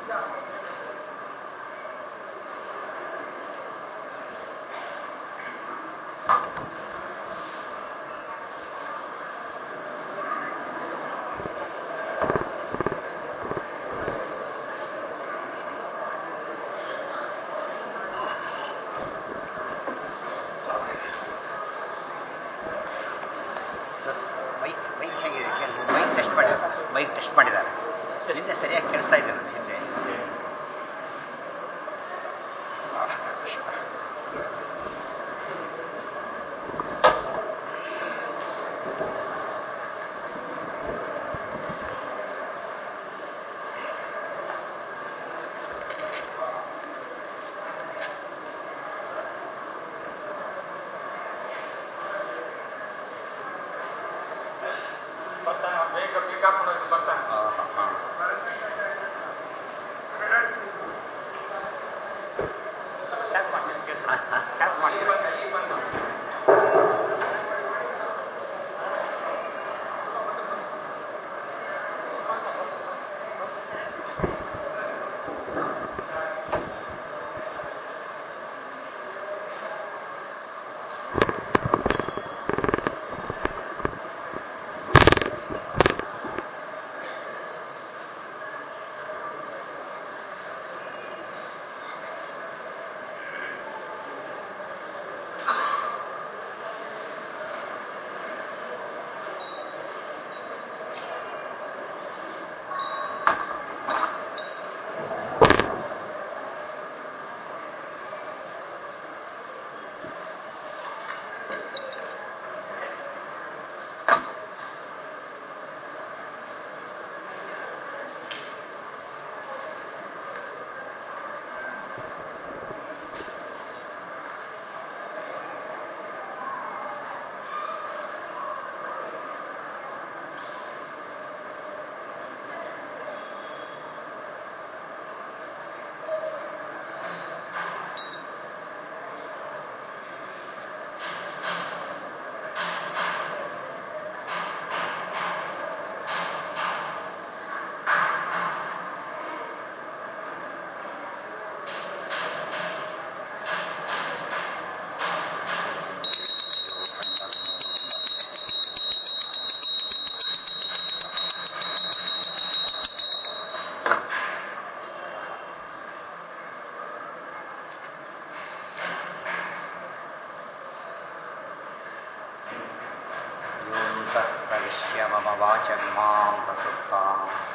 Bike bike ಹೇಗಿದೆ ಕೇಳಿ bike test ಮಾಡಿದ್ದಾರೆ ಬೈಕ್ ಟೆಸ್ಟ್ ಮಾಡಿದ್ದಾರೆ ಹಿಂದೆ ಸರಿಯಾಗಿ ಕೇಳಿಸ್ತಾ ಇದ್ದಾರೆ ಹಿಂದೆ ಬರ್ತಾನೆ ಅವ್ನು ಬೇಗ ಬೇಗ ಹಾಕೊಂಡು ಹೋಗಿ ಬರ್ತಾನೆ ಹಾಂ ಹಾಂ ಟ್ಯಾಪ್ ಮಾಡ್ತೀನಿ ಕೆಲಸ ಹಾಂ ಹಾಂ ಟ್ಯಾಪ್ ಮಾಡಿ ಬಂದ ಈಗ ಬಂದ योऽन्तः प्रविश्य मम वाचमिमां प्रसुप्तां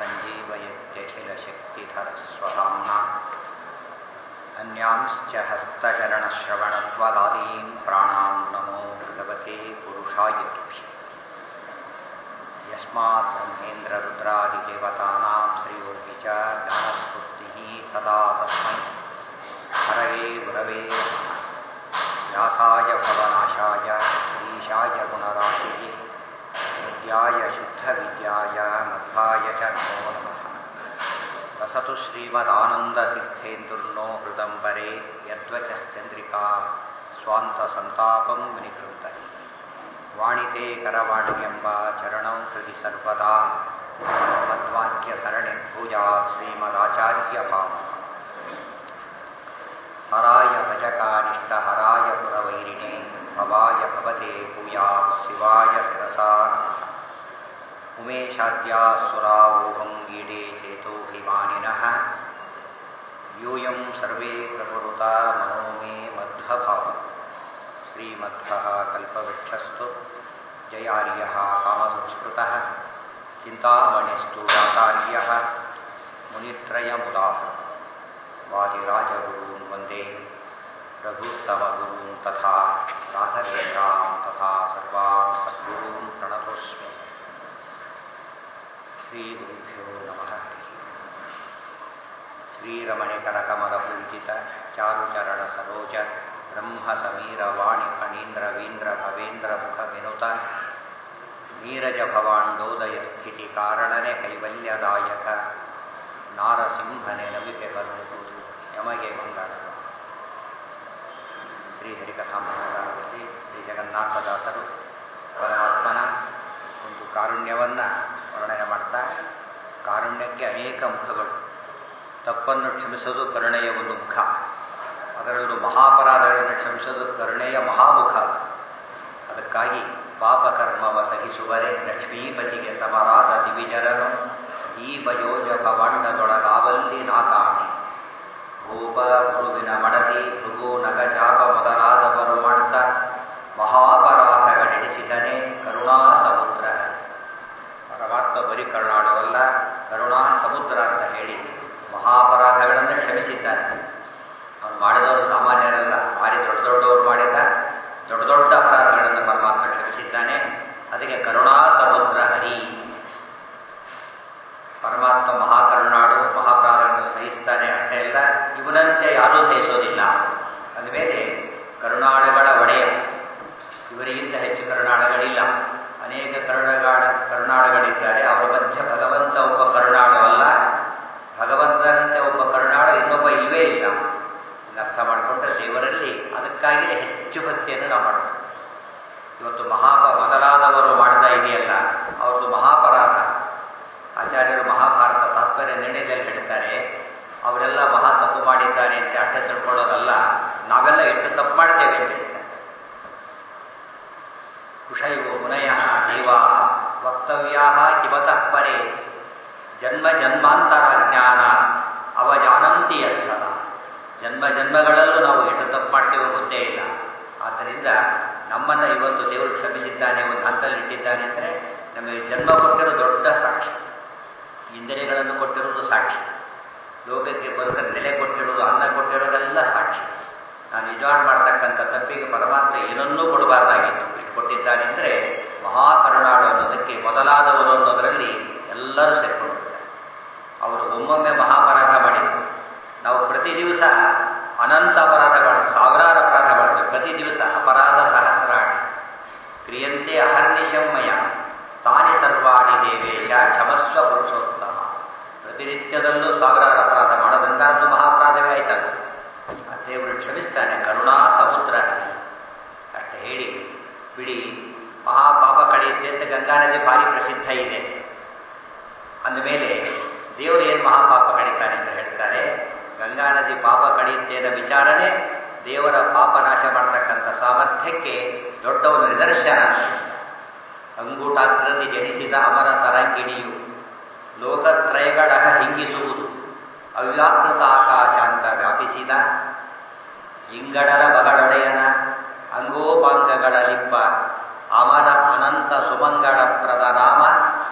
सञ्जीवयत्यखिलशक्तिधरस्वधाम्ना अन्यांश्च हस्तचरणश्रवणत्वलादीन् प्राणां नमो भगवते पुरुषाय तुभ्य यस्मात् ब्रह्मेन्द्ररुद्रादिदेवतानां श्रियोऽपि च ज्ञानस्फूर्तिः सदा तस्मै हरवे गुरवे व्यासाय भवनाशाय श्रीशाय गुणराशिः विद्याय शुद्धविद्याय मध्वाय च नमो नमः वसतु श्रीमदानन्दतीर्थेन्दुर्नो हृदम्बरे यद्वचश्चन्द्रिका स्वान्तसन्तापं विनिकृन्तये वाणिते करवाण्यम्ब चरणं हृदि सर्वदा मद्वाक्यसरणिर्भुजा श्रीमदाचार्यभावः हराय भजकानिष्टहराय पुरवैरिणे भवाय भवते भूया शिवाय शिरसा नमः उमेशाद्यासुरावोहं गीडे चेतोऽभिमानिनः यूयं सर्वे प्रकुरुता मनो मे मध्वभाव श्रीमध्वः कल्पवृक्षस्तु जयार्यः कामसंस्कृतः चिन्तामणिस्तु दातार्यः मुनित्रयमुदाहृतः वादिराजगुरून् वन्दे रघुत्तमगुरून् तथा राघवेन्द्रां तथा सर्वान् सद्गुरून् प्रणतोऽस्मि श्रीगुरुभ्यो नमः हरिः श्रीरमणिकरकमलपूजित चारुचरणसरोज ब्रह्मसमीरवाणिफणीन्द्रवीन्द्रभवेन्द्रमुखविनुत नीरजभवाण्डोदयस्थितिकारणನೆ कैवल्यदायक ನಾರಸಿಂಹನೆ ನಮಿಕೆ ಬರುವುದು ಯಮಗೆ ಮಂಗಳ ಶ್ರೀ ಹರಿಕಥಾಮೃತದಲ್ಲಿ ಶ್ರೀ ಜಗನ್ನಾಥದಾಸರು ಪರಮಾತ್ಮನ ಒಂದು ಕಾರುಣ್ಯವನ್ನು ವರ್ಣನೆ ಮಾಡ್ತಾ ಕಾರುಣ್ಯಕ್ಕೆ ಅನೇಕ ಮುಖಗಳು ತಪ್ಪನ್ನು ಕ್ಷಮಿಸೋದು ಕರುಣೆಯ ಒಂದು ಮುಖ ಅದರಲ್ಲೂ ಮಹಾಪರಾಧಗಳನ್ನು ಕ್ಷಮಿಸೋದು ಕರುಣೆಯ ಮಹಾಮುಖ ಅದು. ಅದಕ್ಕಾಗಿ ಪಾಪ ಕರ್ಮವ ಸಹಿಸುವರೆ ಲಕ್ಷ್ಮೀಪತಿಗೆ ಸಮರಾದ ದಿವಿಜರನು ಈ ಬಯೋಜ ಭವಾಂಡದೊಳಗಾವಲ್ಲಿ ನಾಕಾಣಿ ಭೂಪ ಗುರುವಿನ ಮಡದಿ ಭೃಗು ನಗಚಾಪ ಮೊದಲಾದವರು ಮಾಡ್ತಾ ಮಹಾಪರಾಧಗಳೆಡಿಸಿದನೆ ಕರುಣಾ ಸಮುದ್ರ ಪರಮಾತ್ಮ ಬರೀ ಕರುಣಾಡವಲ್ಲ ಕರುಣಾ ಸಮುದ್ರ ಅಂತ ಹೇಳಿ ಮಹಾಪರಾಧಗಳನ್ನು ಕ್ಷಮಿಸಿದ್ದಾನೆ ಅವನು ಮಾಡಿದವರು ಸಾಮಾನ್ಯರಲ್ಲ ಭಾರಿ ದೊಡ್ಡ ದೊಡ್ಡವರು ಮಾಡಿದ ದೊಡ್ಡ ದೊಡ್ಡ ಅಪರಾಧಗಳನ್ನು ಪರಮಾತ್ಮ ಕ್ಷಮಿಸಿದ್ದಾನೆ ಅದಕ್ಕೆ ಕರುಣಾ ಸಮುದ್ರ ಹರಿ ಪರಮಾತ್ಮ ಮಹಾಕರುಣಾಡು ಮಹಾಪ್ರಾಧಗಳನ್ನು ಸಹಿಸ್ತಾನೆ ಅಷ್ಟೇ ಅಲ್ಲ ಇವನಂತೆ ಯಾರೂ ಸಹಿಸೋದಿಲ್ಲ ಅಂದಮೇಲೆ ಕರುಣಾಳುಗಳ ಒಡೆಯ ಇವರಿಗಿಂತ ಹೆಚ್ಚು ಕರುಣಾಳುಗಳಿಲ್ಲ ಅನೇಕ ಕರುಣಗಾಳ ಕರುಣಾಳುಗಳಿದ್ದಾರೆ ಅವರ ಮಧ್ಯೆ ಭಗವಂತ ಒಬ್ಬ ಕರುಣಾಳು ಅಲ್ಲ ಭಗವಂತನಂತೆ ಒಬ್ಬ ಕರುಣಾಳು ಇನ್ನೊಬ್ಬ ಇಲ್ಲವೇ ಇಲ್ಲ ಇದನ್ನ ಅರ್ಥ ಮಾಡಿಕೊಂಡ್ರೆ ದೇವರಲ್ಲಿ ಅದಕ್ಕಾಗಿಯೇ ಹೆಚ್ಚು ಭಕ್ತಿಯನ್ನು ನಾವು ಮಾಡಬೇಕು ಇವತ್ತು ಮಹಾಪ ಮೊದಲಾದವರು ಮಾಡ್ತಾ ಇದೆಯಲ್ಲ ಅವ್ರದ್ದು ಮಹಾಪರಾಧ ಆಚಾರ್ಯರು ಮಹಾಭಾರತ ತಾತ್ಪರ್ಯ ನಿರ್ಣಯದಲ್ಲಿ ಹೇಳ್ತಾರೆ ಅವರೆಲ್ಲ ಮಹಾ ತಪ್ಪು ಮಾಡಿದ್ದಾರೆ ಅಂತ ಅಷ್ಟೇ ತಿಳ್ಕೊಳ್ಳೋದಲ್ಲ ನಾವೆಲ್ಲ ಎಷ್ಟು ತಪ್ಪು ಮಾಡ್ತೇವೆ ಅಂತ ಹೇಳ್ತಾರೆ ಕುಶೈವೋ ಮುನಯ ದೇವಾ ವಕ್ತವ್ಯಾ ಕಿಮತಃ ಪರೇ ಜನ್ಮ ಜನ್ಮಾಂತರ ಜ್ಞಾನಾತ್ ಅವಜಾನಂತಿ ಯತ್ಸದ ಜನ್ಮ ಜನ್ಮಗಳಲ್ಲೂ ನಾವು ಎಷ್ಟು ತಪ್ಪು ಮಾಡ್ತೇವೋ ಗೊತ್ತೇ ಇಲ್ಲ ಆದ್ದರಿಂದ ನಮ್ಮನ್ನು ಇವತ್ತು ದೇವರು ಕ್ಷಮಿಸಿದ್ದಾನೆ ಒಂದು ಹಂತದಲ್ಲಿ ಇಟ್ಟಿದ್ದಾನೆ ಅಂದರೆ ನಮಗೆ ಜನ್ಮ ಕೊಟ್ಟಿರೋ ದೊಡ್ಡ ಸಾಕ್ಷಿ ಇಂದ್ರಿಯಗಳನ್ನು ಕೊಟ್ಟಿರುವುದು ಸಾಕ್ಷಿ ಲೋಕಕ್ಕೆ ಬದುಕ ನೆಲೆ ಕೊಟ್ಟಿರುವುದು ಅನ್ನ ಕೊಟ್ಟಿರೋದೆಲ್ಲ ಸಾಕ್ಷಿ ನಾನು ನಿಜವಾಡ್ ಮಾಡ್ತಕ್ಕಂಥ ತಪ್ಪಿಗೆ ಪರಮಾತ್ಮ ಏನನ್ನೂ ಕೊಡಬಾರ್ದಾಗಿತ್ತು ಇಷ್ಟು ಕೊಟ್ಟಿದ್ದಾನೆ ಅಂದರೆ ಮಹಾಕರುಣಾಳು ಅನ್ನೋದಕ್ಕೆ ಮೊದಲಾದವರು ಅನ್ನೋದರಲ್ಲಿ ಎಲ್ಲರೂ ಸೇರ್ಕೊಂಡಿದ್ದಾರೆ ಅವರು ಒಮ್ಮೊಮ್ಮೆ ಮಹಾಪರಾಧ ಮಾಡಿದರು ನಾವು ಪ್ರತಿ ದಿವಸ ಅನಂತ ಅಪರಾಧ ಮಾಡ್ತೀವಿ ಸಾವಿರಾರು ಅಪರಾಧ ಮಾಡ್ತೀವಿ ಪ್ರತಿ ದಿವಸ ಅಪರಾಧ ಸಹಸ್ರಾಣಿ ಕ್ರಿಯಂತೆ ಅಹರ್ನಿಶಮ್ಮಯ ತಾನೇ ಸರ್ವಾಣಿ ದೇವೇಶ ಕ್ಷಮಸ್ವ ಪುರುಷೋತ್ತಮ ಪ್ರತಿನಿತ್ಯದಲ್ಲೂ ಸಾವಿರಾರು ಅಪರಾಧ ಮಾಡೋದ್ರಿಂದ ಅದು ಮಹಾಪರಾಧವೇ ಆಯ್ತಲ್ಲ ಆ ದೇವರು ಕ್ಷಮಿಸ್ತಾನೆ ಕರುಣಾ ಸಮುದ್ರ ಅಷ್ಟೇ ಹೇಳಿ ಬಿಡಿ ಮಹಾಪಾಪ ಕಳೆಯುತ್ತೆ ಅಂತ ಗಂಗಾ ನದಿ ಭಾರಿ ಪ್ರಸಿದ್ಧ ಇದೆ ಅಂದಮೇಲೆ ದೇವರು ಏನು ಮಹಾಪಾಪ ಕಳೀತಾನೆ ಅಂತ ಹೇಳ್ತಾರೆ ಗಂಗಾ ನದಿ ಪಾಪ ಕಳೆಯುತ್ತೆ ಅನ್ನೋ ವಿಚಾರನೆ ದೇವರ ಪಾಪ ನಾಶ ಮಾಡ್ತಕ್ಕಂಥ ಸಾಮರ್ಥ್ಯಕ್ಕೆ ದೊಡ್ಡ ಒಂದು ನಿದರ್ಶನ ಅಂಗೂಟಾಕೃತಿ ಜನಿಸಿದ ಅಮರ ತರಂಗಿಣಿಯು ಲೋಕತ್ರಯಗಳ ಹಿಂಗಿಸುವುದು ಅವ್ಯಾಕೃತ ಆಕಾಶ ಅಂತ ವ್ಯಾಪಿಸಿದ ಇಂಗಡರ ಬಗಳೊಡೆಯನ ಅಂಗೋಪಾಂಗಗಳ ಲಿಪ್ಪ ಅಮರ ಅನಂತ ಸುಮಂಗಳ ಪ್ರದನಾಮ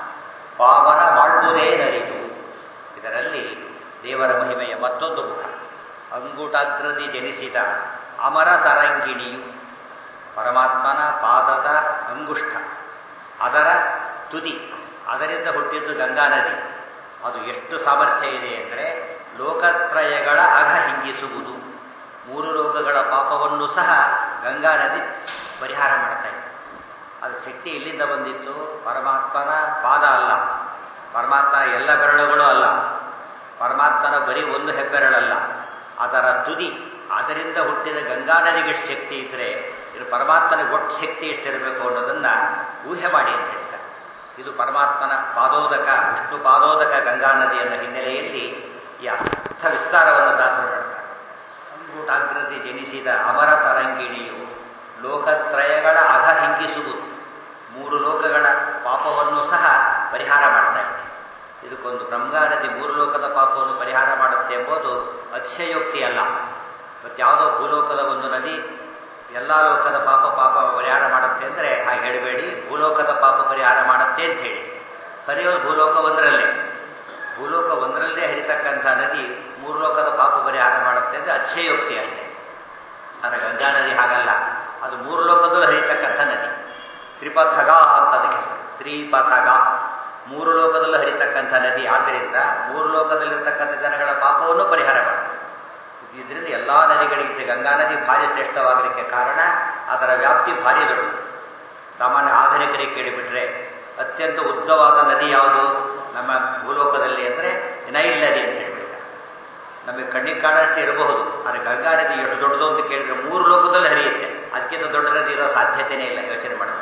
ಪಾವನ ಮಾಡುವುದೇ ನರಿದು ಇದರಲ್ಲಿ ದೇವರ ಮಹಿಮೆಯ ಮತ್ತೊಂದು ಮುಖ ಅಂಗುಟಾಗ್ರದಿ ಜನಿಸಿದ ಅಮರ ತರಂಗಿಣಿಯು ಪರಮಾತ್ಮನ ಪಾದದ ಅಂಗುಷ್ಠ ಅದರ ತುದಿ ಅದರಿಂದ ಹುಟ್ಟಿದ್ದು ಗಂಗಾ ನದಿ ಅದು ಎಷ್ಟು ಸಾಮರ್ಥ್ಯ ಇದೆ ಅಂದರೆ ಲೋಕತ್ರಯಗಳ ಅಘ ಹಿಂಗಿಸುವುದು ಮೂರು ಲೋಕಗಳ ಪಾಪವನ್ನು ಸಹ ಗಂಗಾ ನದಿ ಪರಿಹಾರ ಮಾಡ್ತಾ ಇದೆ ಅದು ಶಕ್ತಿ ಎಲ್ಲಿಂದ ಬಂದಿತ್ತು ಪರಮಾತ್ಮನ ಪಾದ ಅಲ್ಲ ಪರಮಾತ್ಮ ಎಲ್ಲ ಬೆರಳುಗಳು ಅಲ್ಲ ಪರಮಾತ್ಮನ ಬರೀ ಒಂದು ಹೆಬ್ಬೆರಳಲ್ಲ ಅದರ ತುದಿ ಅದರಿಂದ ಹುಟ್ಟಿದ ಗಂಗಾ ನದಿಗೆ ಎಷ್ಟು ಶಕ್ತಿ ಇದ್ದರೆ ಇದು ಪರಮಾತ್ಮನಿಗೆ ಒಟ್ಟು ಶಕ್ತಿ ಎಷ್ಟಿರಬೇಕು ಅನ್ನೋದನ್ನು ಊಹೆ ಮಾಡಿ ಅಂತ ಹೇಳ್ತಾರೆ ಇದು ಪರಮಾತ್ಮನ ಪಾದೋದಕ ವಿಷ್ಣು ಪಾದೋದಕ ಗಂಗಾ ನದಿಯ ಹಿನ್ನೆಲೆಯಲ್ಲಿ ಈ ಅರ್ಥ ವಿಸ್ತಾರವನ್ನು ದಾಸರು ಮಾಡ್ತಾರೆ ಅಂಗೂಟಾಗ್ರತಿ ಜನಿಸಿದ ಅಮರ ತರಂಗಿಣಿಯು ಲೋಕತ್ರಯಗಳ ಅಘ ಹಿಂಗಿಸುವುದು ಮೂರು ಲೋಕಗಳ ಪಾಪವನ್ನು ಸಹ ಪರಿಹಾರ ಮಾಡ್ತಾ ಇದೆ ಇದಕ್ಕೊಂದು ಗಂಗಾ ನದಿ ಮೂರು ಲೋಕದ ಪಾಪವನ್ನು ಪರಿಹಾರ ಮಾಡುತ್ತೆ ಎಂಬುದು ಅತಿಶಯೋಕ್ತಿ ಅಲ್ಲ ಯಾವುದೋ ಭೂಲೋಕದ ಒಂದು ನದಿ ಎಲ್ಲ ಲೋಕದ ಪಾಪ ಪಾಪ ಪರಿಹಾರ ಮಾಡುತ್ತೆ ಅಂದರೆ ಹಾಗೆ ಹೇಳಬೇಡಿ ಭೂಲೋಕದ ಪಾಪ ಪರಿಹಾರ ಮಾಡುತ್ತೆ ಅಂತ ಹೇಳಿ ಹರಿಯೋದು ಭೂಲೋಕ ಒಂದರಲ್ಲೇ ಭೂಲೋಕ ಒಂದರಲ್ಲೇ ಹರಿತಕ್ಕಂಥ ನದಿ ಮೂರು ಲೋಕದ ಪಾಪ ಪರಿಹಾರ ಮಾಡುತ್ತೆ ಅಂದರೆ ಅತಿಶಯೋಕ್ತಿ ಅಷ್ಟೇ ಆದರೆ ಗಂಗಾ ನದಿ ಹಾಗಲ್ಲ ಅದು ಮೂರು ಲೋಕದಲ್ಲೂ ಹರಿತಕ್ಕಂಥ ನದಿ ತ್ರಿಪಥಗ ಅಂತ ಅದಕ್ಕೆ ಹೆಸರು ತ್ರಿಪಥಗ ಮೂರು ಲೋಕದಲ್ಲೂ ಹರಿತಕ್ಕಂಥ ನದಿ ಆದ್ದರಿಂದ ಮೂರು ಲೋಕದಲ್ಲಿರ್ತಕ್ಕಂಥ ಜನಗಳ ಪಾಪವನ್ನು ಪರಿಹಾರ ಮಾಡುತ್ತೆ ಇದರಿಂದ ಎಲ್ಲ ನದಿಗಳಿಗಿಂತ ಗಂಗಾ ನದಿ ಭಾರಿ ಶ್ರೇಷ್ಠವಾಗಲಿಕ್ಕೆ ಕಾರಣ ಅದರ ವ್ಯಾಪ್ತಿ ಭಾರಿ ದೊಡ್ಡದು ಸಾಮಾನ್ಯ ಆಧುನಿಕರಿಗೆ ಕೇಳಿಬಿಟ್ರೆ ಅತ್ಯಂತ ಉದ್ದವಾದ ನದಿ ಯಾವುದು ನಮ್ಮ ಭೂಲೋಕದಲ್ಲಿ ಅಂದರೆ ನೈಲ್ ನದಿ ಅಂತ ಹೇಳ್ಬಿಡ್ತಾರೆ ನಮಗೆ ಕಣ್ಣಿಗೆ ಕಾಣಷ್ಟೇ ಇರಬಹುದು ಆದರೆ ಗಂಗಾ ನದಿ ಎಷ್ಟು ದೊಡ್ಡದು ಅಂತ ಕೇಳಿದ್ರೆ ಮೂರು ಲೋಕದಲ್ಲಿ ಹರಿಯುತ್ತೆ ಅದಕ್ಕಿಂತ ದೊಡ್ಡ ನದಿ ಇರೋ ಸಾಧ್ಯತೆಯೇ ಇಲ್ಲ ಯೋಚನೆ ಮಾಡಬೇಕು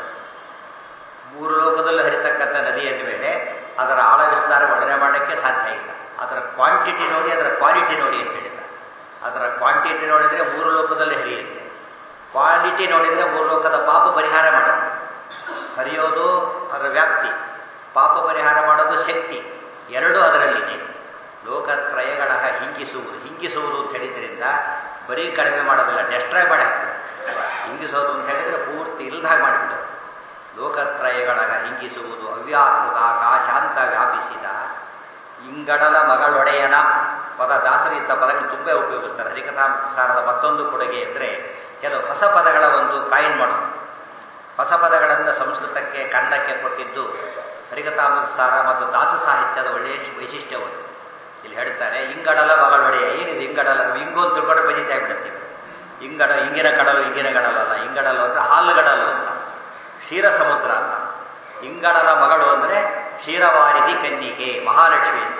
ಮೂರು ಲೋಕದಲ್ಲಿ ಹರಿತಕ್ಕಂಥ ನದಿ ಅಂದ ಮೇಲೆ ಅದರ ಆಳ ವಿಸ್ತಾರ ವರ್ಣನೆ ಮಾಡೋಕ್ಕೆ ಸಾಧ್ಯ ಇಲ್ಲ ಅದರ ಕ್ವಾಂಟಿಟಿ ಕ್ವಾಂಟಿಟಿ ನೋಡಿ ಅದರ ಕ್ವಾಲಿಟಿ ನೋಡಿ ಅಂತ ಹೇಳಿದ್ದಾರೆ ಅದರ ಕ್ವಾಂಟಿಟಿ ನೋಡಿದರೆ ಮೂರು ಲೋಕದಲ್ಲಿ ಹರಿಯುತ್ತೆ ಕ್ವಾಲಿಟಿ ನೋಡಿದರೆ ಮೂರು ಲೋಕದ ಪಾಪ ಪರಿಹಾರ ಮಾಡುತ್ತೆ ಹರಿಯೋದು ಅದರ ವ್ಯಾಪ್ತಿ ಪಾಪ ಪರಿಹಾರ ಮಾಡೋದು ಶಕ್ತಿ ಎರಡೂ ಅದರಲ್ಲಿದೆ ಲೋಕತ್ರಯಗಳ ಹಿಂಗಿಸುವುದು ಹಿಂಗಿಸುವುದು ಅಂತ ಹೇಳಿದ್ರಿಂದ ಬರೀ ಕಡಿಮೆ ಮಾಡೋದಿಲ್ಲ ಡೆಸ್ಟ್ರಾಯ್ ಮಾಡಿ ಹಾಕ್ತಾರೆ ಹಿಂಗಿಸೋದು ಅಂತ ಹೇಳಿದರೆ ಪೂರ್ತಿ ಇಲ್ದಾಗ ಮಾಡಿಬಿಡೋದು ಲೋಕತ್ರಯಗಳ ಹಿಂಗಿಸುವುದು ಅವ್ಯಾಕೃತ ಕಾಶಾಂತ ವ್ಯಾಪಿಸಿದ ಇಂಗಡಲ ಮಗಳೊಡೆಯನ ಪದ ದಾಸರಿದ್ದ ಪದಗಳು ತುಂಬ ಉಪಯೋಗಿಸ್ತಾರೆ ಹರಿಕಥಾಸಾರದ ಮತ್ತೊಂದು ಕೊಡುಗೆ ಅಂದರೆ ಕೆಲವು ಹೊಸ ಪದಗಳ ಒಂದು ಕಾಯಿನ್ ಮಾಡೋದು ಹೊಸ ಪದಗಳನ್ನು ಸಂಸ್ಕೃತಕ್ಕೆ ಕನ್ನಡಕ್ಕೆ ಕೊಟ್ಟಿದ್ದು ಹರಿಕಥಾಮಸಾರ ಮತ್ತು ದಾಸ ಸಾಹಿತ್ಯದ ಒಳ್ಳೆಯ ವೈಶಿಷ್ಟ್ಯವನ್ನು ಇಲ್ಲಿ ಹೇಳ್ತಾರೆ ಇಂಗಡಲ ಮಗಳೊಡೆಯ ಏನಿದೆ ಇಂಗಡಲ ಇಂಗು ಅಂತ ತಿಳ್ಕೊಂಡು ಬಜಿತಾ ಬಿಡುತ್ತೀವಿ ಇಂಗಡ ಇಂಗಿನ ಕಡಲು ಇಂಗಿನ ಕಡಲು ಅಲ್ಲ ಇಂಗಡಲು ಅಂತ ಹಾಲುಗಡಲು ಅಂತ ಕ್ಷೀರ ಸಮುದ್ರ ಅಂತ ಇಂಗಡಲ ಮಗಳು ಅಂದರೆ ಕ್ಷೀರವಾರಿಧಿ ಕನ್ನಿಕೆ ಮಹಾಲಕ್ಷ್ಮಿ ಅಂತ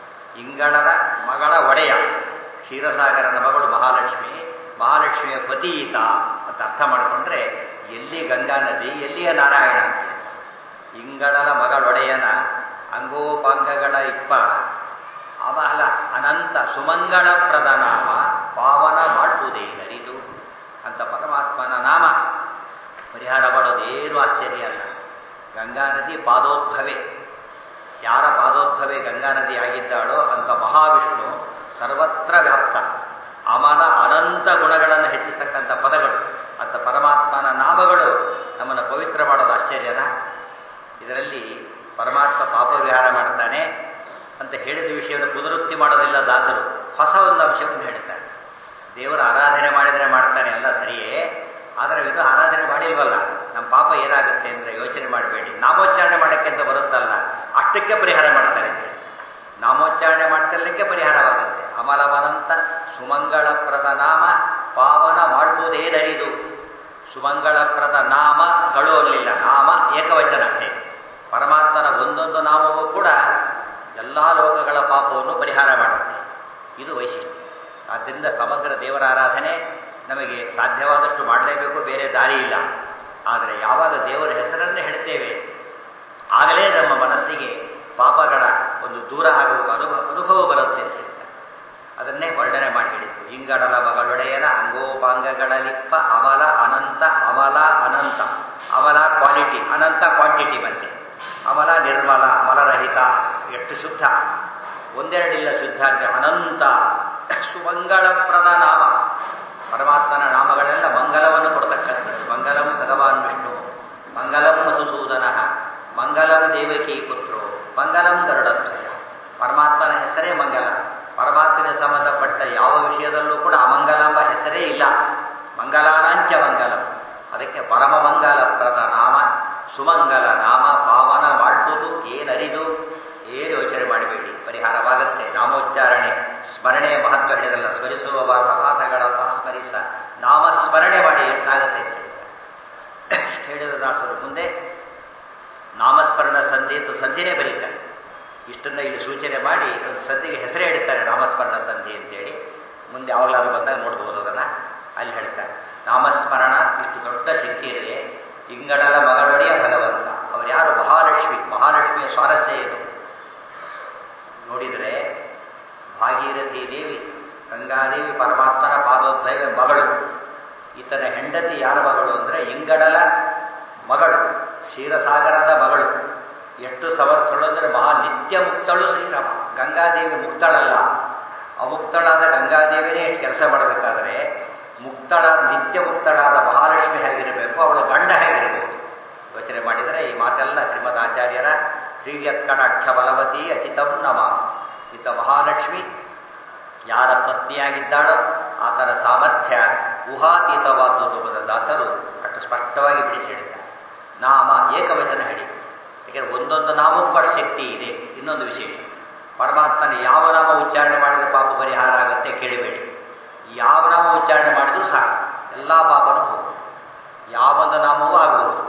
ಇಂಗಳದ ಮಗಳ ಒಡೆಯ ಕ್ಷೀರಸಾಗರನ ಮಗಳು ಮಹಾಲಕ್ಷ್ಮಿ ಮಹಾಲಕ್ಷ್ಮಿಯ ಪತಿ ಈತ ಅಂತ ಅರ್ಥ ಮಾಡಿಕೊಂಡ್ರೆ ಎಲ್ಲಿ ಗಂಗಾ ನದಿ ಎಲ್ಲಿಯ ನಾರಾಯಣ ಅಂತ ಹೇಳಿ ಇಂಗಳನ ಮಗಳೊಡೆಯನ ಅಂಗೋಪಾಂಗಗಳ ಇಪ್ಪ ಅಮಲ ಅನಂತ ಸುಮಂಗಳ ಪ್ರದನಾಮ ಪಾವನ ಮಾಡುವುದೇನರಿದು ಅಂತ ಪರಮಾತ್ಮನ ನಾಮ ಪರಿಹಾರ ಮಾಡೋದೇನು ಆಶ್ಚರ್ಯ ಅಲ್ಲ ಗಂಗಾ ನದಿ ಪಾದೋದ್ಭವೆ ಯಾರ ಪಾದೋದ್ಭವೆ ಗಂಗಾ ನದಿ ಆಗಿದ್ದಾಳೋ ಅಂತ ಮಹಾವಿಷ್ಣು ಸರ್ವತ್ರ ವ್ಯಾಪ್ತ ಅಮನ ಅನಂತ ಗುಣಗಳನ್ನು ಹೆಚ್ಚಿಸ್ತಕ್ಕಂಥ ಪದಗಳು ಅಂತ ಪರಮಾತ್ಮನ ನಾಮಗಳು ನಮ್ಮನ್ನು ಪವಿತ್ರ ಮಾಡೋದು ಆಶ್ಚರ್ಯನ ಇದರಲ್ಲಿ ಪರಮಾತ್ಮ ಪಾಪ ವಿಹಾರ ಮಾಡ್ತಾನೆ ಅಂತ ಹೇಳಿದ ವಿಷಯವನ್ನು ಪುನರುಕ್ತಿ ಮಾಡೋದಿಲ್ಲ ದಾಸರು ಹೊಸ ಒಂದು ಅಂಶವನ್ನು ಹೇಳ್ತಾರೆ ದೇವರ ಆರಾಧನೆ ಮಾಡಿದರೆ ಮಾಡ್ತಾನೆ ಅಲ್ಲ ಸರಿಯೇ ಆದರೆ ಇದು ಆರಾಧನೆ ಮಾಡಿಲ್ವಲ್ಲ ನಮ್ಮ ಪಾಪ ಏನಾಗುತ್ತೆ ಅಂದರೆ ಯೋಚನೆ ಮಾಡಬೇಡಿ ನಾಮೋಚ್ಚಾರಣೆ ಮಾಡೋಕ್ಕೆ ಅಂತ ಬರುತ್ತಲ್ಲ ಅಷ್ಟಕ್ಕೆ ಪರಿಹಾರ ಮಾಡ್ತಾರೆ ಅಂತ ನಾಮೋಚ್ಚಾರಣೆ ಮಾಡ್ತಿರ್ಲಿಕ್ಕೆ ಪರಿಹಾರವಾಗುತ್ತೆ ಅಮಲವನಂತ ಸುಮಂಗಳಪ್ರದ ನಾಮ ಪಾವನ ಮಾಡುವುದೇನರಿದು ಸುಮಂಗಳಪ್ರದ ನಾಮಗಳು ಅನ್ನಲಿಲ್ಲ ನಾಮ ಏಕವಚನ ಅಷ್ಟೇ ಪರಮಾತ್ಮನ ಒಂದೊಂದು ನಾಮವೂ ಕೂಡ ಎಲ್ಲ ಲೋಕಗಳ ಪಾಪವನ್ನು ಪರಿಹಾರ ಮಾಡುತ್ತೆ ಇದು ವೈಶಿಷ್ಟ್ಯ ಆದ್ದರಿಂದ ಸಮಗ್ರ ದೇವರ ಆರಾಧನೆ ನಮಗೆ ಸಾಧ್ಯವಾದಷ್ಟು ಮಾಡಲೇಬೇಕು ಬೇರೆ ದಾರಿ ಇಲ್ಲ ಆದರೆ ಯಾವಾಗ ದೇವರ ಹೆಸರನ್ನೇ ಹೇಳ್ತೇವೆ ಆಗಲೇ ನಮ್ಮ ಮನಸ್ಸಿಗೆ ಪಾಪಗಳ ಒಂದು ದೂರ ಆಗುವ ಅನುಭವ ಅನುಭವ ಬರುತ್ತೆ ಅಂತ ಹೇಳ್ತಾರೆ ಅದನ್ನೇ ವರ್ಣನೆ ಮಾಡಿ ಹೇಳಿತು ಇಂಗಡಲ ಮಗಳೊಡೆಯನ ಅಂಗೋಪಾಂಗಗಳಲಿಪ್ಪ ಅಮಲ ಅನಂತ ಅಮಲ ಅನಂತ ಅಮಲ ಕ್ವಾಲಿಟಿ ಅನಂತ ಕ್ವಾಂಟಿಟಿ ಬಂತೆ ಅಮಲ ನಿರ್ಮಲ ಮಲರಹಿತ ಎಷ್ಟು ಶುದ್ಧ ಒಂದೆರಡಿಲ್ಲ ಶುದ್ಧ ಅಂದರೆ ಅನಂತ ಸುಮಂಗಳಪ್ರದ ನಾಮ ಪರಮಾತ್ಮನ ನಾಮಗಳೆಲ್ಲ ಮಂಗಲವನ್ನು ಕೊಡ್ತಕ್ಕಂಥದ್ದು ಮಂಗಲಂ ಭಗವಾನ್ ವಿಷ್ಣು ಮಂಗಲಂ ಮಧುಸೂದನ ಮಂಗಲಂ ದೇವಕಿ ಪುತ್ರೋ ಮಂಗಲಂ ಗರುಡತ್ರಯ ಪರಮಾತ್ಮನ ಹೆಸರೇ ಮಂಗಲ ಪರಮಾತ್ಮನ ಸಂಬಂಧಪಟ್ಟ ಯಾವ ವಿಷಯದಲ್ಲೂ ಕೂಡ ಅಮಂಗಲ ಎಂಬ ಹೆಸರೇ ಇಲ್ಲ ಮಂಗಲಾನಾಂಚ ಮಂಗಲಂ ಅದಕ್ಕೆ ಪರಮ ಮಂಗಲಪ್ರದ ನಾಮ ಸುಮಂಗಲ ನಾಮ ಪಾವನ ಮಾಡುವುದು ಏನರಿದು ಏನು ಯೋಚನೆ ಮಾಡಬೇಡಿ ಪರಿಹಾರವಾಗುತ್ತೆ ನಾಮೋಚ್ಚಾರಣೆ ಸ್ಮರಣೆಯ ಮಹತ್ವ ಹೇಳಿದಲ್ಲ ಸ್ಮರಿಸುವ ಪದಾರ್ಥಗಳ ಸ್ಮರಿಸ ನಾಮಸ್ಮರಣೆ ಮಾಡಿ ಎಷ್ಟಾಗುತ್ತೆ ಅಂತ ಹೇಳಿದ ದಾಸರು ಮುಂದೆ ನಾಮಸ್ಮರಣ ಸಂಧಿ ಅಂತ ಸಂಧಿನೇ ಬರೀತಾರೆ ಇಷ್ಟನ್ನ ಇಲ್ಲಿ ಸೂಚನೆ ಮಾಡಿ ಒಂದು ಸಂಧಿಗೆ ಹೆಸರೇ ಇಡ್ತಾರೆ ನಾಮಸ್ಮರಣ ಸಂಧಿ ಅಂತೇಳಿ ಮುಂದೆ ಯಾವಾಗಲಾದ್ರೂ ಬಂದಾಗ ನೋಡ್ಬೋದು ಅದನ್ನು ಅಲ್ಲಿ ಹೇಳ್ತಾರೆ ನಾಮಸ್ಮರಣ ಇಷ್ಟು ದೊಡ್ಡ ಶಕ್ತಿ ಇದೆ ಇಂಗಡಲ ಮಗಳೊಡೆಯ ಭಗವಂತ ಅವರು ಯಾರು ಮಹಾಲಕ್ಷ್ಮಿ ಮಹಾಲಕ್ಷ್ಮಿಯ ಸ್ವಾರಸ್ಯ ಏನು ನೋಡಿದರೆ ಭಾಗೀರಥಿ ದೇವಿ ಗಂಗಾದೇವಿ ಪರಮಾತ್ಮನ ಪಾದೋದ್ಭವ ಮಗಳು ಈತನ ಹೆಂಡತಿ ಯಾರ ಮಗಳು ಅಂದರೆ ಇಂಗಡಲ ಮಗಳು ಕ್ಷೀರಸಾಗರದ ಮಗಳು ಎಷ್ಟು ಸಮರ್ಥಳು ಅಂದರೆ ಮಹಾ ನಿತ್ಯ ಮುಕ್ತಳು ಶ್ರೀರಾಮ ಗಂಗಾದೇವಿ ಮುಕ್ತಳಲ್ಲ ಅಮುಕ್ತಳಾದ ಗಂಗಾದೇವಿನೇ ಕೆಲಸ ಮಾಡಬೇಕಾದ್ರೆ ಮುಕ್ತಳ ನಿತ್ಯ ಮುಕ್ತಳಾದ ಮಹಾಲಕ್ಷ್ಮಿ ಹೇಗಿರಬೇಕು ಅವಳ ಗಂಡ ಹೇಗಿರಬಹುದು ಯೋಚನೆ ಮಾಡಿದರೆ ಈ ಮಾತೆಲ್ಲ ಶ್ರೀಮದ್ ಆಚಾರ್ಯರ ಶ್ರೀಯತ್ಕಟಾಕ್ಷ ಬಲವತಿ ಅಚಿತಂ ನಮ ಈತ ಮಹಾಲಕ್ಷ್ಮಿ ಯಾರ ಪತ್ನಿಯಾಗಿದ್ದಾಳೋ ಆತನ ಸಾಮರ್ಥ್ಯ ಊಹಾತೀತವಾದದ್ದು ಬಂದ ದಾಸರು ಅಷ್ಟು ಸ್ಪಷ್ಟವಾಗಿ ಬಿಡಿಸಿ ಹೇಳಿದ್ದಾರೆ ನಾಮ ಏಕವಚನ ಹೇಳಿ ಯಾಕೆಂದರೆ ಒಂದೊಂದು ನಾಮಕ್ಕೂ ಅಷ್ಟು ಶಕ್ತಿ ಇದೆ ಇನ್ನೊಂದು ವಿಶೇಷ ಪರಮಾತ್ಮನ ಯಾವ ನಾಮ ಉಚ್ಚಾರಣೆ ಮಾಡಿದರೆ ಪಾಪ ಪರಿಹಾರ ಆಗುತ್ತೆ ಕೇಳಬೇಡಿ ಯಾವ ನಾಮ ಉಚ್ಚಾರಣೆ ಮಾಡಿದ್ರೂ ಸಾಕು ಎಲ್ಲ ಪಾಪನೂ ಹೋಗುತ್ತೆ ಯಾವೊಂದು ನಾಮವೂ ಆಗಬಹುದು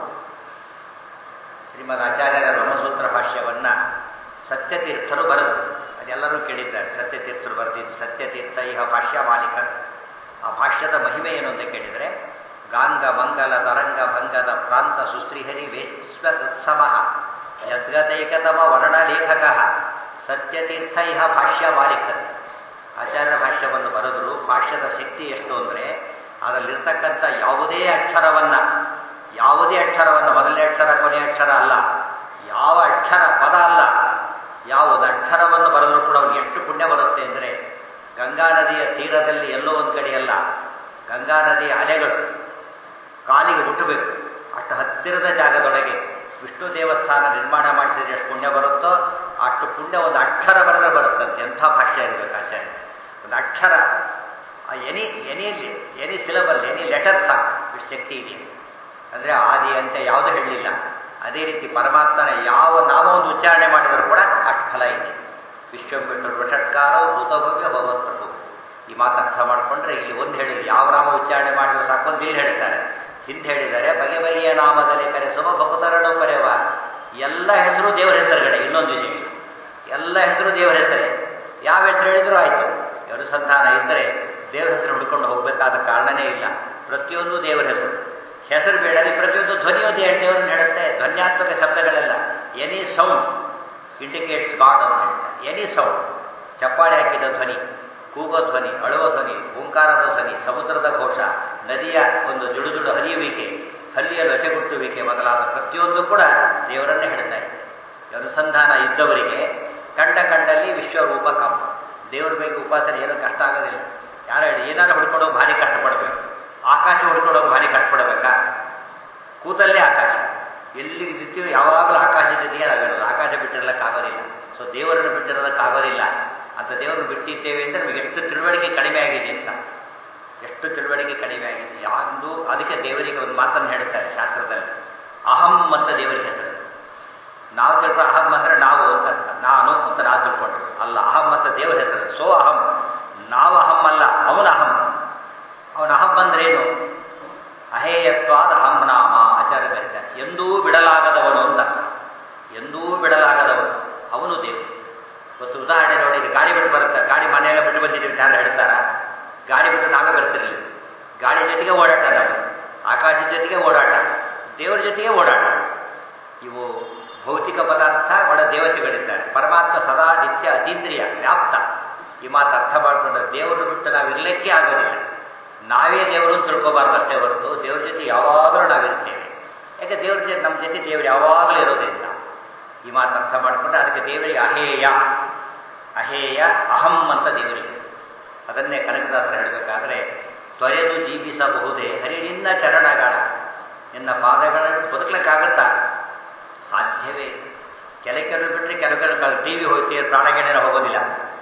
ಶ್ರೀಮದ್ ಆಚಾರ್ಯರ ಬ್ರಹ್ಮಸೂತ್ರ ಭಾಷ್ಯವನ್ನ ಸತ್ಯತೀರ್ಥರು ಬರೆದು ಅದೆಲ್ಲರೂ ಕೇಳಿದ್ದಾರೆ ಸತ್ಯತೀರ್ಥರು ಬರೆದಿದ್ದು ಸತ್ಯತೀರ್ಥ ಇಹ ಭಾಷ್ಯ ಮಾಲಿಕ ಆ ಭಾಷ್ಯದ ಮಹಿಮೆ ಏನು ಅಂತ ಕೇಳಿದರೆ ಗಾಂಗ ಮಂಗಲ ತರಂಗ ಭಂಗದ ಪ್ರಾಂತ ಸುಶ್ರೀಹರಿ ವೇಶ್ವತ್ಸವ ಯದ್ಗತೈಕತಮ ವರ್ಣಲೇಖಕ ಸತ್ಯತೀರ್ಥ ಇಹ ಭಾಷ್ಯ ಬಾಲಿಕತೆ ಆಚಾರ್ಯ ಭಾಷ್ಯವನ್ನು ಬರೆದರು ಭಾಷ್ಯದ ಶಕ್ತಿ ಎಷ್ಟು ಅಂದರೆ ಅದರಲ್ಲಿರ್ತಕ್ಕಂಥ ಯಾವುದೇ ಅಕ್ಷರವನ್ನು ಯಾವುದೇ ಅಕ್ಷರವನ್ನು ಮೊದಲನೇ ಅಕ್ಷರ ಕೊನೆಯ ಅಕ್ಷರ ಅಲ್ಲ ಯಾವ ಅಕ್ಷರ ಪದ ಅಲ್ಲ ಯಾವುದು ಅಕ್ಷರವನ್ನು ಬರೆದರೂ ಕೂಡ ಅವ್ನಿಗೆ ಎಷ್ಟು ಪುಣ್ಯ ಬರುತ್ತೆ ಅಂದರೆ ಗಂಗಾ ನದಿಯ ತೀರದಲ್ಲಿ ಎಲ್ಲೋ ಒಂದು ಕಡೆಯಲ್ಲ ಗಂಗಾ ನದಿಯ ಅಲೆಗಳು ಕಾಲಿಗೆ ಮುಟ್ಟಬೇಕು ಅಷ್ಟು ಹತ್ತಿರದ ಜಾಗದೊಳಗೆ ವಿಷ್ಣು ದೇವಸ್ಥಾನ ನಿರ್ಮಾಣ ಮಾಡಿಸಿದ್ರೆ ಎಷ್ಟು ಪುಣ್ಯ ಬರುತ್ತೋ ಅಷ್ಟು ಪುಣ್ಯ ಒಂದು ಅಕ್ಷರ ಬರೆದ್ರೆ ಬರುತ್ತಂತೆ ಎಂಥ ಭಾಷೆ ಇರಬೇಕು ಆಚಾರ್ಯ ಒಂದು ಅಕ್ಷರ any any any syllable any letter ಸಾಕು ಇಷ್ಟು ಶಕ್ತಿ ಇದೆ ಅಂದರೆ ಆದಿ ಅಂತ ಯಾವುದೂ ಹೇಳಲಿಲ್ಲ ಅದೇ ರೀತಿ ಪರಮಾತ್ಮನ ಯಾವ ನಾಮವನ್ನು ಉಚ್ಚಾರಣೆ ಮಾಡಿದರೂ ಕೂಡ ಅಷ್ಟು ಫಲ ಇದೆ ವಿಶ್ವವಿಷ್ಣು ವಷಟ್ಕಾರೋ ಭೂತಭವ್ಯ ಭಗವತ್ಪ್ರಭು ಈ ಮಾತು ಅರ್ಥ ಮಾಡಿಕೊಂಡ್ರೆ ಇಲ್ಲಿ ಒಂದು ಹೇಳಿದ್ರು ಯಾವ ನಾಮ ಉಚ್ಚಾರಣೆ ಮಾಡಿದ್ರು ಸಾಕು ಒಂದು ಇಲ್ಲಿ ಹೇಳ್ತಾರೆ ಹಿಂದೆ ಹೇಳಿದ್ದಾರೆ ಬಗೆ ಬಗೆಯ ನಾಮದಲ್ಲಿ ಕರೆಸುವ ಭಕ್ತರನ್ನು ಕರೆಯುವ ಎಲ್ಲ ಹೆಸರು ದೇವರ ಹೆಸರುಗಳೇ ಇನ್ನೊಂದು ವಿಶೇಷ ಎಲ್ಲ ಹೆಸರು ದೇವರ ಹೆಸರೇ ಯಾವ ಹೆಸರು ಹೇಳಿದರೂ ಆಯಿತು ಅನುಸಂಧಾನ ಇದ್ದರೆ ದೇವರ ಹೆಸರು ಹುಡ್ಕೊಂಡು ಹೋಗಬೇಕಾದ ಕಾರಣನೇ ಇಲ್ಲ ಪ್ರತಿಯೊಂದು ದೇವರ ಹೆಸರು ಹೆಸರು ಬೇಡಲಿ ಪ್ರತಿಯೊಂದು ಧ್ವನಿಯು ದೇವರನ್ನು ಹೇಳುತ್ತೆ ಧ್ವನ್ಯಾತ್ಮಕ ಶಬ್ದಗಳೆಲ್ಲ ಎನಿ ಸೌಂಡ್ ಇಂಡಿಕೇಟ್ಸ್ ಗಾಡ್ ಅಂತ ಹೇಳ್ತಾರೆ ಎನಿ ಸೌಂಡ್ ಚಪ್ಪಾಳೆ ಹಾಕಿದ ಧ್ವನಿ ಕೂಗೋ ಧ್ವನಿ ಅಳುವ ಧ್ವನಿ ಓಂಕಾರದ ಧ್ವನಿ ಸಮುದ್ರದ ಘೋಷ ನದಿಯ ಒಂದು ಜುಡುಜುಡು ಹರಿಯುವಿಕೆ ಹಲ್ಲಿಯ ರಚಗುಟ್ಟುವಿಕೆ ಮೊದಲಾದ ಪ್ರತಿಯೊಂದು ಕೂಡ ದೇವರನ್ನೇ ಹೇಳ್ತಾರೆ ಅನುಸಂಧಾನ ಇದ್ದವರಿಗೆ ಕಂಡ ಕಂಡಲ್ಲಿ ವಿಶ್ವರೂಪ ಕಾಮ ದೇವರ ಬಗ್ಗೆ ಉಪಾಸನೆ ಏನೂ ಕಷ್ಟ ಆಗೋದಿಲ್ಲ ಯಾರು ಹೇಳಿ ಏನಾರು ಹುಡ್ಕೊಂಡೋಗಿ ಭಾರಿ ಕಷ್ಟಪಡಬೇಕು ಆಕಾಶ ಹುಡ್ಕೊಂಡೋಗಿ ಭಾರಿ ಕಷ್ಟಪಡಬೇಕಾ ಕೂತಲ್ಲೇ ಆಕಾಶ ಎಲ್ಲಿ ಇರ್ತೀವಿ ಯಾವಾಗಲೂ ಆಕಾಶ ಜೊತೆಗೆ ನಾವು ಹೇಳೋದು ಆಕಾಶ ಬಿಟ್ಟಿರಲಿಕ್ಕಾಗೋದಿಲ್ಲ ಸೊ ದೇವರನ್ನು ಬಿಟ್ಟಿರೋದಕ್ಕಾಗೋದಿಲ್ಲ ಅಂತ ದೇವರನ್ನು ಬಿಟ್ಟಿದ್ದೇವೆ ಅಂತ ನಮಗೆ ಎಷ್ಟು ತಿಳುವಳಿಕೆ ಕಡಿಮೆ ಆಗಿದೆ ಅಂತ ಎಷ್ಟು ತಿಳುವಳಿಕೆ ಕಡಿಮೆ ಆಗಿದೆ ಯಾವುದು ಅದಕ್ಕೆ ದೇವರಿಗೆ ಒಂದು ಮಾತನ್ನು ಹೇಳ್ತಾರೆ ಶಾಸ್ತ್ರದಲ್ಲಿ ಅಹಂ ಅಂತ ದೇವರಿಗೆ ಹೆಸರು ನಾವು ತಿಳ್ಕೊಂಡು ಅಹಂ ಅಂದರೆ ನಾವು ಅಂತ ಅರ್ಥ ನಾನು ಅಂತ ನಾವು ತಿಳ್ಕೊಂಡ್ರು ಅಲ್ಲ ಅಹಂ ಅಂತ ದೇವರ ಹೆಸರು ಸೋ ಅಹಂ ನಾವು ಅಹಂ ಅಲ್ಲ ಅವನ ಅಹಂ ಅವನ ಅಹಂ ಅಂದ್ರೇನು ಅಹೇಯತ್ವಾದ ಅಹಂ ನಾಮ ಆಚಾರ್ಯ ಬರೀತಾರೆ ಎಂದೂ ಬಿಡಲಾಗದವನು ಅಂತ ಎಂದೂ ಬಿಡಲಾಗದವನು ಅವನು ದೇವರು ಇವತ್ತು ಉದಾಹರಣೆ ನೋಡಿ ಇದು ಗಾಳಿ ಬಿಟ್ಟು ಬರುತ್ತೆ ಗಾಳಿ ಮನೆಯೆಲ್ಲ ಬಿಟ್ಟು ಬಂದಿದ್ದೀವಿ ಯಾರು ಹೇಳ್ತಾರ ಗಾಳಿ ಬಿಟ್ಟು ನಾವೇ ಬರ್ತಿರಲಿಲ್ಲ ಗಾಳಿ ಜೊತೆಗೆ ಓಡಾಟ ನಾವು ಆಕಾಶದ ಜೊತೆಗೆ ಓಡಾಟ ದೇವರ ಜೊತೆಗೆ ಓಡಾಟ ಇವು ಭೌತಿಕ ಪದಾರ್ಥ ಒಳ ದೇವತೆಗಳಿದ್ದಾರೆ ಪರಮಾತ್ಮ ಸದಾ ನಿತ್ಯ ಅತೀಂದ್ರಿಯ ವ್ಯಾಪ್ತ ಈ ಮಾತು ಅರ್ಥ ಮಾಡಿಕೊಂಡ್ರೆ ದೇವರು ಬಿಟ್ಟು ನಾವು ಇರಲಿಕ್ಕೆ ಆಗೋದಿಲ್ಲ ನಾವೇ ದೇವರು ಅಂತ ತಿಳ್ಕೊಬಾರ್ದು ಅಷ್ಟೇ ಹೊರತು ದೇವ್ರ ಜೊತೆ ಯಾವಾಗಲೂ ನಾವಿರ್ತೇವೆ ಯಾಕೆ ದೇವ್ರ ಜೊತೆ ನಮ್ಮ ಜೊತೆ ದೇವರು ಯಾವಾಗಲೂ ಇರೋದ್ರಿಂದ ಈ ಮಾತು ಅರ್ಥ ಮಾಡಿಕೊಂಡ್ರೆ ಅದಕ್ಕೆ ದೇವರಿಗೆ ಅಹೇಯ ಅಹೇಯ ಅಹಂ ಅಂತ ದೇವರಿಗೆ ಅದನ್ನೇ ಕನಕದಾಸರು ಹೇಳಬೇಕಾದ್ರೆ ತ್ವರೆದು ಜೀವಿಸಬಹುದೇ ಹರಿ ನಿನ್ನ ಚರಣಗಳ ನಿನ್ನ ಪಾದಗಳನ್ನು ಬದುಕಲಿಕ್ಕಾಗತ್ತಾ ಸಾಧ್ಯವೇ ಕೆಲ ಕೆಲವು ಬಿಟ್ಟರೆ ಕೆಲವು ಕೆಲವು ಟಿ ವಿ ಹೋಗ್ತೀವಿ ಪ್ರಾಣಗೇನೇನೋ ಹೋಗೋದಿಲ್ಲ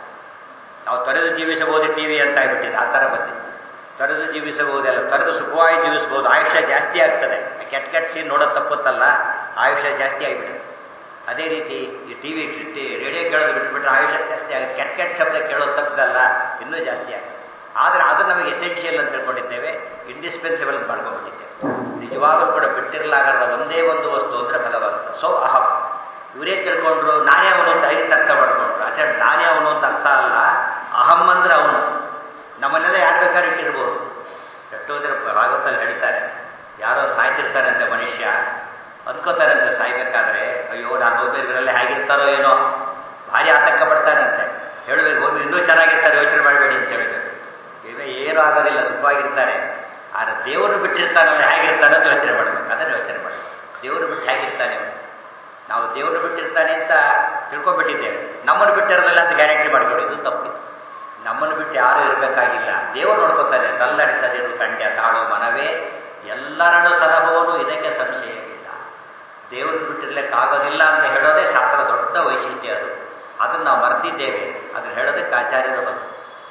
ನಾವು ತೊರೆದು ಜೀವಿಸಬಹುದು ಟಿ ವಿ ಅಂತ ಆಗ್ಬಿಟ್ಟಿದೆ ಆ ಥರ ಬಂದಿದೆ ತೊರೆದು ಜೀವಿಸಬಹುದಲ್ಲ ತೊರೆದು ಸುಖವಾಗಿ ಜೀವಿಸಬಹುದು ಆಯುಷ್ಯ ಜಾಸ್ತಿ ಆಗ್ತದೆ ಕೆಟ್ಟ ಕೆಟ್ಟ ಸೀನ್ ನೋಡೋದು ತಪ್ಪುತ್ತಲ್ಲ ಆಯುಷ್ಯ ಜಾಸ್ತಿ ಆಗಿಬಿಡುತ್ತೆ ಅದೇ ರೀತಿ ಈ ಟಿ ವಿ ರೇಡಿಯೋ ಕೇಳೋದು ಬಿಟ್ಬಿಟ್ರೆ ಆಯುಷ್ಯ ಜಾಸ್ತಿ ಆಗುತ್ತೆ ಕೆಟ್ಟ ಕೆಟ್ಟ ಶಬ್ದ ಕೇಳೋದು ತಪ್ಪದಲ್ಲ ಇನ್ನೂ ಜಾಸ್ತಿ ಆಗುತ್ತೆ ಆದರೆ ಅದು ನಮಗೆ ಎಸೆನ್ಷಿಯಲ್ ಅಂತ ತಿಳ್ಕೊಂಡಿದ್ದೇವೆ ಇಂಡಿಸ್ಪೆನ್ಸಿಬಲ್ ಅಂತ ಮಾಡ್ಕೊಂಡ್ಬಿಟ್ಟಿದ್ದೇವೆ ನಿಜವಾಗಲೂ ಕೂಡ ಬಿಟ್ಟಿರಲಾಗದ ಒಂದೇ ಒಂದು ವಸ್ತು ಅಂದರೆ ಭಗವಂತ ಸೊ ಅಹಂ ಇವರೇ ತಿಳ್ಕೊಂಡ್ರು ನಾನೇ ಅವನು ಅಂತ ಐದು ಅರ್ಥ ಮಾಡ್ಕೊಂಡ್ರು ಆಚಾರ್ಯ ನಾನೇ ಅವನು ಅಂತ ಅರ್ಥ ಅಲ್ಲ ಅಹಂ ಅಂದ್ರೆ ಅವನು ನಮ್ಮನ್ನೆಲ್ಲ ಯಾರು ಬೇಕಾದ್ರೂ ಇಟ್ಟಿರ್ಬೋದು ಎಷ್ಟೋ ಜನ ಭಾಗವತಲ್ಲಿ ಹೇಳ್ತಾರೆ ಯಾರೋ ಸಾಯ್ತಿರ್ತಾರಂತೆ ಮನುಷ್ಯ ಅಂದ್ಕೋತಾರಂತೆ ಸಾಯ್ಬೇಕಾದ್ರೆ ಅಯ್ಯೋ ನಾನು ಹೋಗ್ಬೇಕರಲ್ಲೇ ಹೇಗಿರ್ತಾರೋ ಏನೋ ಭಾರಿ ಆತಂಕ ಪಡ್ತಾರಂತೆ ಹೇಳಬೇಕು ಹೋಗಿ ಇನ್ನೂ ಚೆನ್ನಾಗಿರ್ತಾರೆ ಯೋಚನೆ ಮಾಡಬೇಡಿ ಅಂತ ಹೇಳಬೇಕು ಏನೋ ಏನೂ ಆಗೋದಿಲ್ಲ ಸುಖವಾಗಿರ್ತಾರೆ ಆದರೆ ದೇವರು ಬಿಟ್ಟಿರ್ತಾನಲ್ಲ ಹೇಗಿರ್ತಾನೆ ಅಂತ ಯೋಚನೆ ಮಾಡಬೇಕು ಅದನ್ನು ಯೋಚನೆ ಮಾಡಬೇಕು ದೇವರು ಬಿಟ್ಟು ಹೇಗಿರ್ತಾನೆ ನಾವು ದೇವರು ಬಿಟ್ಟಿರ್ತಾನೆ ಅಂತ ತಿಳ್ಕೊಂಡ್ಬಿಟ್ಟಿದ್ದೇವೆ ನಮ್ಮನ್ನು ಬಿಟ್ಟಿರೋದಿಲ್ಲ ಅಂತ ಗ್ಯಾರಂಟಿ ಮಾಡ್ಕೊಳ್ಳಿ ಇದು ತಪ್ಪು ನಮ್ಮನ್ನು ಬಿಟ್ಟು ಯಾರೂ ಇರಬೇಕಾಗಿಲ್ಲ ದೇವರು ನೋಡ್ಕೋತಾನೆ ತಲ್ಲಡಿಸದಿರು ಕಂಡ್ಯ ತಾಳು ಮನವೇ ಎಲ್ಲರನ್ನು ಸಲಹುವನು ಇದಕ್ಕೆ ಸಂಶಯವಿಲ್ಲ ದೇವರು ಬಿಟ್ಟಿರ್ಲಿಕ್ಕಾಗೋದಿಲ್ಲ ಅಂತ ಹೇಳೋದೇ ಶಾಸ್ತ್ರ ದೊಡ್ಡ ವೈಶಿಷ್ಟ್ಯ ಅದು ಅದನ್ನು ನಾವು ಮರ್ತಿದ್ದೇವೆ ಅದನ್ನು ಹೇಳೋದಕ್ಕೆ ಆಚಾರ್ಯರು ಬಂದು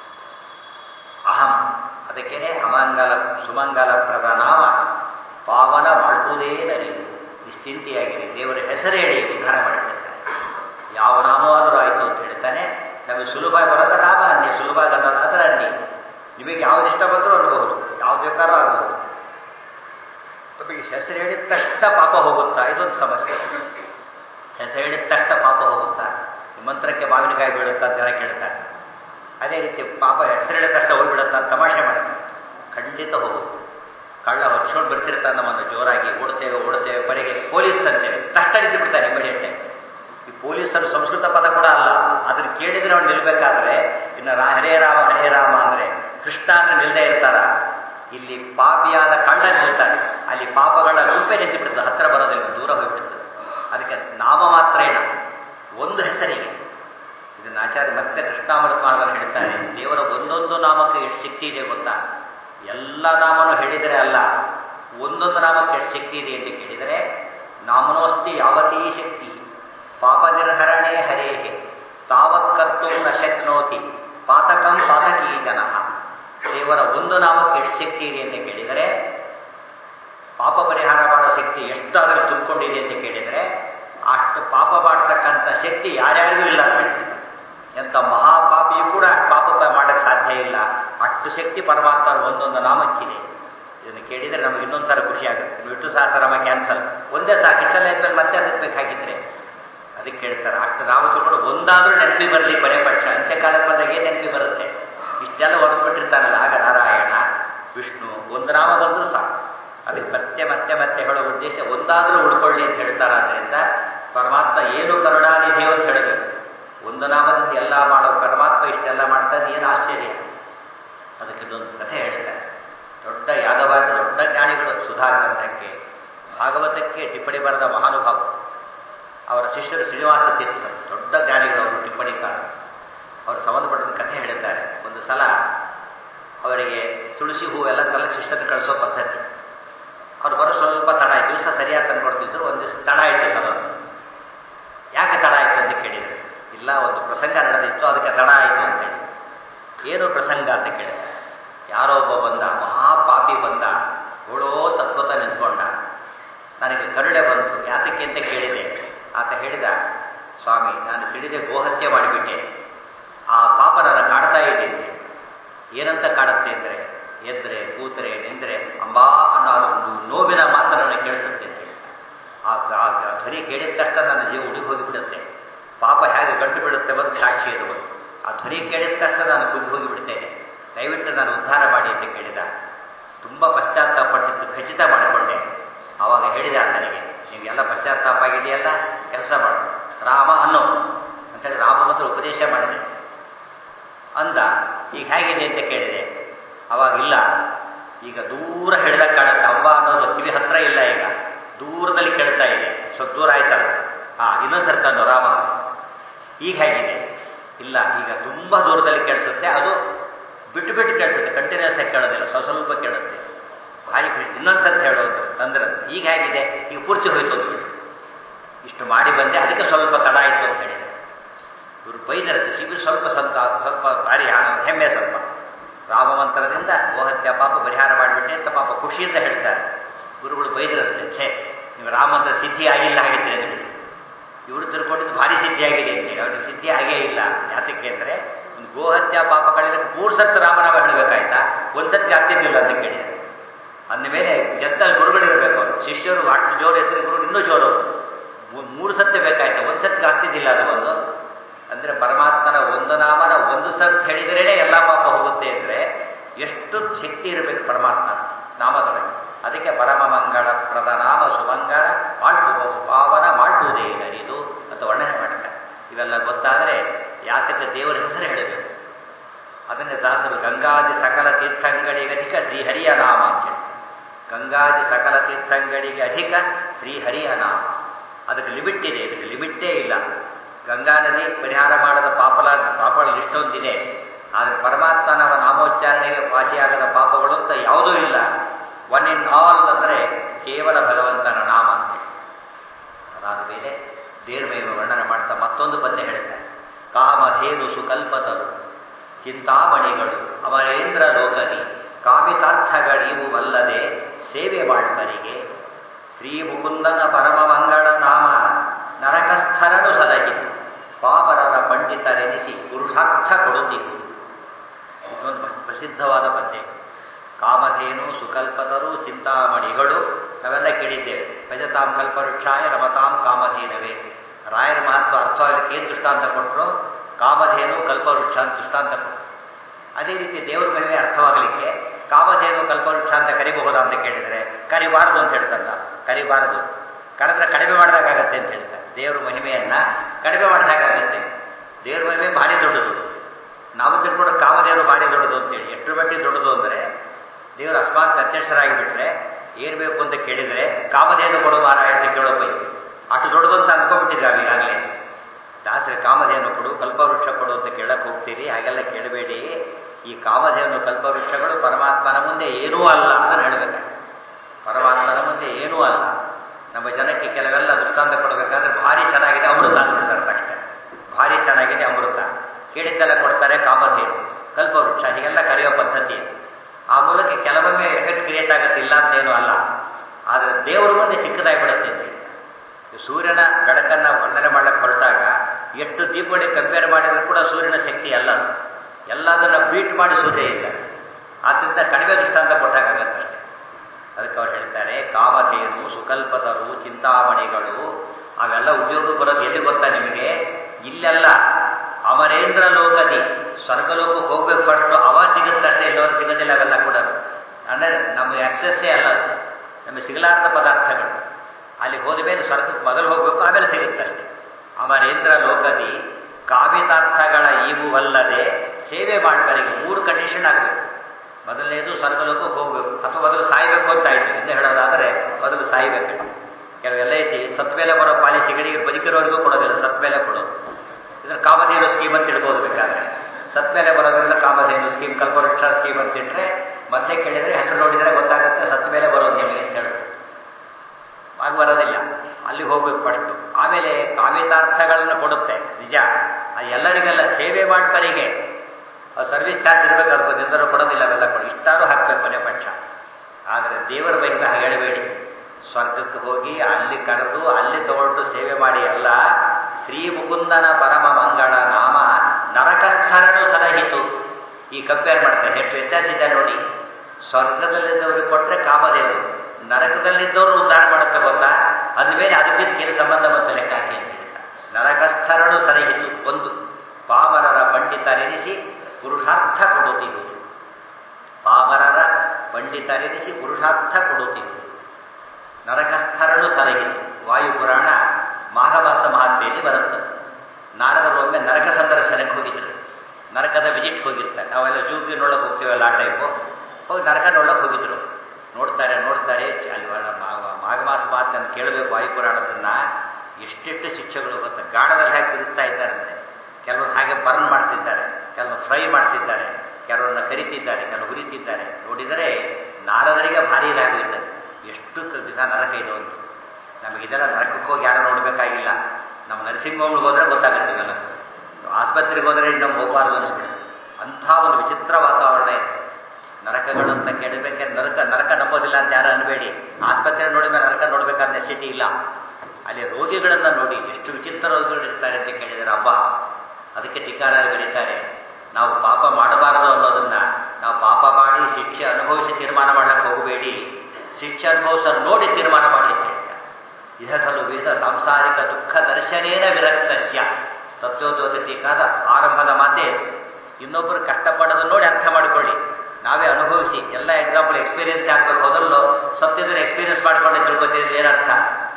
ಅಹಂ ಅದಕ್ಕೇನೆ ಅಮಂಗಲ ಸುಮಂಗಲ ಪ್ರದ ನಾಮ ಪಾವನ ಮಾಡುವುದೇ ನರಿವು ನಿಶ್ಚಿಂತೆಯಾಗಿರಿ ದೇವರ ಹೆಸರು ಹೇಳಿ ಉದ್ಧಾರ ಮಾಡಿಬಿಡ್ತಾರೆ ಯಾವ ನಾಮವಾದರೂ ಆಯಿತು ಅಂತ ಹೇಳ್ತಾನೆ ನಮಗೆ ಸುಲಭ ಬರೋದ ನಾಮ ಅನ್ನಿ ಸುಲಭ ಅನ್ನೋದು ಅದರ ಅನ್ನಿ ನಿಮಗೆ ಯಾವ್ದು ಇಷ್ಟ ಬಂದರೂ ಅನ್ನಬಹುದು ಯಾವ್ದು ಬೇಕಾದ್ರೂ ಆಗಬಹುದು ನಮಗೆ ಹೆಸರು ಹೇಳಿದ ತಕ್ಷಣ ಪಾಪ ಹೋಗುತ್ತಾ ಇದೊಂದು ಸಮಸ್ಯೆ ಹೆಸರು ಹೇಳಿದ ತಕ್ಷಣ ಪಾಪ ಹೋಗುತ್ತಾ ಮಂತ್ರಕ್ಕೆ ಮಾವಿನಕಾಯಿ ಬೀಳುತ್ತಾ ಅಂತ ಜನ ಕೇಳ್ತಾರೆ ಅದೇ ರೀತಿ ಪಾಪ ಹೆಸರು ಹೇಳಿದ ತಕ್ಷಣ ಹೋಗಿಬಿಡುತ್ತಾ ಅಂತ ತಮಾಷೆ ಮಾಡ್ತಾರೆ ಖಂಡಿತ ಹೋಗುತ್ತೆ ಕಳ್ಳ ಹೊಚ್ಕೊಂಡು ಬರ್ತಿರ್ತಾನೆ ನಮ್ಮನ್ನು ಜೋರಾಗಿ ಓಡ್ತೇವೆ ಓಡ್ತೇವೆ ಬರೆಗೆ ಪೊಲೀಸ್ ಅಂತೇವೆ ತಕ್ಷಣ ನಿಂತು ಬಿಡ್ತಾರೆ ಇಮಿಡಿಯೇಟ್ ಈ ಪೊಲೀಸರು ಸಂಸ್ಕೃತ ಪದ ಕೂಡ ಅಲ್ಲ ಅದನ್ನು ಕೇಳಿದ್ರೆ ಅವ್ನು ನಿಲ್ಬೇಕಾದ್ರೆ ಇನ್ನು ರಾ ಹರೇ ರಾಮ ಹರೇ ರಾಮ ಅಂದರೆ ಕೃಷ್ಣ ಅಂದ್ರೆ ನಿಲ್ಲದೆ ಇರ್ತಾರ ಇಲ್ಲಿ ಪಾಪಿಯಾದ ಕಳ್ಳ ನಿಲ್ತಾನೆ ಅಲ್ಲಿ ಪಾಪಗಳ ಗುಂಪೆ ನಿಂತು ಬಿಡ್ತದೆ ಹತ್ರ ಬರೋದಿಲ್ಲ ದೂರ ಹೋಗ್ಬಿಡ್ತದೆ ಅದಕ್ಕೆ ನಾಮ ಮಾತ್ರ ಏನ ಒಂದು ಹೆಸರಿಗೆ ಇದನ್ನು ಆಚಾರ್ಯ ಮತ್ತೆ ಕೃಷ್ಣಾಮೃತ ಮಹಾರಾಜರು ಹೇಳ್ತಾರೆ ದೇವರ ಒಂದೊಂದು ನಾಮಕ್ಕೆ ಎಷ್ಟು ಶಕ್ತಿ ಇದೆ ಗೊತ್ತಾ ಎಲ್ಲ ನಾಮನು ಹೇಳಿದರೆ ಅಲ್ಲ ಒಂದೊಂದು ನಾಮಕ್ಕೆ ಎಷ್ಟು ಶಕ್ತಿ ಇದೆ ಎಂದು ಕೇಳಿದರೆ ನಾಮನೋಸ್ತಿ ಯಾವತೀ ಶಕ್ತಿ ಪಾಪ ನಿರ್ಹರಣೆ ಹರೇಹೆ ತಾವತ್ ಕರ್ತು ನ ಶಕ್ನೋತಿ ಪಾತಕಂ ಪಾತಕೀ ಜನಃ ದೇವರ ಒಂದು ನಾಮಕ್ಕೆ ಎಷ್ಟು ಶಕ್ತಿ ಇದೆ ಅಂತ ಕೇಳಿದರೆ ಪಾಪ ಪರಿಹಾರ ಮಾಡೋ ಶಕ್ತಿ ಎಷ್ಟಾದರೂ ತುಂಬಿಕೊಂಡಿದೆ ಅಂತ ಕೇಳಿದರೆ ಅಷ್ಟು ಪಾಪ ಮಾಡತಕ್ಕಂಥ ಶಕ್ತಿ ಯಾರ್ಯಾರಿಗೂ ಇಲ್ಲ ಅಂತ ಹೇಳ್ತಿದ್ದಾರೆ ಎಂಥ ಮಹಾಪಾಪಿಯೂ ಕೂಡ ಅಷ್ಟು ಪಾಪ ಮಾಡಕ್ಕೆ ಸಾಧ್ಯ ಇಲ್ಲ ಅಷ್ಟು ಶಕ್ತಿ ಪರಮಾತ್ಮ ಒಂದೊಂದು ನಾಮಕ್ಕಿದೆ ಇದನ್ನು ಕೇಳಿದರೆ ನಮಗೆ ಇನ್ನೊಂದು ಸಲ ಖುಷಿ ಆಗುತ್ತೆ ವಿಷ್ಣು ಸಹಸ್ರನಾಮ ಕ್ಯಾನ್ಸಲ್ ಒಂದೇ ಸಾಕು ಇಷ್ಟೆಲ್ಲ ಇದ್ಮೇಲೆ ಮತ್ತೆ ಅದಕ್ಕೆ ಬೇಕಾಗಿದ್ರೆ ಅದಕ್ಕೆ ಹೇಳ್ತಾರೆ ಅಷ್ಟು ನಾಮ ತಗೊಂಡು ಒಂದಾದರೂ ನೆನಪಿ ಬರಲಿ ಬರೇ ಪಕ್ಷ ಅಂತ್ಯಕಾಲಕ್ಕೆ ಬಂದಾಗ ಏನು ನೆನಪಿ ಬರುತ್ತೆ ಇಷ್ಟೆಲ್ಲ ಹೊರದ್ಬಿಟ್ಟಿರ್ತಾನಲ್ಲ ಆಗ ನಾರಾಯಣ ವಿಷ್ಣು ಒಂದು ನಾಮ ಬಂದರೂ ಸಾಕು ಅದಕ್ಕೆ ಮತ್ತೆ ಮತ್ತೆ ಮತ್ತೆ ಹೇಳೋ ಉದ್ದೇಶ ಒಂದಾದರೂ ಉಳ್ಕೊಳ್ಳಿ ಅಂತ ಹೇಳ್ತಾರಾದ್ರಿಂದ ಪರಮಾತ್ಮ ಏನು ಕರುಣಾನಿಧಿ ಅಂತ ಹೇಳಬೇಕು ಒಂದು ನಾಮದಿಂದ ಎಲ್ಲ ಮಾಡೋ ಪರಮಾತ್ಮ ಇಷ್ಟೆಲ್ಲ ಮಾಡ್ತಾನೆ ಏನು ಆಶ್ಚರ್ಯ ಅದಕ್ಕೆ ಇದೊಂದು ಕಥೆ ಹೇಳ್ತಾರೆ ದೊಡ್ಡ ಯಾದವ ದೊಡ್ಡ ಜ್ಞಾನಿಗಳು ಸುಧಾ ಗ್ರಂಥಕ್ಕೆ ಭಾಗವತಕ್ಕೆ ಟಿಪ್ಪಣಿ ಬರೆದ ಮಹಾನುಭಾವ ಅವರ ಶಿಷ್ಯರು ಶ್ರೀನಿವಾಸ ತೀರ್ಥರು ದೊಡ್ಡ ಜ್ಞಾನಿಗಳು ಅವರು ಟಿಪ್ಪಣಿಕಾರ ಅವರು ಸಂಬಂಧಪಟ್ಟದ ಕಥೆ ಹೇಳ್ತಾರೆ ಒಂದು ಸಲ ಅವರಿಗೆ ತುಳಸಿ ಹೂವೆಲ್ಲ ತಲೆ ಶಿಷ್ಯರು ಕಳಿಸೋ ಪದ್ಧತಿ ಅವ್ರು ಬರೋ ಸ್ವಲ್ಪ ತಡ ಆಯ್ತು ದಿವಸ ಸರಿಯಾಗಿ ತಂದು ಕೊಡ್ತಿದ್ರು ಒಂದು ದಿವಸ ತಡ ಆಯ್ತು ತರೋದು ಯಾಕೆ ತಡ ಆಯ್ತು ಅಂತ ಕೇಳಿದರು ಇಲ್ಲ ಒಂದು ಪ್ರಸಂಗ ನಡೆದಿತ್ತು ಅದಕ್ಕೆ ತಡ ಆಯಿತು ಅಂತೇಳಿ ಏನು ಪ್ರಸಂಗ ಅಂತ ಕೇಳಿದೆ ಯಾರೋ ಒಬ್ಬ ಬಂದ ಮಹಾಪಾಪಿ ಬಂದ ಹುಳೋ ತತ್ವತ ನಿಂತ್ಕೊಂಡ ನನಗೆ ಕರುಣೆ ಬಂತು ಯಾತಕ್ಕೆ ಅಂತ ಕೇಳಿದೆ ಆತ ಹೇಳಿದ ಸ್ವಾಮಿ ನಾನು ತಿಳಿದೆ ಗೋಹತ್ಯೆ ಮಾಡಿಬಿಟ್ಟೆ ಆ ಪಾಪ ನನ್ನ ಕಾಡ್ತಾ ಇದೆ ಅಂತೆ ಏನಂತ ಕಾಡುತ್ತೆ ಅಂದರೆ ಎದ್ರೆ ಕೂತರೆ ನಿಂದರೆ ಅಂಬಾ ಅನ್ನೋ ಒಂದು ನೋವಿನ ಮಾತು ನನಗೆ ಕೇಳಿಸುತ್ತೆ ಅಂತ ಹೇಳಿ ಆ ಆ ಧ್ವನಿ ಕೇಳಿದ ತಕ್ಷಣ ನನ್ನ ಜೀವ ಉಡುಗಿ ಹೋಗಿಬಿಡುತ್ತೆ ಪಾಪ ಹೇಗೆ ಗಂಟು ಬಿಡುತ್ತೆ ಬಂದು ಸಾಕ್ಷಿ ಇರುವುದು ಆ ಧ್ವನಿ ಕೇಳಿದ ತಕ್ಷಣ ನಾನು ಕುಗ್ಗಿ ಹೋಗಿ ಬಿಡ್ತೇನೆ ದಯವಿಟ್ಟು ನಾನು ಉದ್ಧಾರ ಮಾಡಿ ಅಂತ ಕೇಳಿದ ತುಂಬ ಪಶ್ಚಾತ್ತಾಪಟ್ಟಿದ್ದು ಖಚಿತ ಮಾಡಿಕೊಂಡೆ ಆವಾಗ ಹೇಳಿದೆ ಆತನಿಗೆ ನಿಮಗೆಲ್ಲ ಪಶ್ಚಾತ್ತಾಪ ಆಗಿದೆಯಲ್ಲ ಕೆಲಸ ಮಾಡು ರಾಮ ಅನ್ನೋ ಅಂತೇಳಿ ರಾಮ ಮಾತ್ರ ಉಪದೇಶ ಮಾಡಿದೆ ಅಂದ ಈಗ ಹೇಗಿದೆ ಅಂತ ಕೇಳಿದೆ ಅವಾಗ ಇಲ್ಲ ಈಗ ದೂರ ಹೇಳಿದಾಗ ಕಾಣುತ್ತೆ ಅವ್ವ ಅನ್ನೋದು ಕಿವಿ ಹತ್ರ ಇಲ್ಲ ಈಗ ದೂರದಲ್ಲಿ ಕೇಳ್ತಾ ಇದೆ ಸ್ವಲ್ಪ ದೂರ ಆಯ್ತಲ್ಲ ಹಾ ಇನ್ನೊಂದು ಸರ್ತಾನು ರಾಮ ಈಗ ಹೇಗಿದೆ ಇಲ್ಲ ಈಗ ತುಂಬ ದೂರದಲ್ಲಿ ಕೇಳಿಸುತ್ತೆ ಅದು ಬಿಟ್ಟು ಬಿಟ್ಟು ಕೇಳಿಸುತ್ತೆ ಕಂಟಿನ್ಯೂಸ್ ಆಗಿ ಕೇಳೋದಿಲ್ಲ ಸ್ವಲ್ಪ ಸ್ವಲ್ಪ ಕೇಳುತ್ತೆ ಭಾರಿ ಇನ್ನೊಂದು ಸರ್ತಿ ಹೇಳೋದು ಅಂದ್ರೆ ಈಗ ಹೇಗಿದೆ ಈಗ ಪೂರ್ತಿ ಹೋಯ್ತು ಅಂದ್ಬಿಟ್ಟು ಇಷ್ಟು ಮಾಡಿ ಬಂದೆ ಅದಕ್ಕೆ ಸ್ವಲ್ಪ ತಡ ಆಯಿತು ಅಂತ ಹೇಳಿದೆ ಇವರು ಬೈದಿರುತ್ತೆ ಶಿಬಿರ ಸ್ವಲ್ಪ ಸ್ವಲ್ಪ ಸ್ವಲ್ಪ ಭಾರಿ ಹೆಮ್ಮೆ ಸ್ವಲ್ಪ ರಾಮಮಂತ್ರದಿಂದ ಗೋಹತ್ಯ ಪಾಪ ಪರಿಹಾರ ಮಾಡಿಬಿಟ್ಟೆ ಅಂತ ಪಾಪ ಖುಷಿಯಿಂದ ಹೇಳ್ತಾರೆ ಗುರುಗಳು ಬೈದಿರುತ್ತೆ ಛೇ ನೀವು ರಾಮಂತ್ರ ಸಿದ್ಧಿ ಆಗಿಲ್ಲ ಆಗಿದ್ರೆ ಅಂದ್ಬಿಟ್ಟು ಇವರು ತಿಳ್ಕೊಂಡಿದ್ದು ಭಾರಿ ಸಿದ್ಧಿ ಆಗಿದೆ ಅಂತೇಳಿ ಅವ್ರಿಗೆ ಸಿದ್ಧಿ ಆಗೇ ಇಲ್ಲ ಯಾತಕ್ಕೆ ಅಂದರೆ ಒಂದು ಗೋಹತ್ಯ ಪಾಪ ಕಳೆದಕ್ಕೆ ಮೂರು ಸತ್ತು ರಾಮನಾಮ ಹೇಳಬೇಕಾಯ್ತಾ ಒಂದು ಸತ್ತಿಗೆ ಆಗ್ತಿದ್ದಿಲ್ಲ ಅಂತ ಕೇಳಿದ್ದಾರೆ ಅಂದಮೇಲೆ ಜತ್ತ ಗುರುಗಳಿರಬೇಕು ಅವರು ಶಿಷ್ಯರು ಅಷ್ಟು ಜೋರು ಎತ್ತಿನ ಗುರು ಇನ್ನೂ ಜೋರು ಮೂರು ಸತ್ಯ ಬೇಕಾಯ್ತು ಒಂದು ಸತ್ತಿಗೆ ಆಗ್ತಿದ್ದಿಲ್ಲ ಅದು ಒಂದು ಅಂದರೆ ಪರಮಾತ್ಮನ ಒಂದು ನಾಮನ ಒಂದು ಸತ್ ಹೇಳಿದ್ರೇ ಎಲ್ಲ ಪಾಪ ಹೋಗುತ್ತೆ ಅಂದರೆ ಎಷ್ಟು ಶಕ್ತಿ ಇರಬೇಕು ಪರಮಾತ್ಮ ನಾಮದೊಳಗೆ ಅದಕ್ಕೆ ಪರಮ ಮಂಗಳ ಪ್ರದ ನಾಮ ಸುಮಂಗಳ ಮಾಡ್ಕೋಬಹುದು ಪಾವನ ಮಾಡ್ಬೋದೇ ನರಿದು ಅಂತ ವರ್ಣನೆ ಮಾಡ್ತಾರೆ ಇವೆಲ್ಲ ಗೊತ್ತಾದರೆ ಯಾತಕ್ಕೆ ದೇವರ ಹೆಸರು ಹೇಳಬೇಕು ಅದನ್ನೇ ದಾಸರು ಗಂಗಾದಿ ಸಕಲ ತೀರ್ಥಂಗಳಿಗೆ ಅಧಿಕ ಶ್ರೀಹರಿಯ ನಾಮ ಅಂತೇಳಿ ಗಂಗಾದಿ ಸಕಲ ತೀರ್ಥಂಗಳಿಗೆ ಅಧಿಕ ಶ್ರೀಹರಿಯ ನಾಮ ಅದಕ್ಕೆ ಲಿಮಿಟ್ ಇದೆ ಇದಕ್ಕೆ ಲಿಮಿಟ್ಟೇ ಇಲ್ಲ ಗಂಗಾ ನದಿ ಪರಿಹಾರ ಮಾಡದ ಪಾಪಲ ಪಾಪಗಳು ಇಷ್ಟೊಂದಿದೆ ಆದರೆ ಪರಮಾತ್ಮನವ ನಾಮೋಚ್ಚಾರಣೆಗೆ ವಾಸಿಯಾಗದ ಪಾಪಗಳು ಅಂತ ಯಾವುದೂ ಇಲ್ಲ ಒನ್ ಇನ್ ಆಲ್ ಅಂದರೆ ಕೇವಲ ಭಗವಂತನ ನಾಮ ಅಂತ ಅದಾದ ಮೇಲೆ ದೇರ್ಮೈವ ವರ್ಣನೆ ಮಾಡ್ತಾ ಮತ್ತೊಂದು ಪದ್ಯ ಹೇಳ್ತಾರೆ ಕಾಮಧೇನು ಸುಕಲ್ಪತರು ಚಿಂತಾಮಣಿಗಳು ಅಮರೇಂದ್ರ ಲೋಕದಿ ಕಾಮಿತಾರ್ಥಗಳಿವು ಅಲ್ಲದೆ ಸೇವೆ ಮಾಡ್ತರಿಗೆ ಶ್ರೀ ಮುಕುಂದನ ಪರಮ ಮಂಗಳ ನಾಮ ನರಕಸ್ಥರನು ಸಲಹಿತು ಪಾಮರರ ಪಂಡಿತರೆನಿಸಿ ಪುರುಷಾರ್ಥ ಕೊಡುತ್ತಿದ್ದು ಇದೊಂದು ಪ್ರಸಿದ್ಧವಾದ ಪದ್ಯ ಕಾಮಧೇನು ಸುಕಲ್ಪತರು ಚಿಂತಾಮಣಿಗಳು ನಾವೆಲ್ಲ ಕೇಳಿದ್ದೇವೆ ಭಜತಾಂ ಕಲ್ಪವೃಕ್ಷಾಯ ರಮತಾಂ ಕಾಮಧೇನವೇ ರಾಯರ ಮಹತ್ವ ಅರ್ಥ ಆಗಲಿಕ್ಕೆ ಏನು ದೃಷ್ಟಾಂತ ಕೊಟ್ಟರು ಕಾಮಧೇನು ಕಲ್ಪವೃಕ್ಷ ಅಂತ ದೃಷ್ಟಾಂತ ಕೊಟ್ಟರು ಅದೇ ರೀತಿ ದೇವರ ಮಹಿಮೆ ಅರ್ಥವಾಗಲಿಕ್ಕೆ ಕಾಮಧೇನು ಕಲ್ಪವೃಕ್ಷ ಅಂತ ಕರಿಬಹುದಾ ಅಂತ ಕೇಳಿದರೆ ಕರಿಬಾರದು ಅಂತ ಹೇಳ್ತಾರೆ ಕರಿಬಾರದು ಕರೆದ್ರೆ ಕಡಿಮೆ ಮಾಡಿದಾಗತ್ತೆ ಅಂತ ಹೇಳ್ತಾರೆ ದೇವರ ಮಹಿಮೆಯನ್ನ ಕಡಿಮೆ ಮಾಡಿದ ಹಾಗಾಗುತ್ತೆ ದೇವ್ರ ಮೇಲೆ ಭಾರಿ ದೊಡ್ಡದು ನಾವು ತಿಳ್ಕೊಂಡು ಕಾಮದೇವರು ಭಾರಿ ದೊಡ್ಡದು ಅಂತೇಳಿ ಎಷ್ಟರ ಮಟ್ಟಿಗೆ ದೊಡ್ಡದು ಅಂದರೆ ದೇವರು ಅಸ್ಮಾತ್ ಪ್ರತ್ಯಕ್ಷರಾಗಿಬಿಟ್ರೆ ಏನು ಬೇಕು ಅಂತ ಕೇಳಿದರೆ ಕಾಮಧೇನು ಕೊಡು ಮಾರಾಯ ಅಂತ ಕೇಳೋ ಪೈ ಅಷ್ಟು ದೊಡ್ಡದು ಅಂತ ಅಂದ್ಕೊಂಡ್ಬಿಟ್ಟಿದ್ವಿ ಈಗಾಗಲೇ ದಾಸರಿ ಕಾಮಧೇನು ಕೊಡು ಕಲ್ಪವೃಕ್ಷ ಕೊಡು ಅಂತ ಕೇಳಕ್ಕೆ ಹೋಗ್ತೀರಿ ಹಾಗೆಲ್ಲ ಕೇಳಬೇಡಿ ಈ ಕಾಮಧೇನು ಕಲ್ಪವೃಕ್ಷಗಳು ಪರಮಾತ್ಮನ ಮುಂದೆ ಏನೂ ಅಲ್ಲ ಅಂತ ಹೇಳಬೇಕು ಪರಮಾತ್ಮನ ಮುಂದೆ ಏನೂ ಅಲ್ಲ ನಮ್ಮ ಜನಕ್ಕೆ ಕೆಲವೆಲ್ಲ ದೃಷ್ಟಾಂತ ಕೊಡಬೇಕಾದ್ರೆ ಭಾರಿ ಚೆನ್ನಾಗಿದೆ ಅಮೃತ ಅಂದ್ಬಿಡ್ತಾರೆ ತಕ್ಷಣ ಭಾರಿ ಚೆನ್ನಾಗಿದೆ ಅಮೃತ ಕೇಳಿದ್ದೆಲ್ಲ ಕೊಡ್ತಾರೆ ಕಾಮಧೇನು ಕಲ್ಪವೃಕ್ಷ ಹೀಗೆಲ್ಲ ಕರೆಯೋ ಪದ್ಧತಿ ಇದೆ ಆ ಮೂಲಕ ಕೆಲವೊಮ್ಮೆ ಎಫೆಕ್ಟ್ ಕ್ರಿಯೇಟ್ ಆಗುತ್ತೆ ಇಲ್ಲ ಅಂತೇನು ಅಲ್ಲ ಆದರೆ ದೇವರ ಮುಂದೆ ಚಿಕ್ಕದಾಗಿ ಬಿಡುತ್ತೆ ಅಂತ ಹೇಳಿ ಸೂರ್ಯನ ಬೆಳಕನ್ನು ವರ್ಣನೆ ಮಾಡಕ್ಕೆ ಹೊರಟಾಗ ಎಷ್ಟು ದೀಪಗಳಿಗೆ ಕಂಪೇರ್ ಮಾಡಿದರೂ ಕೂಡ ಸೂರ್ಯನ ಶಕ್ತಿ ಅಲ್ಲ ಅದು ಎಲ್ಲದನ್ನು ಬೀಟ್ ಮಾಡಿ ಸೂರ್ಯ ಇದ್ದಾರೆ ಆದ್ದರಿಂದ ಕಡಿಮೆ ದೃಷ್ಟಾಂತ ಕೊಟ್ಟಾಗತ್ತಷ್ಟೇ ಅದಕ್ಕೆ ಅವ್ರು ಹೇಳ್ತಾರೆ ಕಾಮಧೇನು ಸುಕಲ್ಪತರು ಚಿಂತಾಮಣಿಗಳು ಅವೆಲ್ಲ ಉದ್ಯೋಗ ಬರೋದು ಎಲ್ಲಿ ಗೊತ್ತಾ ನಿಮಗೆ ಇಲ್ಲೆಲ್ಲ ಅಮರೇಂದ್ರ ಲೋಕದಿ ಸ್ವರ್ಗಲೋಕಕ್ಕೆ ಹೋಗ್ಬೇಕು ಫಸ್ಟು ಅವ ಸಿಗುತ್ತಷ್ಟೇ ಇಲ್ಲವರು ಸಿಗೋದಿಲ್ಲ ಅವೆಲ್ಲ ಕೂಡ ಅಂದರೆ ನಮ್ಮ ಆಕ್ಸೆಸ್ಸೇ ಅಲ್ಲ ಅದು ನಮಗೆ ಸಿಗಲಾರದ ಪದಾರ್ಥಗಳು ಅಲ್ಲಿ ಹೋದ ಮೇಲೆ ಸ್ವರ್ಗಕ್ಕೆ ಮೊದಲು ಹೋಗಬೇಕು ಆಮೇಲೆ ಸಿಗುತ್ತಷ್ಟೇ ಅಮರೇಂದ್ರ ಲೋಕದಿ ಕಾವಿತಾರ್ಥಗಳ ಈವುವಲ್ಲದೆ ಸೇವೆ ಮಾಡುವವರಿಗೆ ಮೂರು ಕಂಡೀಷನ್ ಆಗಬೇಕು ಮೊದಲನೇದು ಸ್ವರ್ಗಲೋಕಕ್ಕೆ ಹೋಗಬೇಕು ಅಥವಾ ಮೊದಲು ಸಾಯಬೇಕು ಅಂತ ಆಯಿತು ಇನ್ನು ಹೇಳೋದಾದರೆ ಮೊದಲು ಸಾಯಬೇಕು ಕೆಲವು ಎಲ್ ಐ ಸಿ ಸತ್ ಮೇಲೆ ಬರೋ ಪಾಲಿಸಿಗಳಿಗೆ ಬದುಕಿರೋರಿಗೂ ಕೊಡೋದಿಲ್ಲ ಸತ್ ಮೇಲೆ ಕೊಡೋದು ಇದನ್ನು ಕಾಮಧೇನು ಸ್ಕೀಮ್ ಅಂತ ಇಡ್ಬೋದು ಬೇಕಾದ್ರೆ ಸತ್ ಮೇಲೆ ಬರೋದ್ರಿಂದ ಕಾಮಧೇನು ಸ್ಕೀಮ್ ಕಲ್ಪವೃಕ್ಷ ಸ್ಕೀಮ್ ಅಂತ ಇಟ್ಟರೆ ಮೊದಲೇ ಕೇಳಿದರೆ ಹೆಸರು ನೋಡಿದರೆ ಗೊತ್ತಾಗುತ್ತೆ ಸತ್ ಮೇಲೆ ಬರೋದು ನಿಮಗೆ ಅಂತ ಹೇಳಿ ಆಗ ಬರೋದಿಲ್ಲ ಅಲ್ಲಿ ಹೋಗ್ಬೇಕು ಫಸ್ಟು ಆಮೇಲೆ ಕಾಮಿತಾರ್ಥಗಳನ್ನು ಕೊಡುತ್ತೆ ನಿಜ ಆ ಎಲ್ಲರಿಗೆಲ್ಲ ಸೇವೆ ಮಾಡ್ಕರಿಗೆ ಸರ್ವಿಸ್ ಚಾರ್ಜ್ ಇರಬೇಕು ಅದಕ್ಕೆ ಎಲ್ಲರೂ ಕೊಡೋದಿಲ್ಲ ಅವೆಲ್ಲ ಕೊಡಿ ಇಷ್ಟಾರು ಹಾಕಬೇಕು ಕೊನೆ ಪಕ್ಷ ಆದರೆ ದೇವರ ಬಗ್ಗೆ ಹಾಗೆ ಹೇಳಬೇಡಿ ಸ್ವರ್ಗಕ್ಕೆ ಹೋಗಿ ಅಲ್ಲಿ ಕರೆದು ಅಲ್ಲಿ ತಗೊಂಡು ಸೇವೆ ಮಾಡಿ ಅಲ್ಲ ಶ್ರೀ ಮುಕುಂದನ ಪರಮ ಮಂಗಳ ನಾಮ ನರಕಸ್ಥರನು ಸಲಹಿತು ಈ ಕಂಪೇರ್ ಮಾಡ್ತಾರೆ ಎಷ್ಟು ವ್ಯತ್ಯಾಸ ಇದೆ ನೋಡಿ ಸ್ವರ್ಗದಲ್ಲಿದ್ದವರಿಗೆ ಕೊಟ್ಟರೆ ಕಾಮದೇವರು ನರಕದಲ್ಲಿದ್ದವರು ಉದ್ಧಾರ ಮಾಡುತ್ತೆ ಗೊತ್ತಾ ಅಂದಮೇಲೆ ಅದಕ್ಕೆ ಸಂಬಂಧ ಮತ್ತು ಲೆಕ್ಕ ಹಾಕಿ ಅಂತ ಹೇಳ್ತಾರೆ ನರಕಸ್ಥರನು ಸಲಹಿತು ಒಂದು ಪಾಮರರ ಪಂಡಿತರೆನಿಸಿ ಪುರುಷಾರ್ಥ ಕೊಡುತ್ತಿರುವುದು ಪಾಮರರ ಪಂಡಿತರೆನಿಸಿ ಪುರುಷಾರ್ಥ ಕೊಡುತ್ತಿರುವುದು ನರಕಸ್ಥರನು ಸಲಹಿತು ವಾಯುಪುರಾಣ ಮಾಘಮಾಸ ಮಹಾತ್ಮೆಯಲ್ಲಿ ಬರುತ್ತದೆ ನಾರದರು ಒಮ್ಮೆ ನರಕ ಸಂದರ್ಶನಕ್ಕೆ ಹೋಗಿದ್ರು ನರಕದ ವಿಸಿಟ್ ಹೋಗಿರ್ತಾರೆ ನಾವೆಲ್ಲ ಜೂಗಿ ನೋಡಕ್ಕೆ ಹೋಗ್ತೀವಲ್ಲ ಆ ಟೈಪು ಹೋಗಿ ನರಕ ನೋಡಕ್ಕೆ ಹೋಗಿದ್ರು ನೋಡ್ತಾರೆ ನೋಡ್ತಾರೆ ಅಲ್ಲಿ ಮಾಘಮಾಸ ಮಾತನ್ನು ಕೇಳಬೇಕು ವಾಯುಪುರಾಣದನ್ನು ಎಷ್ಟೆಷ್ಟು ಶಿಕ್ಷೆಗಳು ಗೊತ್ತಾ ಗಾಣದಲ್ಲಿ ಹಾಕಿ ತಿರುಗಿಸ್ತಾ ಇದ್ದಾರಂತೆ ಕೆಲವರು ಹಾಗೆ ಬರ್ನ್ ಮಾಡ್ತಿದ್ದಾರೆ ಕೆಲವರು ಫ್ರೈ ಮಾಡ್ತಿದ್ದಾರೆ ಕೆಲವರನ್ನ ಕರಿತಿದ್ದಾರೆ ಕೆಲವರು ಹುರಿತಿದ್ದಾರೆ ನೋಡಿದರೆ ನಾರದರಿಗೆ ಭಾರಿ ಇದಾಗೋಯ್ತದೆ ಎಷ್ಟು ವಿಧ ನರಕ ಇದು ಅಂತ ನಮಗಿದೆಲ್ಲ ನರಕಕ್ಕೆ ಹೋಗಿ ಯಾರು ನೋಡಬೇಕಾಗಿಲ್ಲ ನಮ್ಮ ನರ್ಸಿಂಗ್ ಹೋಮ್ಗೆ ಹೋದರೆ ಗೊತ್ತಾಗುತ್ತೆ ಇವೆಲ್ಲ ಆಸ್ಪತ್ರೆಗೆ ಹೋದರೆ ಇನ್ನೊಮ್ಮೆ ಹೋಗಬಾರ್ದು ಅನಿಸ್ಬಿಡುತ್ತೆ ಅಂಥ ಒಂದು ವಿಚಿತ್ರ ವಾತಾವರಣ ಇದೆ ನರಕಗಳಂತ ಕೇಳಬೇಕೆ ನರಕ ನರಕ ನಂಬೋದಿಲ್ಲ ಅಂತ ಯಾರು ಅನ್ಬೇಡಿ ಆಸ್ಪತ್ರೆ ನೋಡಿದ ನರಕ ನೋಡಬೇಕಾದ ನೆಸಿಟಿ ಇಲ್ಲ ಅಲ್ಲಿ ರೋಗಿಗಳನ್ನು ನೋಡಿ ಎಷ್ಟು ವಿಚಿತ್ರ ರೋಗಿಗಳು ಇರ್ತಾರೆ ಅಂತ ಕೇಳಿದರೆ ಹಬ್ಬ ಅದಕ್ಕೆ ಧಿಕಾರಾಗಿ ಬರೀತಾರೆ ನಾವು ಪಾಪ ಮಾಡಬಾರದು ಅನ್ನೋದನ್ನ ನಾವು ಪಾಪ ಮಾಡಿ ಶಿಕ್ಷೆ ಅನುಭವಿಸಿ ತೀರ್ಮಾನ ಮಾಡಕ್ಕೆ ಹೋಗಬೇಡಿ ಶಿಕ್ಷೆ ಅನುಭವಿಸಲು ನೋಡಿ ತೀರ್ಮಾನ ಮಾಡಿ ಅಂತ ಹೇಳ್ತಾರೆ ಇದಕ್ಕಲು ವೇದ ಸಾಂಸಾರಿಕ ದುಃಖ ದರ್ಶನೇನ ವಿರಕ್ತಸ್ಯ ತತ್ವೋದ್ಯೋಗತಿಕಾದ ಆರಂಭದ ಮಾತೇ ಇನ್ನೊಬ್ಬರು ಕಷ್ಟಪಡೋದು ನೋಡಿ ಅರ್ಥ ಮಾಡಿಕೊಳ್ಳಿ ನಾವೇ ಅನುಭವಿಸಿ ಎಲ್ಲ ಎಕ್ಸಾಂಪಲ್ ಎಕ್ಸ್ಪೀರಿಯನ್ಸ್ ಆಗಬೇಕು ಹೋದಲ್ಲೋ ಸತ್ತಿದ್ರೆ ಎಕ್ಸ್ಪೀರಿಯನ್ಸ್ ಮಾಡ್ಕೊಂಡೆ ತಿಳ್ಕೊತಿದ್ರೆ ಏನರ್ಥ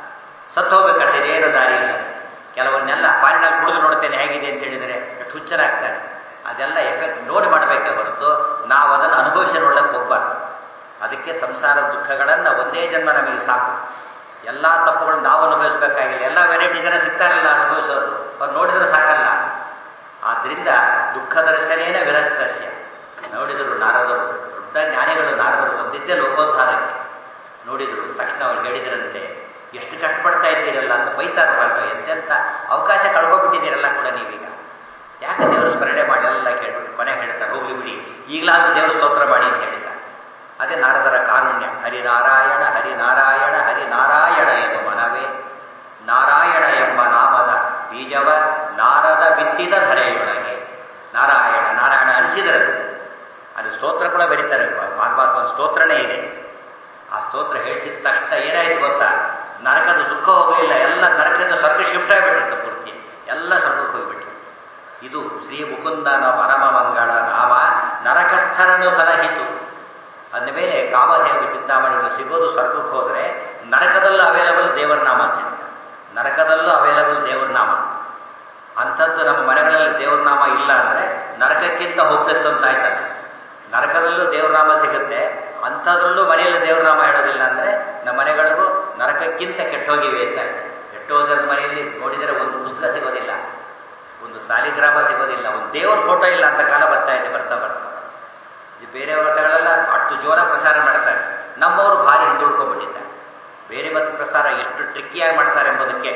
ಸತ್ತು ಹೋಗ್ಬೇಕಂటే ಏನು ದಾರಿ ಇಲ್ಲ ಕೆಲವನ್ನೆಲ್ಲ ಪಾಲಿನಲ್ಲಿ ಕುಡಿದು ನೋಡ್ತೇನೆ ಹೇಗಿದೆ ಅಂತ ಹೇಳಿದರೆ ಎಷ್ಟು ಹುಚ್ಚರಾಗ್ತಾನೆ ಅದೆಲ್ಲ ಎಫೆಕ್ಟ್ ನೋಡಿ ಮಾಡಬೇಕೇ ಹೊರತು ನಾವು ಅದನ್ನು ಅನುಭವಿಸಿ ನೋಡಕ್ಕೆ ಹೋಗ್ಬಾರ್ದು ಅದಕ್ಕೆ ಸಂಸಾರ ದುಃಖಗಳನ್ನು ಒಂದೇ ಜನ್ಮ ನಮಗೆ ಸಾಕು ಎಲ್ಲ ತಪ್ಪುಗಳನ್ನು ನಾವು ಅನುಭವಿಸಬೇಕಾಗಿಲ್ಲ ಎಲ್ಲ ವೆರೈಟಿ ಜನ ಸಿಗ್ತಾರಲ್ಲ ಅನುಭವಿಸೋರು ಅವ್ರು ನೋಡಿದ್ರೆ ಸಾಕಲ್ಲ ಆದ್ದರಿಂದ ದುಃಖ ದರ್ಶನೇನ ವಿರಕ್ತಸ್ಯ ನೋಡಿದರು ನಾರದರು ದೊಡ್ಡ ಜ್ಞಾನಿಗಳು ನಾರದರು ಬಂದಿದ್ದೇ ಲೋಕೋದ್ಧಾರಕ್ಕೆ ನೋಡಿದರು ತಕ್ಷಣ ಅವ್ರು ಹೇಳಿದ್ರಂತೆ ಎಷ್ಟು ಕಷ್ಟಪಡ್ತಾ ಇದ್ದೀರಲ್ಲ ಅಂತ ಬೈತಾರೆ ಹೊರತು ಎಂತೆಂಥ ಅವಕಾಶ ಕಳ್ಕೊಬಿಟ್ಟಿದ್ದೀರಲ್ಲ ಕೂಡ ನೀವೀಗ ಯಾಕೆ ದೇವರ ಸ್ಮರಣೆ ಮಾಡಿ ಎಲ್ಲ ಕೇಳ್ಬಿಟ್ಟು ಕೊನೆ ಹೇಳ್ತಾರೆ ಹೋಗ್ಲಿ ಬಿಡಿ ಈಗಲಾದ್ರೂ ದೇವರ ಸ್ತೋತ್ರ ಮಾಡಿ ಅಂತ ಹೇಳಿದ್ದಾರೆ ಅದೇ ನಾರದರ ಕಾರುಣ್ಯ ಹರಿನಾರಾಯಣ ಹರಿನಾರಾಯಣ ಹರಿನಾರಾಯಣ ಎಂಬ ಮನವೇ ನಾರಾಯಣ ಎಂಬ ನಾಮದ ಬೀಜವ ನಾರದ ಬಿತ್ತಿದ ಧರೆಯೊಳಗೆ ನಾರಾಯಣ ನಾರಾಯಣ ಅನಿಸಿದರದು ಅದು ಸ್ತೋತ್ರ ಕೂಡ ಬರೀತಾರೆ ಮಾಘಮಾಸ ಸ್ತೋತ್ರನೇ ಇದೆ ಆ ಸ್ತೋತ್ರ ಹೇಳಿಸಿದ ತಕ್ಷಣ ಏನಾಯ್ತು ಗೊತ್ತಾ ನರಕದ ದುಃಖ ಹೋಗಲಿಲ್ಲ ಎಲ್ಲ ನರಕದಿಂದ ಸ್ವರ್ಗ ಶಿಫ್ಟ್ ಆಗಿಬಿಟ್ಟಿತ್ತು ಪೂರ್ತಿ ಎಲ್ಲ ಸ್ವರ್ಗಕ್ಕೆ ಹೋಗ್ಬಿಟ್ಟು ಇದು ಶ್ರೀ ಮುಕುಂದನ ಪರಮ ಮಂಗಳ ನಾಮ ನರಕಸ್ಥರನ್ನು ಸಲಹಿತು ಅಂದಮೇಲೆ ಕಾಮಧೇವ ಚಿಂತಾಮಣಿಗಳು ಸಿಗೋದು ಸ್ವರ್ಗಕ್ಕೆ ಹೋದರೆ ನರಕದಲ್ಲೂ ಅವೈಲಬಲ್ ದೇವರ ನಾಮ ಅಂತ ಹೇಳ್ತಾರೆ ನರಕದಲ್ಲೂ ಅವೈಲಬಲ್ ದೇವರ ನಾಮ ಅಂಥದ್ದು ನಮ್ಮ ಮನೆಗಳಲ್ಲಿ ದೇವ್ರ ನಾಮ ಇಲ್ಲ ಅಂದರೆ ನರಕಕ್ಕಿಂತ ಹೋಪ್ಲೆಸ್ ಅಂತ ಆಯ್ತಲ್ಲ ನರಕದಲ್ಲೂ ದೇವ್ರ ನಾಮ ಸಿಗುತ್ತೆ ಅಂಥದ್ರಲ್ಲೂ ಮನೆಯಲ್ಲಿ ದೇವ್ರ ನಾಮ ಹೇಳೋದಿಲ್ಲ ಅಂದರೆ ನಮ್ಮ ಮನೆಗಳಿಗೂ ನರಕಕ್ಕಿಂತ ಕೆಟ್ಟೋಗಿವೆ ಅಂತ ಕೆಟ್ಟೋದ್ರ ಮನೆಯಲ್ಲಿ ನೋಡಿದರೆ ಒಂದು ಪುಸ್ತಕ ಸಿಗೋದಿಲ್ಲ ಒಂದು ಸಾಲಿಗ್ರಾಮ ಸಿಗೋದಿಲ್ಲ ಒಂದು ದೇವ್ರ ಫೋಟೋ ಇಲ್ಲ ಅಂತ ಕಾಲ ಬರ್ತಾ ಇದೆ ಬರ್ತಾ ಬರ್ತಾ ಈ ಬೇರೆ ವ್ರತಗಳೆಲ್ಲ ಅಷ್ಟು ಜೋರ ಪ್ರಸಾರ ಮಾಡ್ತಾರೆ ನಮ್ಮವರು ಭಾರಿ ಹಿಂದುಳ್ಕೊಂಡ್ಬಿಟ್ಟಿದ್ದಾರೆ ಬೇರೆ ಮತ ಪ್ರಸಾರ ಎಷ್ಟು ಟ್ರಿಕ್ಕಿಯಾಗಿ ಮಾಡ್ತಾರೆ ಎಂಬುದಕ್ಕೆ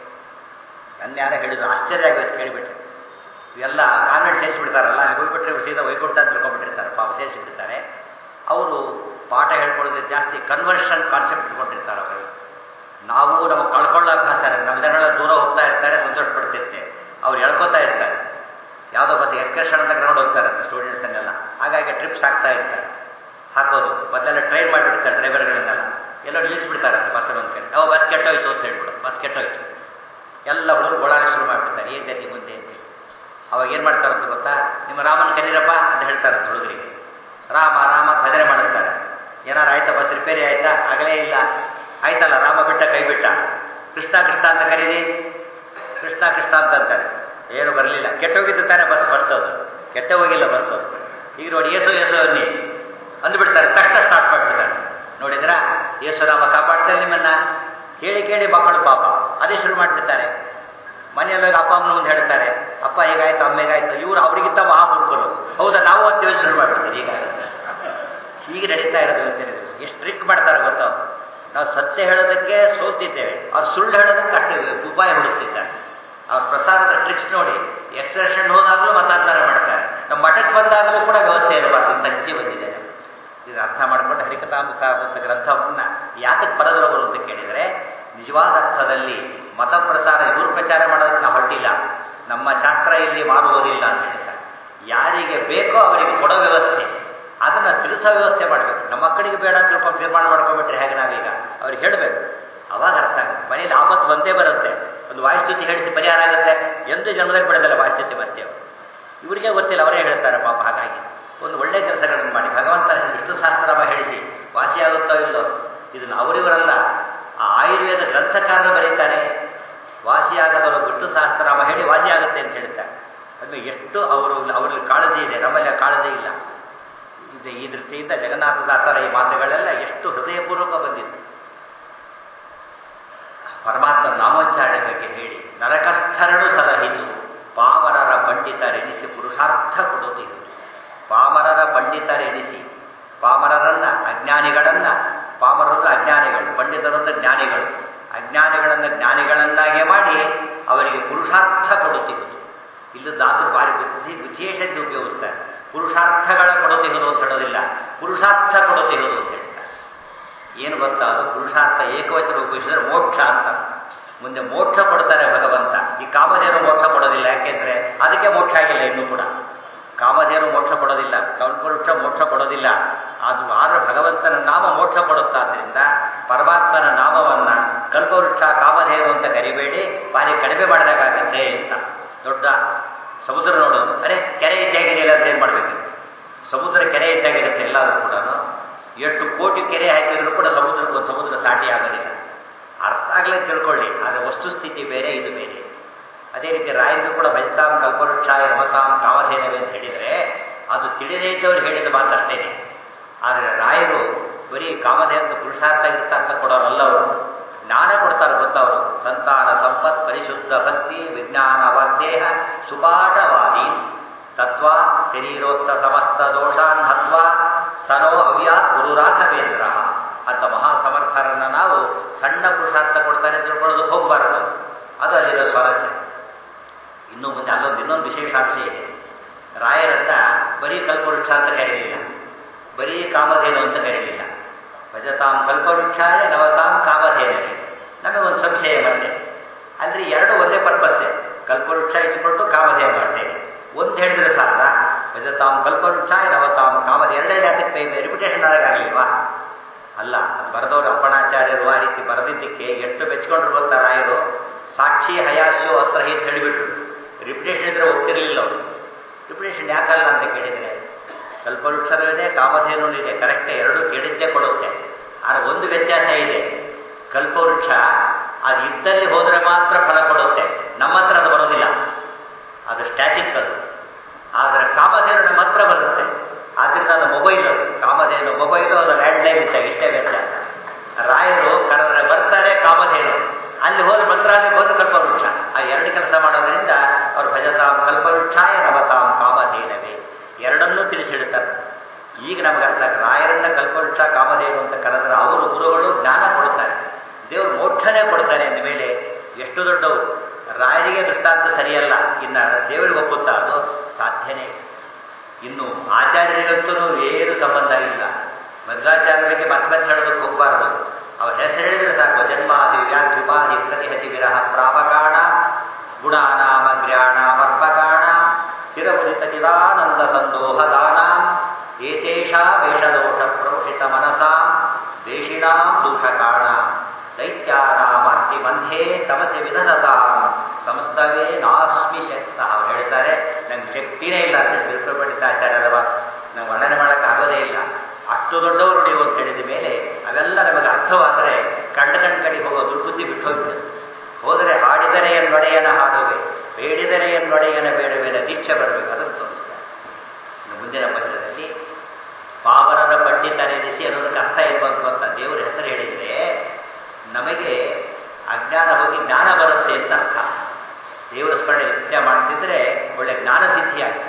ಅನ್ಯಾರ ಹೇಳಿದ್ರು ಆಶ್ಚರ್ಯ ಆಗೋಯ್ತು ಕೇಳಿಬಿಟ್ರೆ ಇವೆಲ್ಲ ಕಾನ್ವೆಂಟ್ ಸೇರಿಸಿಬಿಡ್ತಾರಲ್ಲ ಅಲ್ಲಿ ಹೋಗ್ಬಿಟ್ರೆ ಸೀದಾ ವೈಕುಂಠ ಅಂತ ತಿಳ್ಕೊಂಡ್ಬಿಟ್ಟಿರ್ತಾರೆ ಪಾಪ ಸೇರಿಸಿಬಿಡ್ತಾರೆ ಅವರು ಪಾಠ ಹೇಳ್ಕೊಳ್ಳೋದು ಜಾಸ್ತಿ ಕನ್ವರ್ಷನ್ ಕಾನ್ಸೆಪ್ಟ್ ಇಟ್ಕೊಂಡಿರ್ತಾರೆ ಅವರಿಗೆ ನಾವು ನಮಗೆ ಕಳ್ಕೊಳ್ಳೋ ಅಭ್ಯಾಸ ನಮ್ಮ ಜನಗಳ ದೂರ ಹೋಗ್ತಾ ಇರ್ತಾರೆ ಸಂತೋಷ ಪಡ್ತಿರ್ತೇವೆ ಅವ್ರು ಹೇಳ್ಕೊತಾ ಇರ್ತಾರೆ ಯಾವುದೋ ಬಸ್ ಎಕ್ಸ್ಕರ್ಷನ್ ಅಂತ ಗ್ರೌಂಡ್ ಹೋಗ್ತಾರೆ ಸ್ಟೂಡೆಂಟ್ಸನ್ನೆಲ್ಲ ಹಾಗಾಗಿ ಟ್ರಿಪ್ಸ್ ಆಗ್ತಾ ಇರ್ತಾರೆ ಹಾಕೋದು ಮೊದಲೆಲ್ಲ ಟ್ರೈನ್ ಮಾಡಿಬಿಡ್ತಾರೆ ಡ್ರೈವರ್ಗಳನ್ನೆಲ್ಲ ಎಲ್ಲೋ ನಿಲ್ಲಿಸ್ಬಿಡ್ತಾರೆ ಬಸ್ ಒಂದು ಕಡೆ ಅವು ಬಸ್ ಕೆಟ್ಟೋಯ್ತು ಅಂತ ಹೇಳ್ಬಿಡು ಬಸ್ ಕೆಟ್ಟೋಯ್ತು ಎಲ್ಲ ಹುಡುಗರು ಗೋಳಾಗ ಶುರು ಮಾಡಿಬಿಡ್ತಾರೆ ಏನು ಗತಿ ಮುಂದೆ ಅಂತ ಅವಾಗ ಏನು ಮಾಡ್ತಾರಂತ ಗೊತ್ತಾ ನಿಮ್ಮ ರಾಮನ ಕರೀರಪ್ಪ ಅಂತ ಹೇಳ್ತಾರೆ ಹುಡುಗರಿಗೆ ರಾಮ ರಾಮ ಅಂತ ಭಜನೆ ಮಾಡಿಸ್ತಾರೆ ಏನಾರು ಆಯ್ತಾ ಬಸ್ ರಿಪೇರಿ ಆಯ್ತಾ ಆಗಲೇ ಇಲ್ಲ ಆಯ್ತಲ್ಲ ರಾಮ ಬಿಟ್ಟ ಕೈ ಬಿಟ್ಟ ಕೃಷ್ಣ ಕೃಷ್ಣ ಅಂತ ಕರೀರಿ ಕೃಷ್ಣ ಕೃಷ್ಣ ಅಂತ ಅಂತಾರೆ ಏನು ಬರಲಿಲ್ಲ ಕೆಟ್ಟೋಗಿದ್ದು ತಾನೆ ಬಸ್ ಫಸ್ಟ್ ಅದು ಕೆಟ್ಟ ಹೋಗಿಲ್ಲ ಬಸ್ಸು ಈಗ ನೋಡಿ ಏಸು ಏಸು ಅನ್ನಿ ಅಂದುಬಿಡ್ತಾರೆ ತಕ್ಷಣ ಸ್ಟಾರ್ಟ್ ಮಾಡಿಬಿಡ್ತಾರೆ ನೋಡಿದ್ರ ಯೇಸುರಾಮ ಕಾಪಾಡ್ತಾರೆ ನಿಮ್ಮನ್ನ ಕೇಳಿ ಕೇಳಿ ಮಕ್ಕಳು ಪಾಪ ಅದೇ ಶುರು ಮಾಡಿಬಿಡ್ತಾರೆ ಮನೆಯಲ್ಲಿ ಅಪ್ಪ ಅಮ್ಮನ ಮುಂದೆ ಹೇಳ್ತಾರೆ ಅಪ್ಪ ಹೇಗಾಯ್ತು ಅಮ್ಮ ಹೇಗಾಯ್ತು ಇವರು ಅವರಿಗಿಂತ ಮಹಾಮೂರ್ಖರು ಹೌದಾ ನಾವು ಅಂತೀವಿ ಶುರು ಮಾಡ್ಬಿಡ್ತೀವಿ ಈಗ ಹೀಗೆ ನಡೀತಾ ಇರೋದು ಇವತ್ತಿನ ದಿವಸ ಎಷ್ಟು ಟ್ರಿಕ್ ಮಾಡ್ತಾರೆ ಗೊತ್ತೋ ನಾವು ಸತ್ಯ ಹೇಳೋದಕ್ಕೆ ಸೋಲ್ತಿದ್ದೇವೆ ಅವ್ರು ಸುಳ್ಳು ಹೇಳೋದಕ್ಕೆ ಅಷ್ಟೇ ಉಪಾಯ ಹುಡುಕ್ತಿದ್ದಾರೆ ಅವ್ರ ಪ್ರಸಾರದ ಟ್ರಿಕ್ಸ್ ನೋಡಿ ಎಕ್ಸ್ಪ್ರೆಷನ್ ಹೋದಾಗಲೂ ಮತಾಂತರ ಮಾಡ್ತಾರೆ ನಮ್ಮ ಮಠಕ್ಕೆ ಬಂದಾಗಲೂ ಕೂಡ ವ್ಯವಸ್ಥೆ ಇರಬಾರ್ದು ಇಂಥ ಸ್ಥಿತಿ ಬಂದಿದೆ ಇದು ಅರ್ಥ ಮಾಡಿಕೊಂಡು ಹರಿಕಥಾಂಸ ಅಂತ ಗ್ರಂಥವನ್ನು ಯಾತಕ್ಕೆ ಬರೆದವರು ಅಂತ ಕೇಳಿದರೆ ನಿಜವಾದ ಅರ್ಥದಲ್ಲಿ ಮತ ಪ್ರಸಾರ ಇವರು ಪ್ರಚಾರ ಮಾಡೋದಕ್ಕೆ ನಾವು ಹೊರಟಿಲ್ಲ ನಮ್ಮ ಶಾಸ್ತ್ರ ಇಲ್ಲಿ ಮಾರುವುದಿಲ್ಲ ಅಂತ ಹೇಳ್ತಾರೆ ಯಾರಿಗೆ ಬೇಕೋ ಅವರಿಗೆ ಕೊಡೋ ವ್ಯವಸ್ಥೆ ಅದನ್ನು ತಿಳಿಸೋ ವ್ಯವಸ್ಥೆ ಮಾಡಬೇಕು ನಮ್ಮ ಮಕ್ಕಳಿಗೆ ಬೇಡ ಅಂತ ತಿಳ್ಕೊಂಡು ತೀರ್ಮಾನ ಮಾಡ್ಕೊಂಡ್ಬಿಟ್ರೆ ಹೇಗೆ ನಾವೀಗ ಅವ್ರಿಗೆ ಹೇಳಬೇಕು ಅವಾಗ ಅರ್ಥ ಆಗುತ್ತೆ ಮನೇಲಿ ಆಪತ್ತು ಒಂದೇ ಬರುತ್ತೆ ಒಂದು ವಾಯುಸ್ತುತಿ ಹೇಳಿಸಿ ಪರಿಹಾರ ಆಗುತ್ತೆ ಎಂದು ಜನ್ಮದಲ್ಲಿ ಪಡೆದಲ್ಲ ವಾಯುಸ್ತುತಿ ಮತ್ತೆ ಇವರಿಗೆ ಗೊತ್ತಿಲ್ಲ ಅವರೇ ಹೇಳ್ತಾರೆ ಪಾಪ ಹಾಗಾಗಿ ಒಂದು ಒಳ್ಳೆಯ ಕೆಲಸಗಳನ್ನು ಮಾಡಿ ಭಗವಂತನ ವಿಷ್ಣು ಸಹಸ್ರನಾಮ ಹೇಳಿಸಿ ವಾಸಿಯಾಗುತ್ತೋ ಇಲ್ಲೋ ಇದನ್ನು ಅವರಿವರಲ್ಲ ಆ ಆಯುರ್ವೇದ ಗ್ರಂಥಕಾರರು ಬರೀತಾರೆ ವಾಸಿಯಾಗದವರು ವಿಷ್ಣು ಸಹಸ್ರನಾಮ ಹೇಳಿ ವಾಸಿಯಾಗುತ್ತೆ ಅಂತ ಹೇಳ್ತಾರೆ ಅದು ಎಷ್ಟು ಅವರು ಅವರಲ್ಲಿ ಕಾಳಜಿ ಇದೆ ನಮ್ಮಲ್ಲಿ ಆ ಕಾಳಜಿ ಇಲ್ಲ ಇದು ಈ ದೃಷ್ಟಿಯಿಂದ ಜಗನ್ನಾಥದಾಸರ ಈ ಮಾತುಗಳೆಲ್ಲ ಎಷ್ಟು ಹೃದಯಪೂರ್ವಕ ಬಂದಿತ್ತು ಪರಮಾತ್ಮ ನಾಮೋಚ್ಚಾರಣೆ ಬಗ್ಗೆ ಹೇಳಿ ನರಕಸ್ಥರನು ಸಲಹಿದು ಪಾಮರರ ಪಂಡಿತರೆನಿಸಿ ಪುರುಷಾರ್ಥ ಕೊಡುತ್ತಿದ್ದು ಪಾಮರರ ಪಂಡಿತರೆನಿಸಿ ಪಾಮರರನ್ನ ಅಜ್ಞಾನಿಗಳನ್ನ ಪಾಮರರನ್ನ ಅಜ್ಞಾನಿಗಳು ಪಂಡಿತರನ್ನ ಜ್ಞಾನಿಗಳು ಅಜ್ಞಾನಿಗಳನ್ನು ಜ್ಞಾನಿಗಳನ್ನಾಗೆ ಮಾಡಿ ಅವರಿಗೆ ಪುರುಷಾರ್ಥ ಕೊಡುತ್ತಿರುವುದು ಇಲ್ಲೂ ದಾಸರು ಭಾರಿ ಬುದ್ಧಿ ವಿಶೇಷತೆ ಉಪಯೋಗಿಸ್ತಾರೆ ಪುರುಷಾರ್ಥಗಳ ಕೊಡುತ್ತಿರುವುದು ಅಂತ ಹೇಳೋದಿಲ್ಲ ಪುರುಷಾರ್ಥ ಕೊಡುತ್ತಿರುವುದು ಅಂತ ಹೇಳ್ತಾರೆ ಏನು ಗೊತ್ತಾ ಅದು ಪುರುಷಾರ್ಥ ಏಕವಚನ ಉಪಯೋಗಿಸಿದ್ರೆ ಮೋಕ್ಷ ಅಂತ ಮುಂದೆ ಮೋಕ್ಷ ಕೊಡ್ತಾರೆ ಭಗವಂತ ಈ ಕಾಮಧೇನು ಮೋಕ್ಷ ಕೊಡೋದಿಲ್ಲ ಯಾಕೆಂದ್ರೆ ಅದಕ್ಕೆ ಮೋಕ್ಷ ಆಗಿಲ್ಲ ಇನ್ನೂ ಕೂಡ ಕಾಮಧೇನು ಮೋಕ್ಷ ಕೊಡೋದಿಲ್ಲ ಕಲ್ಪವೃಕ್ಷ ಮೋಕ್ಷ ಕೊಡೋದಿಲ್ಲ ಅದು ಆದ್ರೆ ಭಗವಂತನ ನಾಮ ಮೋಕ್ಷ ಕೊಡುತ್ತಾದ್ರಿಂದ ಪರಮಾತ್ಮನ ನಾಮವನ್ನ ಕಲ್ಪವೃಕ್ಷ ಕಾಮಧೇನು ಅಂತ ಕರಿಬೇಡಿ ಭಾರಿ ಕಡಿಮೆ ಮಾಡಿದಾಗತ್ತೆ ಅಂತ ದೊಡ್ಡ ಸಮುದ್ರ ನೋಡೋದು ಅರೆ ಕೆರೆ ಇದ್ದಾಗಿದೆಯಲ್ಲ ಅಂತ ಏನು ಮಾಡಬೇಕು ಸಮುದ್ರ ಕೆರೆ ಇದ್ದಾಗಿರುತ್ತೆ ಎಲ್ಲಾದರೂ ಕೂಡ ಎಷ್ಟು ಕೋಟಿ ಕೆರೆ ಹಾಕಿದ್ರು ಕೂಡ ಸಮುದ್ರಕ್ಕೆ ಒಂದು ಸಮುದ್ರ ಸಾಟಿ ಆಗೋದಿಲ್ಲ ಅರ್ಥ ಆಗಲೇ ತಿಳ್ಕೊಳ್ಳಿ ಆದರೆ ವಸ್ತುಸ್ಥಿತಿ ಬೇರೆ ಇದು ಬೇರೆ ಅದೇ ರೀತಿ ರಾಯರು ಕೂಡ ಭಜತಾಂ ಕಲ್ಪವೃಕ್ಷಾಯ ರಮತಾಂ ಕಾಮಧೇನವೇ ಅಂತ ಹೇಳಿದರೆ ಅದು ತಿಳಿದೇ ಇದ್ದವ್ರು ಹೇಳಿದ ಮಾತಷ್ಟೇನೆ ಆದರೆ ರಾಯರು ಬರೀ ಕಾಮಧೇನ ಪುರುಷಾರ್ಥ ಇರ್ತಾರ್ಥ ಕೊಡೋರಲ್ಲ ಅವರು ಜ್ಞಾನ ಕೊಡ್ತಾರೆ ಗೊತ್ತವರು ಸಂತಾನ ಸಂಪತ್ ಪರಿಶುದ್ಧ ಭಕ್ತಿ ವಿಜ್ಞಾನ ವಾಗ್ದೇಹ ಸುಪಾಠವಾದಿ ತತ್ವ ಶರೀರೋಕ್ತ ಸಮಸ್ತ ದೋಷಾನ್ ಹತ್ವ ಸನೋ ಅವ್ಯಾತ್ ಗುರುರಾಘವೇಂದ್ರ ಅಂತ ಮಹಾಸಮರ್ಥರನ್ನ ನಾವು ಸಣ್ಣ ಪುರುಷಾರ್ಥ ಕೊಡ್ತಾರೆ ತಿಳ್ಕೊಳ್ಳೋದಕ್ಕೆ ಹೋಗಬಾರದು ಅದು ಅಲ್ಲಿರೋ ಸ್ವಾರಸ್ಯ ಇನ್ನು ಮುಂದೆ ಅಲ್ಲೊಂದು ಇನ್ನೊಂದು ವಿಶೇಷಾಂಶ ಇದೆ ರಾಯರನ್ನ ಬರೀ ಕಲ್ಪವೃಕ್ಷ ಅಂತ ಕರೀಲಿಲ್ಲ ಬರೀ ಕಾಮಧೇನು ಅಂತ ಕರೀಲಿಲ್ಲ ಭಜತಾಂ ಕಲ್ಪವೃಕ್ಷಾಯ ನವತಾಂ ಕಾಮಧೇನವೇ ನಮಗೊಂದು ಸಂಶಯ ಮತ್ತೆ ಅಲ್ರಿ ಎರಡು ಒಂದೇ ಪರ್ಪಸ್ಸೇ ಕಲ್ಪವೃಕ್ಷ ಇಟ್ಟುಕೊಂಡು ಕಾಮಧೇನು ಮಾಡ್ತೇನೆ ಒಂದು ಹೇಳಿದ್ರೆ ಸಾಲ ಭಜತಾಂ ಕಲ್ಪವೃಕ್ಷಾಯ ನವತಾಂ ಕಾಮಧೇನು ಎರಡೆರಡು ಅದಕ್ಕೆ ರಿಪಿಟೇಷನ್ ಆದಾಗಲಿಲ್ವಾ ಅಲ್ಲ ಅದು ಬರೆದವರು ಅಪ್ಪಣಾಚಾರ್ಯರು ಆ ರೀತಿ ಬರೆದಿದ್ದಕ್ಕೆ ಎಷ್ಟು ಬೆಚ್ಕೊಂಡ್ರು ಗೊತ್ತಾ ರಾಯರು ಸಾಕ್ಷಿ ಹಯಾಸ್ಯೋ ಹತ್ರ ಅಂತ ಹೇಳಿಬಿಟ್ರು ರಿಪಿಟೇಷನ್ ಇದ್ರೆ ಒಪ್ತಿರ್ಲಿಲ್ಲ ಅವರು ರಿಪಿಟೇಷನ್ ಯಾಕಲ್ಲ ಅಂತ ಕೇಳಿದರೆ ಕಲ್ಪವೃಕ್ಷನೂ ಇದೆ ಕಾಮಧೇನೂ ಇದೆ ಕರೆಕ್ಟೇ ಎರಡು ಕೇಳಿದ್ದೇ ಕೊಡುತ್ತೆ ಆದರೆ ಒಂದು ವ್ಯತ್ಯಾಸ ಇದೆ ಕಲ್ಪವೃಕ್ಷ ಅದು ಇದ್ದಲ್ಲಿ ಹೋದರೆ ಮಾತ್ರ ಫಲ ಕೊಡುತ್ತೆ ನಮ್ಮ ಹತ್ರ ಅದು ಬರೋದಿಲ್ಲ ಅದು ಸ್ಟ್ಯಾಟಿಕ್ ಅದು ಆದರೆ ಕಾಮಧೇನು ಮಾತ್ರ ಬರುತ್ತೆ ಆದ್ದರಿಂದ ಅದು ಮೊಬೈಲ್ ಅದು ಕಾಮಧೇನು ಮೊಬೈಲು ಅದು ಲ್ಯಾಂಡ್ಲೈನ್ ಇದ್ದಾಗ ಇಷ್ಟೇ ವ್ಯತ್ಯಾಸ ರಾಯರು ಕರೆದ್ರೆ ಬರ್ತಾರೆ ಕಾಮಧೇನು ಅಲ್ಲಿ ಹೋದ್ರೆ ಮಂತ್ರಾಲಯಕ್ಕೆ ಹೋದ್ರೆ ಕಲ್ಪವೃಕ್ಷ ಆ ಎರಡು ಕೆಲಸ ಮಾಡೋದ್ರಿಂದ ಅವರು ಭಜತಾಂ ಕಲ್ಪವೃಕ್ಷಾಯ ನವತಾಂ ಕಾಮಧೇನವೇ ಎರಡನ್ನೂ ತಿಳಿಸಿಡ್ತಾರೆ ಈಗ ನಮಗೆ ಅರ್ಥ ಆಗ- ರಾಯರನ್ನ ಕಲ್ಪವೃಕ್ಷ ಕಾಮಧೇನು ಅಂತ ಕರೆದ್ರೆ ಅವರು ಗುರುಗಳು ಜ್ಞಾನ ಕೊಡ್ತಾರೆ ದೇವರು ಮೋಕ್ಷನೇ ಕೊಡ್ತಾರೆ ಅಂದ ಮೇಲೆ ಎಷ್ಟು ದೊಡ್ಡವು ರಾಯರಿಗೆ ದೃಷ್ಟಾಂತ ಸರಿಯಲ್ಲ ಇನ್ನು ದೇವರಿಗೆ ಒಪ್ಪುತ್ತಾ ಅದು ಸಾಧ್ಯನೇ ಇಲ್ಲ. ಇನ್ನು ಆಚಾರ್ಯರಿಗಂತೂ ಏನು ಸಂಬಂಧ ಇಲ್ಲ ಮಧ್ವಾಚಾರ್ಯರಿಗೆ ಮತ್ತೆ ಮತ್ತೆ ಹೇಳೋದಕ್ಕೆ ಹೋಗಬಾರದು ಅವ್ರ ಹೆಸರು ಹೇಳಿದ್ರೆ ಸಾಕು ಜನ್ಮಾದಿ ವ್ಯಾಧ್ಯುಪಾದಿ ಪ್ರತಿಹತಿ ವಿರಹ ಪ್ರಾಪಕಾಣ ಗುಣಾನಾಮಗ್ರ್ಯಾಣಾಮರ್ಪಕಾಣ ಚಿರಪುರಿತ ಚಿದಾನಂದ ಸಂದೋಹ ದಾನಾಂ ಏತೇಷಾ ವೇಷದೋಷ ಪ್ರೋಷಿತ ಮನಸಾಂ ದೇಶಿಣಾಂ ದೂಷಕಾಣ ದೈತ್ಯಾನಾಮಾರ್ತಿ ಬಂಧೇ ತಮಸೆ ವಿಧದತಾಂ ಸಂಸ್ತವೇ ನಾಸ್ಮಿ ಶಕ್ತ ಅವ್ರು ಹೇಳ್ತಾರೆ ನಂಗೆ ಶಕ್ತಿನೇ ಇಲ್ಲ ಅಂತ ತಿರುಪಡಿತಾಚಾರ್ಯರವ ನಾವು ವರ್ಣನೆ ಮಾಡೋಕ್ಕಾಗೋದೇ ಇಲ್ಲ ಅಷ್ಟು ದೊಡ್ಡವರು ನೀವು ಅಂತ ಹೇಳಿದ ಮೇಲೆ ಅವೆಲ್ಲ ನಮಗೆ ಅರ್ಥವಾದರೆ ಕಂಡ ಕಂಡ ಕಡೆ ಹೋಗೋ ದುರ್ಬುದ್ಧಿ ಬಿಟ್ಟು ಹೋಗ್ಬಿಡುತ್ತೆ ಹೋದರೆ ಹಾಡಿದರೆ ಎನ್ನೊಡೆಯನ ಹಾಡುವೆ ಬೇಡಿದರೆ ಎನ್ನೊಡೆಯನ ಬೇಡವೇನ ದೀಕ್ಷೆ ಬರಬೇಕು ಅದನ್ನು ತೋರಿಸ್ತಾರೆ ಇನ್ನು ಮುಂದಿನ ಪದ್ಯದಲ್ಲಿ ಪಾವನರ ಪಂಡಿತರೆನಿಸಿ ಅನ್ನೋದಕ್ಕೆ ಅರ್ಥ ಏನು ಅಂತ ಗೊತ್ತಾ ದೇವರ ಹೆಸರು ಹೇಳಿದರೆ ನಮಗೆ ಅಜ್ಞಾನ ಹೋಗಿ ಜ್ಞಾನ ಬರುತ್ತೆ ಅಂತ ಅರ್ಥ ದೇವರ ಸ್ಮರಣೆ ನಿತ್ಯ ಮಾಡ್ತಿದ್ರೆ ಒಳ್ಳೆ ಜ್ಞಾನ ಸಿದ್ಧಿಯಾಗುತ್ತೆ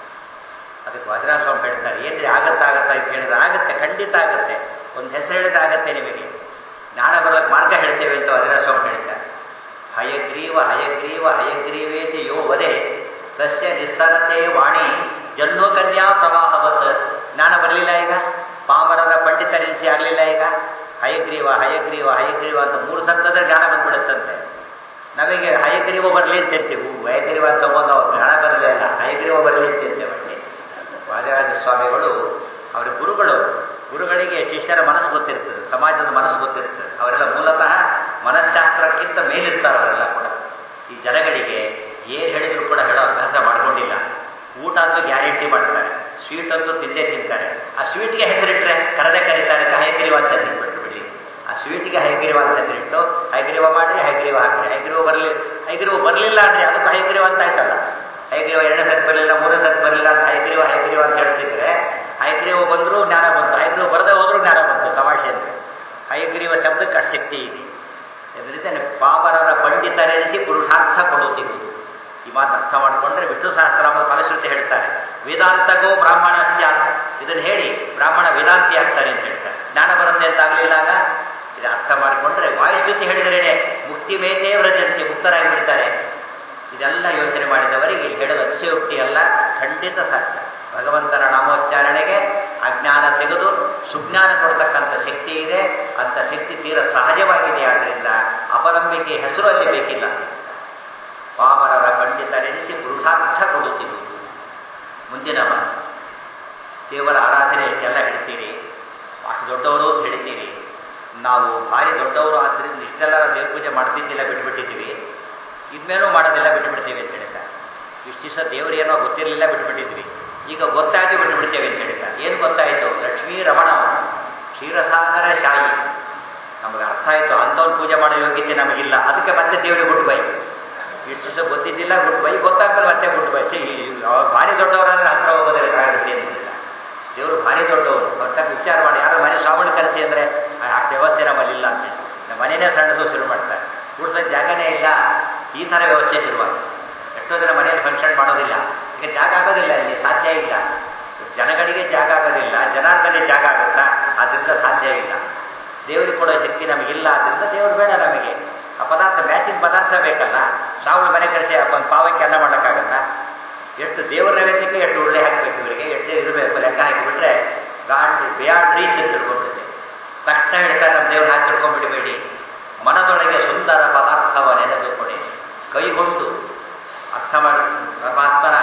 ಅದಕ್ಕೆ ವಜ್ರಾಸ್ವಾಮಿ ಹೇಳ್ತಾರೆ ಏನ್ರಿ ಆಗತ್ತಾ ಆಗತ್ತಾ ಅಂತ ಹೇಳಿದ್ರೆ ಆಗುತ್ತೆ ಖಂಡಿತ ಆಗುತ್ತೆ ಒಂದು ಹೆಸರು ಹೇಳಿದ್ರೆ ಆಗತ್ತೆ ನಿಮಗೆ ಜ್ಞಾನ ಬರೋಕ್ಕೆ ಮಾರ್ಗ ಹೇಳ್ತೇವೆ ಅಂತ ವಜ್ರಾಸ್ವಾಮಿ ಹೇಳ್ತಾರೆ ಹಯಗ್ರೀವ ಹಯಗ್ರೀವ ಹಯಗ್ರೀವೇತಿ ಯೋ ವದೆ ತಸ್ಯ ನಿಸ್ಸರತೆ ವಾಣಿ ಜನ್ಮ ಕನ್ಯಾ ಪ್ರವಾಹವತ್ ಜ್ಞಾನ ಬರಲಿಲ್ಲ ಈಗ ಪಾಮರರ ಪಂಡಿತರಿಸಿ ಆಗಲಿಲ್ಲ ಈಗ ಹಯಗ್ರೀವ ಹಯಗ್ರೀವ ಹಯಗ್ರೀವ ಅಂತ ಮೂರು ಸತ್ತಂದ್ರೆ ಜ್ಞಾನ ಬಂದ್ಬಿಡುತ್ತಂತೆ ನಮಗೆ ಹಯಗ್ರೀವ ಬರಲಿ ಅಂತ ಇರ್ತೀವಿ ಹಯಗ್ರೀವ ಅಂತ ಬಂದು ಅವ್ರು ಜ್ಞಾನ ಬರಲೇ ಇಲ್ಲ ಹಯಗ್ರೀವ ಬರಲಿ ಅಂತ ಇರ್ತೇವೆ ಅಷ್ಟೇ ವಾದಿರಾಜ ಸ್ವಾಮಿಗಳು ಅವರ ಗುರುಗಳು ಗುರುಗಳಿಗೆ ಶಿಷ್ಯರ ಮನಸ್ಸು ಗೊತ್ತಿರ್ತದೆ ಸಮಾಜದ ಮನಸ್ಸು ಗೊತ್ತಿರ್ತದೆ ಅವರೆಲ್ಲ ಮೂಲತಃ ಮನಃಶಾಸ್ತ್ರಕ್ಕಿಂತ ಮೇಲಿರ್ತಾರೆ ಅವರೆಲ್ಲ ಕೂಡ ಈ ಜನಗಳಿಗೆ ಏನು ಹೇಳಿದ್ರು ಕೂಡ ಹೇಳೋ ಅಭ್ಯಾಸ ಮಾಡ್ಕೊಂಡಿಲ್ಲ ಊಟ ಅಂತೂ ಗ್ಯಾರಂಟಿ ಮಾಡ್ತಾರೆ ಸ್ವೀಟ್ ಅಂತೂ ತಿಂದೇ ತಿಂತಾರೆ ಆ ಸ್ವೀಟ್ಗೆ ಹೆಸರಿಟ್ರೆ ಕರೆದೇ ಕರೀತಾರೆ ಅಂತ ಹೈಗ್ರೀವ ಅಂತ ಹೆಸರಿಟ್ಬಿಟ್ಟು ಬಿಡಿ ಆ ಸ್ವೀಟಿಗೆ ಹೈಗ್ರೀವ ಅಂತ ಹೆಸರಿಟ್ಟು ಹೈಗ್ರೀವ ಮಾಡಿರಿ ಹೈಗ್ರೀವ ಹಾಕ್ರಿ ಹೈಗ್ರೀವ ಬರಲಿ ಹೈಗ್ರೀವ ಬರಲಿಲ್ಲ ಅಂದರೆ ಅದಕ್ಕೆ ಹೈಗ್ರೀವ ಅಂತ ಆಯ್ತಲ್ಲ ಹೈಗ್ರೀವ ಎರಡನೇ ಸತ್ ಬರಲಿಲ್ಲ ಮೂರನೇ ಸತ್ ಬರಲಿಲ್ಲ ಅಂತ ಹೈಗ್ರೀವ ಹೈಗ್ರೀವ ಅಂತ ಹೇಳ್ತಿದ್ರೆ ಹೈಗ್ರೀವ ಬಂದರೂ ಜ್ಞಾನ ಬಂತು ಹೈಗ್ರೀವ ಬರದೇ ಹೋದರೂ ಜ್ಞಾನ ಬಂತು ತಮಾಷೆ ಅಂದರೆ ಹೈಗ್ರೀವ ಶಬ್ದಕ್ಕೆ ಅಷ್ಟು ಶಕ್ತಿ ಇದೆ ಇದರಿಂದ ಪಾಮರರ ಪಂಡಿತರೆನಿಸಿ ಪುರುಷಾರ್ಥ ಕೊಡುತ್ತಿರುವುದು ಈ ಮಾತು ಅರ್ಥ ಮಾಡಿಕೊಂಡ್ರೆ ವಿಷ್ಣು ಸಹಸ್ರಾಮ ಫಲಶ್ರುತಿ ಹೇಳ್ತಾರೆ ವೇದಾಂತಗೋ ಬ್ರಾಹ್ಮಣ ಸ್ಯಾತ್ ಇದನ್ನು ಹೇಳಿ ಬ್ರಾಹ್ಮಣ ವೇದಾಂತಿ ಆಗ್ತಾನೆ ಅಂತ ಹೇಳ್ತಾರೆ ಜ್ಞಾನ ಬರುತ್ತೆ ಅಂತ ಆಗಲಿಲ್ಲಾಗ ಇದು ಅರ್ಥ ಮಾಡಿಕೊಂಡ್ರೆ ವಾಯುಸ್ತುತಿ ಹೇಳಿದ್ರೇನೆ ಮುಕ್ತಿ ಮೇತೇ ವ್ರಜಂತಿ ಮುಕ್ತರಾಗಿ ಬಿಡ್ತಾರೆ ಇದೆಲ್ಲ ಯೋಚನೆ ಮಾಡಿದವರಿಗೆ ಇಲ್ಲಿ ಹೇಳೋದು ಅತಿಶಯೋಕ್ತಿ ಅಲ್ಲ ಖಂಡಿತ ಸಾಧ್ಯ ಭಗವಂತನ ನಾಮೋಚ್ಚಾರಣೆಗೆ ಅಜ್ಞಾನ ತೆಗೆದು ಸುಜ್ಞಾನ ಕೊಡ್ತಕ್ಕಂಥ ಶಕ್ತಿ ಇದೆ ಅಂಥ ಶಕ್ತಿ ತೀರ ಸಹಜವಾಗಿದೆ ಆದ್ದರಿಂದ ಅಪನಂಬಿಕೆ ಹೆಸರು ಅಲ್ಲಿ ಬೇಕಿಲ್ಲ ಪಾಮರರ ಪಂಡಿತರೆನಿಸಿ ಪುರುಷಾರ್ಥ ಕೊಡುತ್ತಿರುವುದು ಮುಂದಿನ ಮಾತು ದೇವರ ಆರಾಧನೆ ಎಷ್ಟೆಲ್ಲ ಹೇಳ್ತೀರಿ ಅಷ್ಟು ದೊಡ್ಡವರು ಅಂತ ಹೇಳ್ತೀರಿ ನಾವು ಭಾರಿ ದೊಡ್ಡವರು ಆದ್ದರಿಂದ ಇಷ್ಟೆಲ್ಲ ದೇವ್ರ ಪೂಜೆ ಮಾಡ್ತಿದ್ದಿಲ್ಲ ಬಿಟ್ಬಿಟ್ಟಿದ್ದೀವಿ ಇನ್ಮೇಲೂ ಮಾಡೋದಿಲ್ಲ ಬಿಟ್ಟುಬಿಡ್ತೀವಿ ಅಂತ ಹೇಳ್ತಾರೆ ಇಷ್ಟು ದಿವಸ ದೇವರು ಏನೋ ಗೊತ್ತಿರಲಿಲ್ಲ ಬಿಟ್ಬಿಟ್ಟಿದ್ವಿ ಈಗ ಗೊತ್ತಾಗಿ ಬಿಟ್ಟುಬಿಡ್ತೇವೆ ಅಂತ ಹೇಳ್ತಾರೆ ಏನು ಗೊತ್ತಾಯಿತು ಲಕ್ಷ್ಮೀ ರಮಣ ಕ್ಷೀರಸಾಗರ ಶಾಯಿ ನಮಗೆ ಅರ್ಥ ಆಯಿತು ಅಂಥವ್ರು ಪೂಜೆ ಮಾಡೋ ಯೋಗ್ಯತೆ ನಮಗಿಲ್ಲ ಅದಕ್ಕೆ ಮತ್ತೆ ದೇವರಿಗೆ ಗುಡ್ ಬೈ ಇಷ್ಟು ದಿವಸ ಗೊತ್ತಿದ್ದಿಲ್ಲ ಗುಡ್ ಬೈ ಗೊತ್ತಾಗ್ಮೇಲೆ ಮತ್ತೆ ಗುಡ್ ಬೈ ಛೆ, ಈ- ಅವ್ರು ಭಾರಿ ದೊಡ್ಡವರಾದ್ರೆ ಹತ್ರ ಹೋಗೋದ್ರೆ ರಾಗಬಿಡಿ ಅಂತಿಲ್ಲ ದೇವರು ಭಾರಿ ದೊಡ್ಡವರು ಅವ್ರ ತಕ್ಕ ವಿಚಾರ ಮಾಡಿ ಯಾರೋ ಮನೆ ಸ್ವಾಮಿ ಕರೆಸಿ ಅಂದರೆ ಅಷ್ಟು ವ್ಯವಸ್ಥೆ ನಮ್ಮಲ್ಲಿಲ್ಲ ಅಂತ ನಮ್ಮ ಮನೆಯೇ ಸಣ್ಣದು ಶುರು ಮಾಡ್ತಾರೆ ಉಳಿದ ಜಾಗನೇ ಇಲ್ಲ ಈ ಥರ ವ್ಯವಸ್ಥೆ ಶುರುವಾಗಿದೆ ಎಷ್ಟೋ ಜನ ಮನೆಯಲ್ಲಿ ಫಂಕ್ಷನ್ ಮಾಡೋದಿಲ್ಲ ಈಗ ಜಾಗ ಆಗೋದಿಲ್ಲ ಇಲ್ಲಿ ಸಾಧ್ಯ ಇಲ್ಲ ಜನಗಳಿಗೆ ಜಾಗ ಆಗೋದಿಲ್ಲ ಜನಾರ್ದನೆ ಜಾಗ ಆಗುತ್ತಾ ಅದರಿಂದ ಸಾಧ್ಯ ಇಲ್ಲ ದೇವರಿಗೆ ಕೊಡೋ ಶಕ್ತಿ ನಮಗಿಲ್ಲ ಆದ್ದರಿಂದ ದೇವರು ಬೇಡ ನಮಗೆ ಆ ಪದಾರ್ಥ ಮ್ಯಾಚಿಂಗ್ ಪದಾರ್ಥ ಬೇಕಲ್ಲ ಶ್ರಾವಣ ಮನೆ ಕರೆಸಿ ಒಂದು ಪಾವಕ್ಕೆ ಅನ್ನ ಮಾಡೋಕ್ಕಾಗತ್ತಾ ಎಷ್ಟು ದೇವರ ನೈವೇದ್ಯಕ್ಕೆ ಎಷ್ಟು ಉಳ್ಳೆ ಹಾಕಬೇಕು ಇವರಿಗೆ ಎಷ್ಟು ಇರಬೇಕು ಲೆಕ್ಕ ಹಾಕಿಬಿಟ್ರೆ ಗಾಡ್ ಬಿಯಾಂಡ್ ರೀಚ್ ಅಂತ ತಿಳ್ಕೊಂಡ್ಬಿಡುತ್ತೆ ತಕ್ಷಣ ಹೇಳ್ತಾರೆ ನಮ್ಮ ದೇವ್ರು ಹಾಕಿ ತಿಳ್ಕೊಂಡ್ಬಿಡಬೇಡಿ ಮನದೊಳಗೆ ಸುಂದರ ಪದಾರ್ಥವ ನೆನೆದು ಕೊಡಿ ಕೈಗೊಂಡು ಅರ್ಥ ಮಾಡಿ ಪರಮಾತ್ಮನ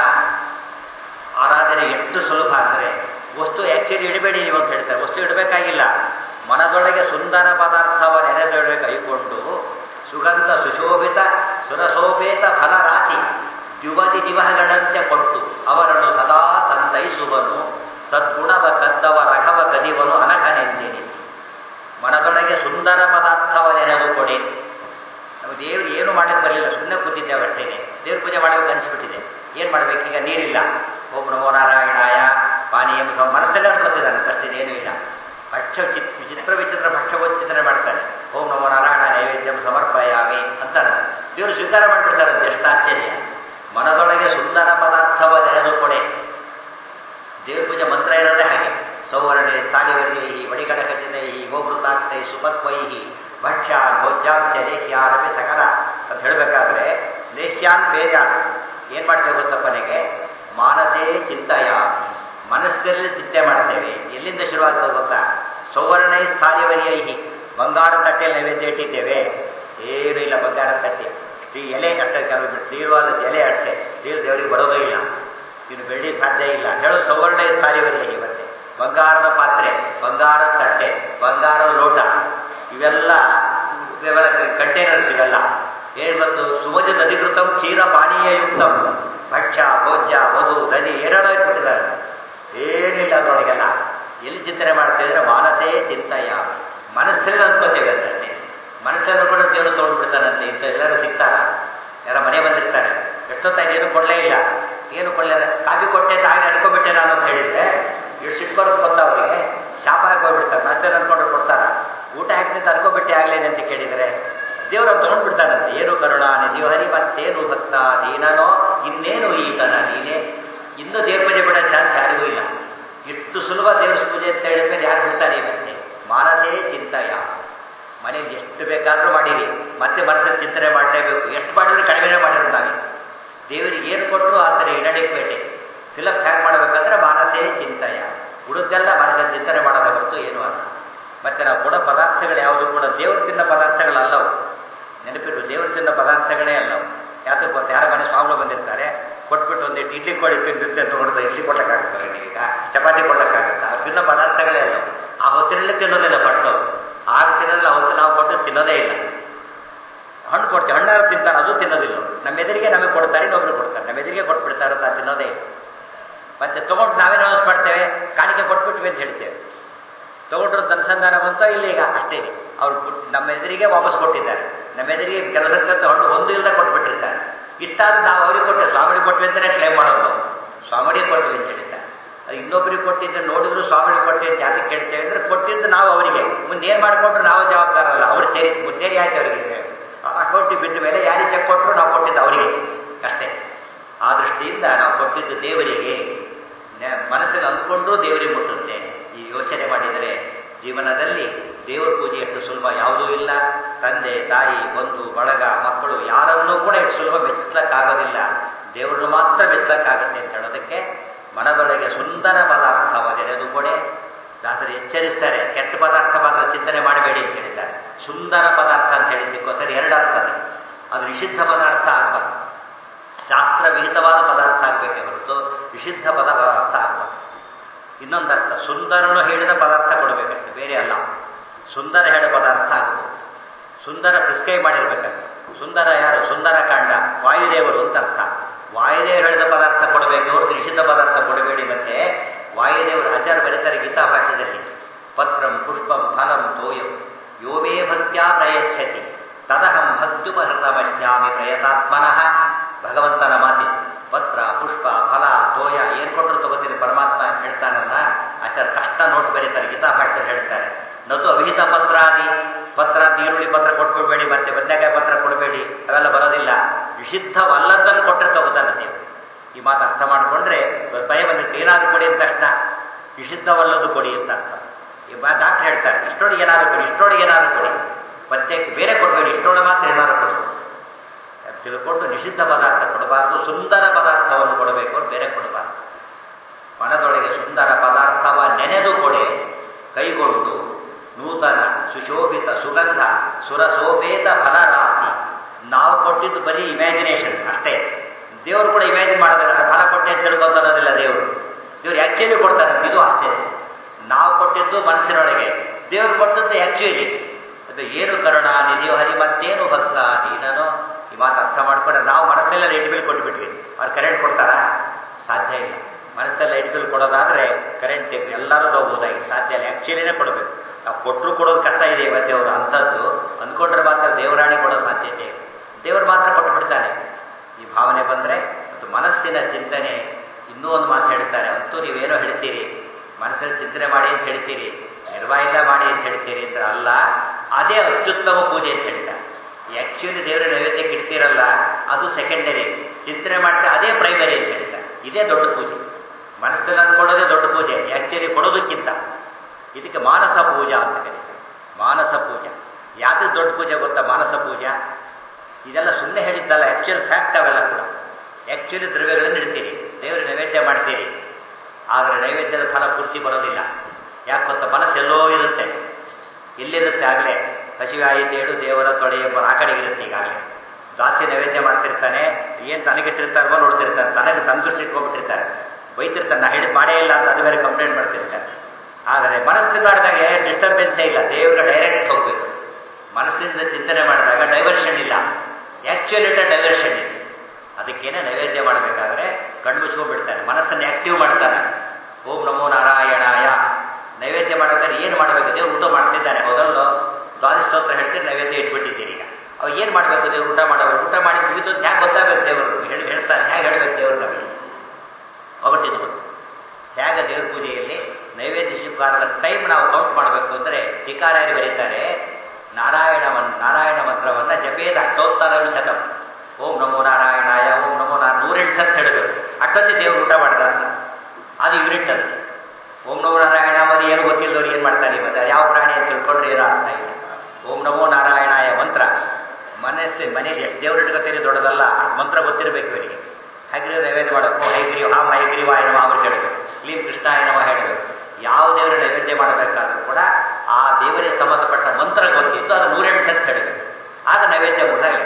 ಆರಾಧನೆ ಎಷ್ಟು ಸುಲಭ ಅಂದರೆ ವಸ್ತು ಆ್ಯಕ್ಚುಲಿ ಇಡಬೇಡಿ ನೀವು ಅಂತ ಹೇಳ್ತಾರೆ ವಸ್ತು ಇಡಬೇಕಾಗಿಲ್ಲ ಮನದೊಳಗೆ ಸುಂದರ ಪದಾರ್ಥವ ನೆನೆದೊಳಗೆ ಕೈಕೊಂಡು ಸುಗಂಧ ಸುಶೋಭಿತ ಸುರಸೋಪೇತ ಫಲರಾಶಿ ಯುವತಿ ದಿವಹಗಳಂತೆ ಕೊಟ್ಟು ಅವರನ್ನು ಸದಾ ಸಂತೈಸುವನು ಸದ್ಗುಣವ ಕದ್ದವ ರಘವ ಕದಿವನು ಅನಘನೆಂದೆನಿಸಿ ಮನದೊಳಗೆ ಸುಂದರ ಪದಾರ್ಥವ ನೆನೆದು ಕೊಡಿ ನಾವು ದೇವ್ರು ಏನು ಮಾಡಕ್ಕೆ ಬರಲಿಲ್ಲ ಸುಮ್ಮನೆ ಕೂತಿದ್ದೇವೆ ಅಷ್ಟೇ ದೇವ್ರ ಪೂಜೆ ಮಾಡಬೇಕು ಅನಿಸ್ಬಿಟ್ಟಿದೆ ಏನು ಮಾಡಬೇಕೀಗ ನೀರಿಲ್ಲ ಓಂ ನಮೋ ನಾರಾಯಣಾಯ ಪಾನೀಯಂ ಸಮ ಮನಸ್ಸಲ್ಲೇ ಅನ್ಕೊತಿದ್ದಾನೆ ಅಷ್ಟೇ ಏನೂ ಇಲ್ಲ ಭಕ್ಷ್ಯ ಚಿತ್ ವಿಚಿತ್ರ ವಿಚಿತ್ರ ಭಕ್ಷ್ಯ ಚಿಂತನೆ ಮಾಡ್ತಾನೆ ಓಂ ನಮೋ ನಾರಾಯಣ ನೈವೇದ್ಯಂ ಸಮರ್ಪಯಾಮಿ ಅಂತಾನೆ ದೇವರು ಸ್ವೀಕಾರ ಮಾಡಿಬಿಡ್ತಾರಂತೆ ಎಷ್ಟು ಆಶ್ಚರ್ಯ ಮನದೊಳಗೆ ಸುಂದರ ಪದಾರ್ಥವ ನೆನೆದು ಕೊಡೆ ದೇವ್ರ ಪೂಜೆ ಮಂತ್ರ ಇರೋದೇ ಹಾಗೆ ಸೌವರ್ಣೆ ಸ್ಥಾಲಿವರ್ಯೈ ವಡಿಗಡ ಖಚಿತೈ ಗೋಭೃತಾಕ್ತೈ ಸುಪತ್ವೈಹಿ ಭಕ್ಷ್ಯ ಭೋಜ್ಯಾಂಶ ಲೇಹ್ಯಾನಪಿ ಸಕಲ ಅಂತ ಹೇಳಬೇಕಾದ್ರೆ ಲೇಹ್ಯಾನ್ ಬೇಜಾನ್ ಏನು ಮಾಡ್ತೇವೆ ಗೊತ್ತಾ ಕೊನೆಗೆ ಮಾನಸೇ ಚಿಂತಯ ಮನಸ್ಸಲ್ಲಿ ಚಿಂತೆ ಮಾಡ್ತೇವೆ ಎಲ್ಲಿಂದ ಶುರುವಾಗ್ತದೆ ಗೊತ್ತಾ ಸೌವರ್ಣೈ ಸ್ಥಾಲಿವರ್ಯೈಹಿ ಬಂಗಾರ ತಟ್ಟೆಯಲ್ಲಿ ನೈವೇದ್ಯ ಇಟ್ಟಿದ್ದೇವೆ ಏನೂ ಇಲ್ಲ ಬಂಗಾರ ತಟ್ಟೆ ಈ ಎಲೆ ಅಷ್ಟೇ ಕೆಲವು ತೀರ್ವಾದ ಎಲೆ ಅಷ್ಟೇ ತೀರ್ ದೇವರಿಗೆ ಬರೋದೇ ಇಲ್ಲ ಇನ್ನು ಬೆಳ್ಳಿ ಸಾಧ್ಯ ಇಲ್ಲ ಹೇಳು ಸೌವರ್ಣ ಸ್ಥಾಲಿವರಿಗೆ ಇವತ್ತೆ ಬಂಗಾರದ ಪಾತ್ರೆ ಬಂಗಾರದ ತಟ್ಟೆ ಬಂಗಾರದ ಲೋಟ ಇವೆಲ್ಲ ಇವೆಲ್ಲ ಕಂಟೈನರ್ಸ್ ಇವೆಲ್ಲ ಏನು ಬಂತು ಸುಮಜದ ಅಧಿಕೃತಂ ಕ್ಷೀರ ಪಾನೀಯ ಯುಕ್ತಂ ಭಕ್ಷ್ಯ ಭೋಜ್ಯ ವಧು ದನಿ ಏನೇನೋ ಇಟ್ಬಿಟ್ಟಿದ್ದಾರೆ ಏನಿಲ್ಲ ಅದರೊಳಗೆಲ್ಲ ಎಲ್ಲಿ ಚಿಂತನೆ ಮಾಡ್ತೇವೆ ಅಂದರೆ ಮಾನಸೇ ಚಿಂತಯ ಮನಸ್ಸಲ್ಲಿ ಅನ್ಕೋತೇವೆ ಅದಷ್ಟೇ ಮನಸ್ಸನ್ನು ಕೂಡ ದೇವರು ತೊಗೊಂಡ್ಬಿಡ್ತಾನಂತೆ ಇಂಥ ಎಲ್ಲರೂ ಸಿಗ್ತಾರ ಯಾರ ಮನೆ ಬಂದಿರ್ತಾರೆ ಎಷ್ಟೊತ್ತಾಗಿ ಏನು ಕೊಡಲೇ ಇಲ್ಲ ಏನು ಕೊಡಲಿಲ್ಲ ಕಾಫಿ ಕೊಟ್ಟೆ ಅಂತ ಹಾಗೆ ಅನ್ಕೊಬಿಟ್ಟೆ ನಾನು ಅಂತ ಹೇಳಿದ್ರೆ ಇಷ್ಟು ಸಿಟ್ಟು ಬರೋದು ಗೊತ್ತಾ ಅವರಿಗೆ ಶಾಪ ಹಾಕಿ ಹೋಗ್ಬಿಡ್ತಾರೆ ಮನಸ್ಸಲ್ಲಿ ಅನ್ಕೊಂಡ್ರೆ ಕೊಡ್ತಾರ ಊಟ ಹಾಕ್ತಿಂತ ಅನ್ಕೊಬಿಟ್ಟೆ ಆಗ್ಲೇನೆ ಅಂತ ಕೇಳಿದರೆ ದೇವರು ತೊಗೊಂಡ್ಬಿಡ್ತಾನಂತೆ ಏನು ಕರುಣ ನಿಧಿಯೋ ಹರಿ ಮತ್ತೇನು ಭಕ್ತ ನೀನನೋ ಇನ್ನೇನು ಈತನ ನೀನೇ ಇನ್ನೂ ದೇವ್ರ ಪೂಜೆ ಬಿಡೋ ಚಾನ್ಸ್ ಯಾರಿಗೂ ಇಲ್ಲ ಇಷ್ಟು ಸುಲಭ ದೇವ್ರ ಪೂಜೆ ಅಂತ ಹೇಳಿದ್ಮೇಲೆ ಯಾರು ಬಿಡ್ತಾರೆ ಮತ್ತೆ ಮಾನಸೇ ಚಿಂತಯ ಮನೇಲಿ ಎಷ್ಟು ಬೇಕಾದರೂ ಮಾಡಿರಿ ಮತ್ತೆ ಮನಸ್ಸಲ್ಲಿ ಚಿಂತನೆ ಮಾಡಲೇಬೇಕು ಎಷ್ಟು ಮಾಡಿದ್ರು ಕಡಿಮೆನೇ ಮಾಡಿರೋದು ನಾವೇ ದೇವರಿಗೆ ಏನು ಕೊಟ್ಟರು ಆ ಥರ ಇಡಡಿಪೇಟೆ ಫಿಲಪ್ ಹ್ಯಾಂಗ್ ಮಾಡಬೇಕಂದ್ರೆ ಮಾನಸೇ ಚಿಂತಯ ಉಳಿದೆಲ್ಲ ಮನಸ್ಸಲ್ಲಿ ಚಿಂತನೆ ಮಾಡೋದ ಹೊರತು ಏನು ಅಲ್ಲ ಮತ್ತು ನಾವು ಕೊಡೋ ಪದಾರ್ಥಗಳು ಯಾವುದು ಕೂಡ ದೇವ್ರು ತಿನ್ನೋ ಪದಾರ್ಥಗಳಲ್ಲವು ನೆನಪಿಟ್ಟು ದೇವ್ರು ತಿನ್ನೋ ಪದಾರ್ಥಗಳೇ ಅಲ್ಲವು ಯಾತಕ್ಕೆ ಗೊತ್ತಾ ಯಾರ ಮನೆ ಸ್ವಾಮಿಗಳು ಬಂದಿರ್ತಾರೆ ಕೊಟ್ಬಿಟ್ಟು ಒಂದಿಟ್ಟು ಇಡ್ಲಿ ಕೊಡಿ ತಿಂದಿರುತ್ತೆ ಅಂತ ನೋಡಿದ್ರೆ ಇಡ್ಲಿ ಕೊಡೋಕ್ಕಾಗುತ್ತಾರೆ ನೀವೀಗ ಚಪಾತಿ ಕೊಡೋಕ್ಕಾಗುತ್ತಾ ಅವ್ರು ತಿನ್ನೋ ಪದಾರ್ಥಗಳೇ ಅಲ್ಲವು ಆ ಹೊತ್ತಿನಲ್ಲಿ ತಿನ್ನೋದಿಲ್ಲ ಪಟ್ಟು ಆಗ ತಿನ್ನೋದಿಲ್ಲ ಅವತ್ತು ನಾವು ಕೊಟ್ಟು ತಿನ್ನೋದೇ ಇಲ್ಲ ಹಣ್ಣು ಕೊಡ್ತೀವಿ ಹಣ್ಣಾರು ತಿಂತಾರೆ ಅದು ತಿನ್ನೋದಿಲ್ಲ ನಮ್ಮ ಎದುರಿಗೆ ನಮಗೆ ಕೊಡ್ತಾರೆ ಇನ್ನೊಬ್ರು ಕೊಡ್ತಾರೆ ನಮ್ಮ ಎದುರಿಗೆ ಕೊಟ್ಬಿಡ್ತಾರೆ ಅಂತ ತಿನ್ನೋದೇ ಇಲ್ಲ ಮತ್ತೆ ತೊಗೊಂಡು ನಾವೇನು ಅನೌನ್ಸ್ ಮಾಡ್ತೇವೆ ಕಾಣಿಕೆ ಕೊಟ್ಬಿಟ್ವಿ ಅಂತ ಹೇಳ್ತೇವೆ ತೊಗೊಂಡ್ರು ಅನುಸಂಧಾನ ಬಂತೋ ಇಲ್ಲ ಈಗ ಅಷ್ಟೇ ಇದೆ ಅವ್ರು ನಮ್ಮ ಎದುರಿಗೆ ವಾಪಸ್ ಕೊಟ್ಟಿದ್ದಾರೆ ನಮ್ಮ ಎದುರಿಗೆ ಕೆಲಸಕ್ಕೆ ಹಣ್ಣು ಒಂದು ಇಲ್ಲದೆ ಕೊಟ್ಬಿಟ್ಟಿರ್ತಾರೆ ಇಷ್ಟಾದ ನಾವು ಅವ್ರಿಗೆ ಕೊಟ್ಟೆ ಸ್ವಾಮಿಗೆ ಕೊಟ್ವಿ ಅಂತಲೇ ಕ್ಲೇಮ್ ಮಾಡೋದು ನಾವು ಸ್ವಾಮಿಗೆ ಕೊಟ್ವಿ ಅಂತ ಹೇಳಿದ್ದಾರೆ ಅದು ಇನ್ನೊಬ್ಬರಿಗೆ ಕೊಟ್ಟಿದ್ದೆ ನೋಡಿದ್ರು ಸ್ವಾಮಿಗೆ ಕೊಟ್ಟಿ ಅಂತ ಯಾಕೆ ಕೇಳ್ತೇವೆ ಅಂದರೆ ಕೊಟ್ಟಿದ್ದು ನಾವು ಅವರಿಗೆ ಮುಂದೆ ಏನು ಮಾಡಿಕೊಂಡ್ರು ನಾವು ಜವಾಬ್ದಾರಲ್ಲ ಅವ್ರು ಸೇರಿ ಸೇರಿ ಆಯ್ತು ಅವರಿಗೆ ಅಕೌಂಟಿಗೆ ಬಿದ್ದ ಮೇಲೆ ಯಾರಿಗೆ ಚೆಕ್ ಕೊಟ್ಟರು ನಾವು ಕೊಟ್ಟಿದ್ದು ಅವರಿಗೆ ಅಷ್ಟೇ ಆ ದೃಷ್ಟಿಯಿಂದ ನಾವು ಕೊಟ್ಟಿದ್ದು ದೇವರಿಗೆ ಮನಸ್ಸಿಗೆ ಅಂದ್ಕೊಂಡು ದೇವರಿಗೆ ಮುಟ್ಟುತ್ತೆ ಈ ಯೋಚನೆ ಮಾಡಿದರೆ ಜೀವನದಲ್ಲಿ ದೇವರ ಪೂಜೆ ಎಷ್ಟು ಸುಲಭ ಯಾವುದೂ ಇಲ್ಲ ತಂದೆ ತಾಯಿ ಬಂಧು ಬಳಗ ಮಕ್ಕಳು ಯಾರನ್ನೂ ಕೂಡ ಎಷ್ಟು ಸುಲಭ ಮೆಚ್ಚಿಸ್ಲಕ್ಕಾಗೋದಿಲ್ಲ ದೇವರನ್ನು ಮಾತ್ರ ಮೆಚ್ಚಲಕ್ಕಾಗತ್ತೆ ಅಂತ ಹೇಳೋದಕ್ಕೆ ಮನದೊಳಗೆ ಸುಂದರ ಪದಾರ್ಥವ ನೆನೆದು ಕೊಡೆ ದಾಸರು ಎಚ್ಚರಿಸ್ತಾರೆ ಕೆಟ್ಟ ಪದಾರ್ಥ ಮಾತ್ರ ಚಿಂತನೆ ಮಾಡಬೇಡಿ ಅಂತ ಹೇಳ್ತಾರೆ ಸುಂದರ ಪದಾರ್ಥ ಅಂತ ಹೇಳಿದ್ದಕ್ಕೋಸ್ಕರ ಎರಡು ಅರ್ಥ ಅದು ಅದು ನಿಷಿದ್ಧ ಪದಾರ್ಥ ಆಗಬಾರ್ದು ಶಾಸ್ತ್ರ ವಿಹಿತವಾದ ಪದಾರ್ಥ ಆಗಬೇಕೇ ಹೊರತು ನಿಷಿದ್ಧ ಪದ ಪದಾರ್ಥ ಆಗಬಾರ್ದು ಇನ್ನೊಂದು ಅರ್ಥ ಸುಂದರನು ಹೇಳಿದ ಪದಾರ್ಥ ಕೊಡಬೇಕಂತೆ ಬೇರೆ ಅಲ್ಲ ಸುಂದರ ಹೇಳ ಪದಾರ್ಥ ಆಗಬಹುದು ಸುಂದರ ಪ್ರಿಸ್ಕ್ರೈಬ್ ಮಾಡಿರ್ಬೇಕಂತೆ ಸುಂದರ ಯಾರು ಸುಂದರ ಕಾಂಡ ವಾಯುದೇವರು ಅಂತ ಅರ್ಥ ವಾಯುದೇವರು ಹೇಳಿದ ಪದಾರ್ಥ ಕೊಡಬೇಕು ಹೊರತು ನಿಷಿದ್ಧ ಪದಾರ್ಥ ಕೊಡಬೇಡಿ ಮತ್ತೆ ವಾಯುದೇವರು ಆಚಾರ ಬರೀತಾರೆ ಗೀತಾ ಭಾಷ್ಯದಲ್ಲಿ ಪತ್ರಂ ಪುಷ್ಪಂ ಫಲಂ ತೋಯಂ ಯೋಮೇ ಭಕ್ತ್ಯಾ ಪ್ರಯಚ್ಛತಿ ತದಹಂ ಭಕ್ತ್ಯುಪಹೃತಮಶ್ಯಾಮಿ ಪ್ರಯತಾತ್ಮನಃ ಭಗವಂತನ ಮಾತಿ ಪತ್ರ ಪುಷ್ಪ ಫಲ ತೋಯ ಏನು ಕೊಟ್ಟರು ತಗೋತೀರಿ ಪರಮಾತ್ಮ ಹೇಳ್ತಾನಲ್ಲ ಆಚಾರ ಕಷ್ಟ ನೋಟ್ ಬರೀತಾರೆ ಗೀತಾ ಭಾಷ್ಯ ಹೇಳ್ತಾರೆ ನದು ಅವಿಹಿತ ಪತ್ರಾದಿ ಪತ್ರ ನೀರುಳ್ಳಿ ಪತ್ರ ಕೊಟ್ಕೊಳ್ಬೇಡಿ ಮತ್ತೆ ಬದನೆಕಾಯಿ ಪತ್ರ ಕೊಡಬೇಡಿ ಅವೆಲ್ಲ ಬರೋದಿಲ್ಲ ನಿಷಿದ್ಧವಲ್ಲದನ್ನು ಕೊಟ್ಟರೆ ತಗೋತಾನೆ ನೀವು ಈ ಮಾತು ಅರ್ಥ ಮಾಡಿಕೊಂಡ್ರೆ ಭಯ ಬಂದಿತ್ತು ಏನಾದ್ರು ಕೊಡಿ ಅಂತ ತಕ್ಷಣ ನಿಷಿದ್ಧವಲ್ಲದು ಕೊಡಿ ಅಂತ ಅರ್ಥ ಈ ಡಾಕ್ಟರ್ ಹೇಳ್ತಾರೆ ಇಷ್ಟೊಳಗೆ ಏನಾದ್ರು ಕೊಡಿ ಇಷ್ಟೊಳಗೆ ಏನಾದ್ರು ಕೊಡಿ ಪ್ರತ್ಯೇಕ ಬೇರೆ ಕೊಡಬೇಡಿ ಇಷ್ಟೊಳಗೆ ಮಾತ್ರ ಏನಾದ್ರು ಕೊಡಬೇಕು ತಿಳ್ಕೊಂಡು ನಿಷಿದ್ಧ ಪದಾರ್ಥ ಕೊಡಬಾರ್ದು ಸುಂದರ ಪದಾರ್ಥವನ್ನು ಕೊಡಬೇಕು ಬೇರೆ ಕೊಡಬಾರ್ದು ಮನದೊಳಗೆ ಸುಂದರ ಪದಾರ್ಥವ ನೆನೆದು ಕೊಡೆ ಕೈಗೊಂಡು ನೂತನ ಸುಶೋಭಿತ ಸುಗಂಧ ಸುರಸೋಪೇತ ಫಲರಾಶಿ ನಾವು ಕೊಟ್ಟಿದ್ದು ಬರೀ ಇಮ್ಯಾಜಿನೇಷನ್ ಅಷ್ಟೇ ದೇವರು ಕೂಡ ಇಮ್ಯಾಜಿನ್ ಮಾಡೋದಿಲ್ಲ ಫಲ ಕೊಟ್ಟೆ ಅಂತ ತಿಳ್ಕೊತಾರೋದಿಲ್ಲ ದೇವರು ದೇವರು ಆ್ಯಕ್ಚುಲಿ ಕೊಡ್ತಾರೆ ಇದು ಆಶ್ಚರ್ಯ ನಾವು ಕೊಟ್ಟಿದ್ದು ಮನಸ್ಸಿನೊಳಗೆ ದೇವರು ಕೊಟ್ಟದ್ದು ಆ್ಯಕ್ಚುಲಿ ಅದು ಏನು ಕರುಣ ನಿಧಿಯೋ ಹರಿ ಮತ್ತೇನು ಭಕ್ತ ನೀನೋ ಈ ಮಾತು ಅರ್ಥ ಮಾಡ್ಕೊಂಡ್ರೆ ನಾವು ಮನಸ್ಸೆಲ್ಲ ಲೈಟ್ ಬಿಲ್ ಕೊಟ್ಬಿಟ್ವಿ ಅವ್ರು ಕರೆಂಟ್ ಕೊಡ್ತಾರಾ ಸಾಧ್ಯ ಇಲ್ಲ ಮನಸ್ಸಲ್ಲಿ ಲೈಟ್ ಬಿಲ್ ಕೊಡೋದಾದರೆ ಕರೆಂಟ್ ಎಲ್ಲರೂ ತಗೋಬೋದಾಗಿ ಸಾಧ್ಯ ಇಲ್ಲ ಆ್ಯಕ್ಚುಲಿನೇ ಕೊಡಬೇಕು ನಾವು ಕೊಟ್ಟರು ಕೊಡೋದು ಕಷ್ಟ ಇದೆ ಇವತ್ತೇ ಅವರು ಅಂಥದ್ದು ಅಂದ್ಕೊಂಡ್ರೆ ಮಾತ್ರ ದೇವರಾಣಿ ಕೊಡೋ ಸಾಧ್ಯತೆ ಇದೆ ದೇವರು ಮಾತ್ರ ಕೊಟ್ಟು ಬಿಡ್ತಾನೆ ಈ ಭಾವನೆ ಬಂದರೆ ಮತ್ತು ಮನಸ್ಸಿನ ಚಿಂತನೆ ಇನ್ನೂ ಒಂದು ಮಾತು ಹೇಳ್ತಾರೆ ಅಂತೂ ನೀವೇನೋ ಹೇಳ್ತೀರಿ ಮನಸ್ಸಲ್ಲಿ ಚಿಂತನೆ ಮಾಡಿ ಅಂತ ಹೇಳ್ತೀರಿ ನಿರ್ವಾಯಿಲ್ಲ ಮಾಡಿ ಅಂತ ಹೇಳ್ತೀರಿ ಅಂತ ಅಲ್ಲ ಅದೇ ಅತ್ಯುತ್ತಮ ಪೂಜೆ ಅಂತ ಹೇಳ್ತಾರೆ ಆ್ಯಕ್ಚುಲಿ ದೇವರ ನೈವೇದ್ಯಕ್ಕೆ ಇಡ್ತೀರಲ್ಲ ಅದು ಸೆಕೆಂಡರಿ ಚಿಂತನೆ ಮಾಡಿದ್ರೆ ಅದೇ ಪ್ರೈಮರಿ ಅಂತ ಹೇಳ್ತಾರೆ ಇದೇ ದೊಡ್ಡ ಪೂಜೆ ಮನಸ್ಸಲ್ಲಿ ಅಂದ್ಕೊಳ್ಳೋದೇ ದೊಡ್ಡ ಪೂಜೆ ಆ್ಯಕ್ಚುಲಿ ಕೊಡೋದಕ್ಕಿಂತ ಇದಕ್ಕೆ ಮಾನಸ ಪೂಜಾ ಅಂತ ಕರೀತಾರೆ ಮಾನಸ ಪೂಜೆ ಯಾವ್ದು ದೊಡ್ಡ ಪೂಜೆ ಗೊತ್ತಾ ಮಾನಸ ಪೂಜಾ ಇದೆಲ್ಲ ಸುಮ್ಮನೆ ಹೇಳಿದ್ದಲ್ಲ ಆ್ಯಕ್ಚುಯಲ್ ಫ್ಯಾಕ್ಟ್ ಅವೆಲ್ಲ ಕೂಡ ಆ್ಯಕ್ಚುಲಿ ದ್ರವ್ಯಗಳನ್ನು ಇಡ್ತೀರಿ ದೇವರ ನೈವೇದ್ಯ ಮಾಡ್ತೀರಿ ಆದರೆ ನೈವೇದ್ಯದ ಫಲ ಪೂರ್ತಿ ಬರೋದಿಲ್ಲ ಯಾಕೆ ಗೊತ್ತಾ ಮನಸ್ಸು ಎಲ್ಲೋ ಇರುತ್ತೆ ಎಲ್ಲಿರುತ್ತೆ ಆಗಲೇ ಹಸಿವೆ ಆಯಿತು ಹೇಳು ದೇವರ ತೊಡೆ ಎಂಬ ಆ ಕಡೆಗೆ ಇರುತ್ತೆ ಈಗಾಗಲೇ ಜಾಸ್ತಿ ನೈವೇದ್ಯ ಮಾಡ್ತಿರ್ತಾನೆ ಏನು ತನಗಿಟ್ಟಿರ್ತಾರೋ ನೋಡ್ತಿರ್ತಾನೆ ತನಗೆ ತನ್ನ ದೃಷ್ಟಿ ಇಟ್ಕೊಂಡ್ಬಿಟ್ಟಿರ್ತಾರೆ ಬೈತಿರ್ತಾನೆ ನಾ ಹೇಳಿದ್ ಮಾಡೇ ಇಲ್ಲ ಅಂತ ಅದು ಬೇರೆ ಕಂಪ್ಲೇಂಟ್ ಮಾಡ್ತಿರ್ತಾರೆ ಆದರೆ ಮನಸ್ಸು ಮಾಡಿದಾಗ ಡಿಸ್ಟರ್ಬೆನ್ಸೇ ಇಲ್ಲ ದೇವರ ಡೈರೆಕ್ಟ್ ಹೋಗಬೇಕು ಮನಸ್ಸಿನಿಂದ ಚಿಂತನೆ ಮಾಡಿದಾಗ ಡೈವರ್ಷನ್ ಇಲ್ಲ ಆ್ಯಕ್ಚುಲಿಟ ಡೈವರ್ಷನ್ ಇದೆ ಅದಕ್ಕೇನೆ ನೈವೇದ್ಯ ಮಾಡಬೇಕಾದ್ರೆ ಕಣ್ಣು ಮುಚ್ಕೊಂಡ್ಬಿಡ್ತಾನೆ ಮನಸ್ಸನ್ನು ಆ್ಯಕ್ಟಿವ್ ಮಾಡ್ತಾನೆ ಓಂ ನಮೋ ನಾರಾಯಣಾಯ ನೈವೇದ್ಯ ಮಾಡಬೇಕಾದ್ರೆ ಏನು ಮಾಡಬೇಕು ದೇವ್ರು ಊಟ ಮಾಡ್ತಿದ್ದಾನೆ ಹೌದಲ್ಲೋ ದ್ವಾದಶ ಸ್ತೋತ್ರ ಹೇಳ್ತೀರಿ ನೈವೇದ್ಯ ಇಟ್ಬಿಟ್ಟಿದ್ದೀರಿ ಈಗ ಅವಾಗ ಏನು ಮಾಡಬೇಕು ದೇವ್ರು ಊಟ ಮಾಡೋರು ಊಟ ಮಾಡಿ ಮುಗಿತು ಅಂತ ಹ್ಯಾಗೆ ಗೊತ್ತಾಗಬೇಕು ದೇವರು ಹೇಳಿ ಹೇಳ್ತಾನೆ ಹೇಗೆ ಹೇಳಬೇಕು ದೇವರು ನಮಗೆ ಅವಟ್ಟಿದು ಗೊತ್ತು ಹೇಗೆ ದೇವ್ರ ಪೂಜೆಯಲ್ಲಿ ನೈವೇದ್ಯ ಸ್ವೀಕಾರದ ಟೈಮ್ ನಾವು ಕೌಂಟ್ ಮಾಡಬೇಕು ಅಂದರೆ ಟೀಕಾರಾಯರು ಬರೀತಾರೆ ನಾರಾಯಣ ನಾರಾಯಣ ಮಂತ್ರವನ್ನು ಜಪೇದ ಅಷ್ಟೋತ್ತರ ಶತಂ ಓಂ ನಮೋ ನಾರಾಯಣಾಯ ಓಂ ನಮೋ ನಾ ನೂರೆಂಟು ಸತ್ ಹೇಳಬೇಕು ಅಷ್ಟೊತ್ತಿ ದೇವ್ರು ಊಟ ಮಾಡಿದ ಅಂತ ಅದು ಯೂನಿಟ್ ಅದು ಓಂ ನಮೋ ನಾರಾಯಣ ಮರಿ ಏನು ಗೊತ್ತಿಲ್ಲದವ್ರು ಏನು ಮಾಡ್ತಾರೆ ಇವತ್ತು ಯಾವ ಪ್ರಾಣಿ ಅಂತ ತಿಳ್ಕೊಂಡ್ರೆ ಏನೋ ಅರ್ಥ ಇಲ್ಲ ಓಂ ನಮೋ ನಾರಾಯಣಾಯ ಮಂತ್ರ ಮನಸ್ಸು ಮನೇಲಿ ಎಷ್ಟು ದೇವ್ರು ಇಟ್ಕೋತೀರಿ ದೊಡ್ಡದಲ್ಲ ಮಂತ್ರ ಗೊತ್ತಿರಬೇಕು ಇವರಿಗೆ ಹೈಗ್ರೀವ ನೈವೇದ್ಯ ಮಾಡಬೇಕು ಹೈಗ್ರೀವ ಹಾಂ ಹೈಗ್ರೀವಾಯ ನಮ ಅವ್ರು ಹೇಳಬೇಕು ಕ್ಲೀಂ ಕೃಷ್ಣಾಯ ನಮ ಹೇಳಬೇಕು ಯಾವ ದೇವರ ನೈವೇದ್ಯ ಮಾಡಬೇಕಾದ್ರೂ ಕೂಡ ಆ ದೇವರಿಗೆ ಸಂಬಂಧಪಟ್ಟ ಮಂತ್ರ ಗೊತ್ತಿತ್ತು ಅದು ನೂರೆಂಟು ಸತ್ ಹೇಳಬೇಕು ಆಗ ನೈವೇದ್ಯ ಮುಗಿದಾಗಲಿ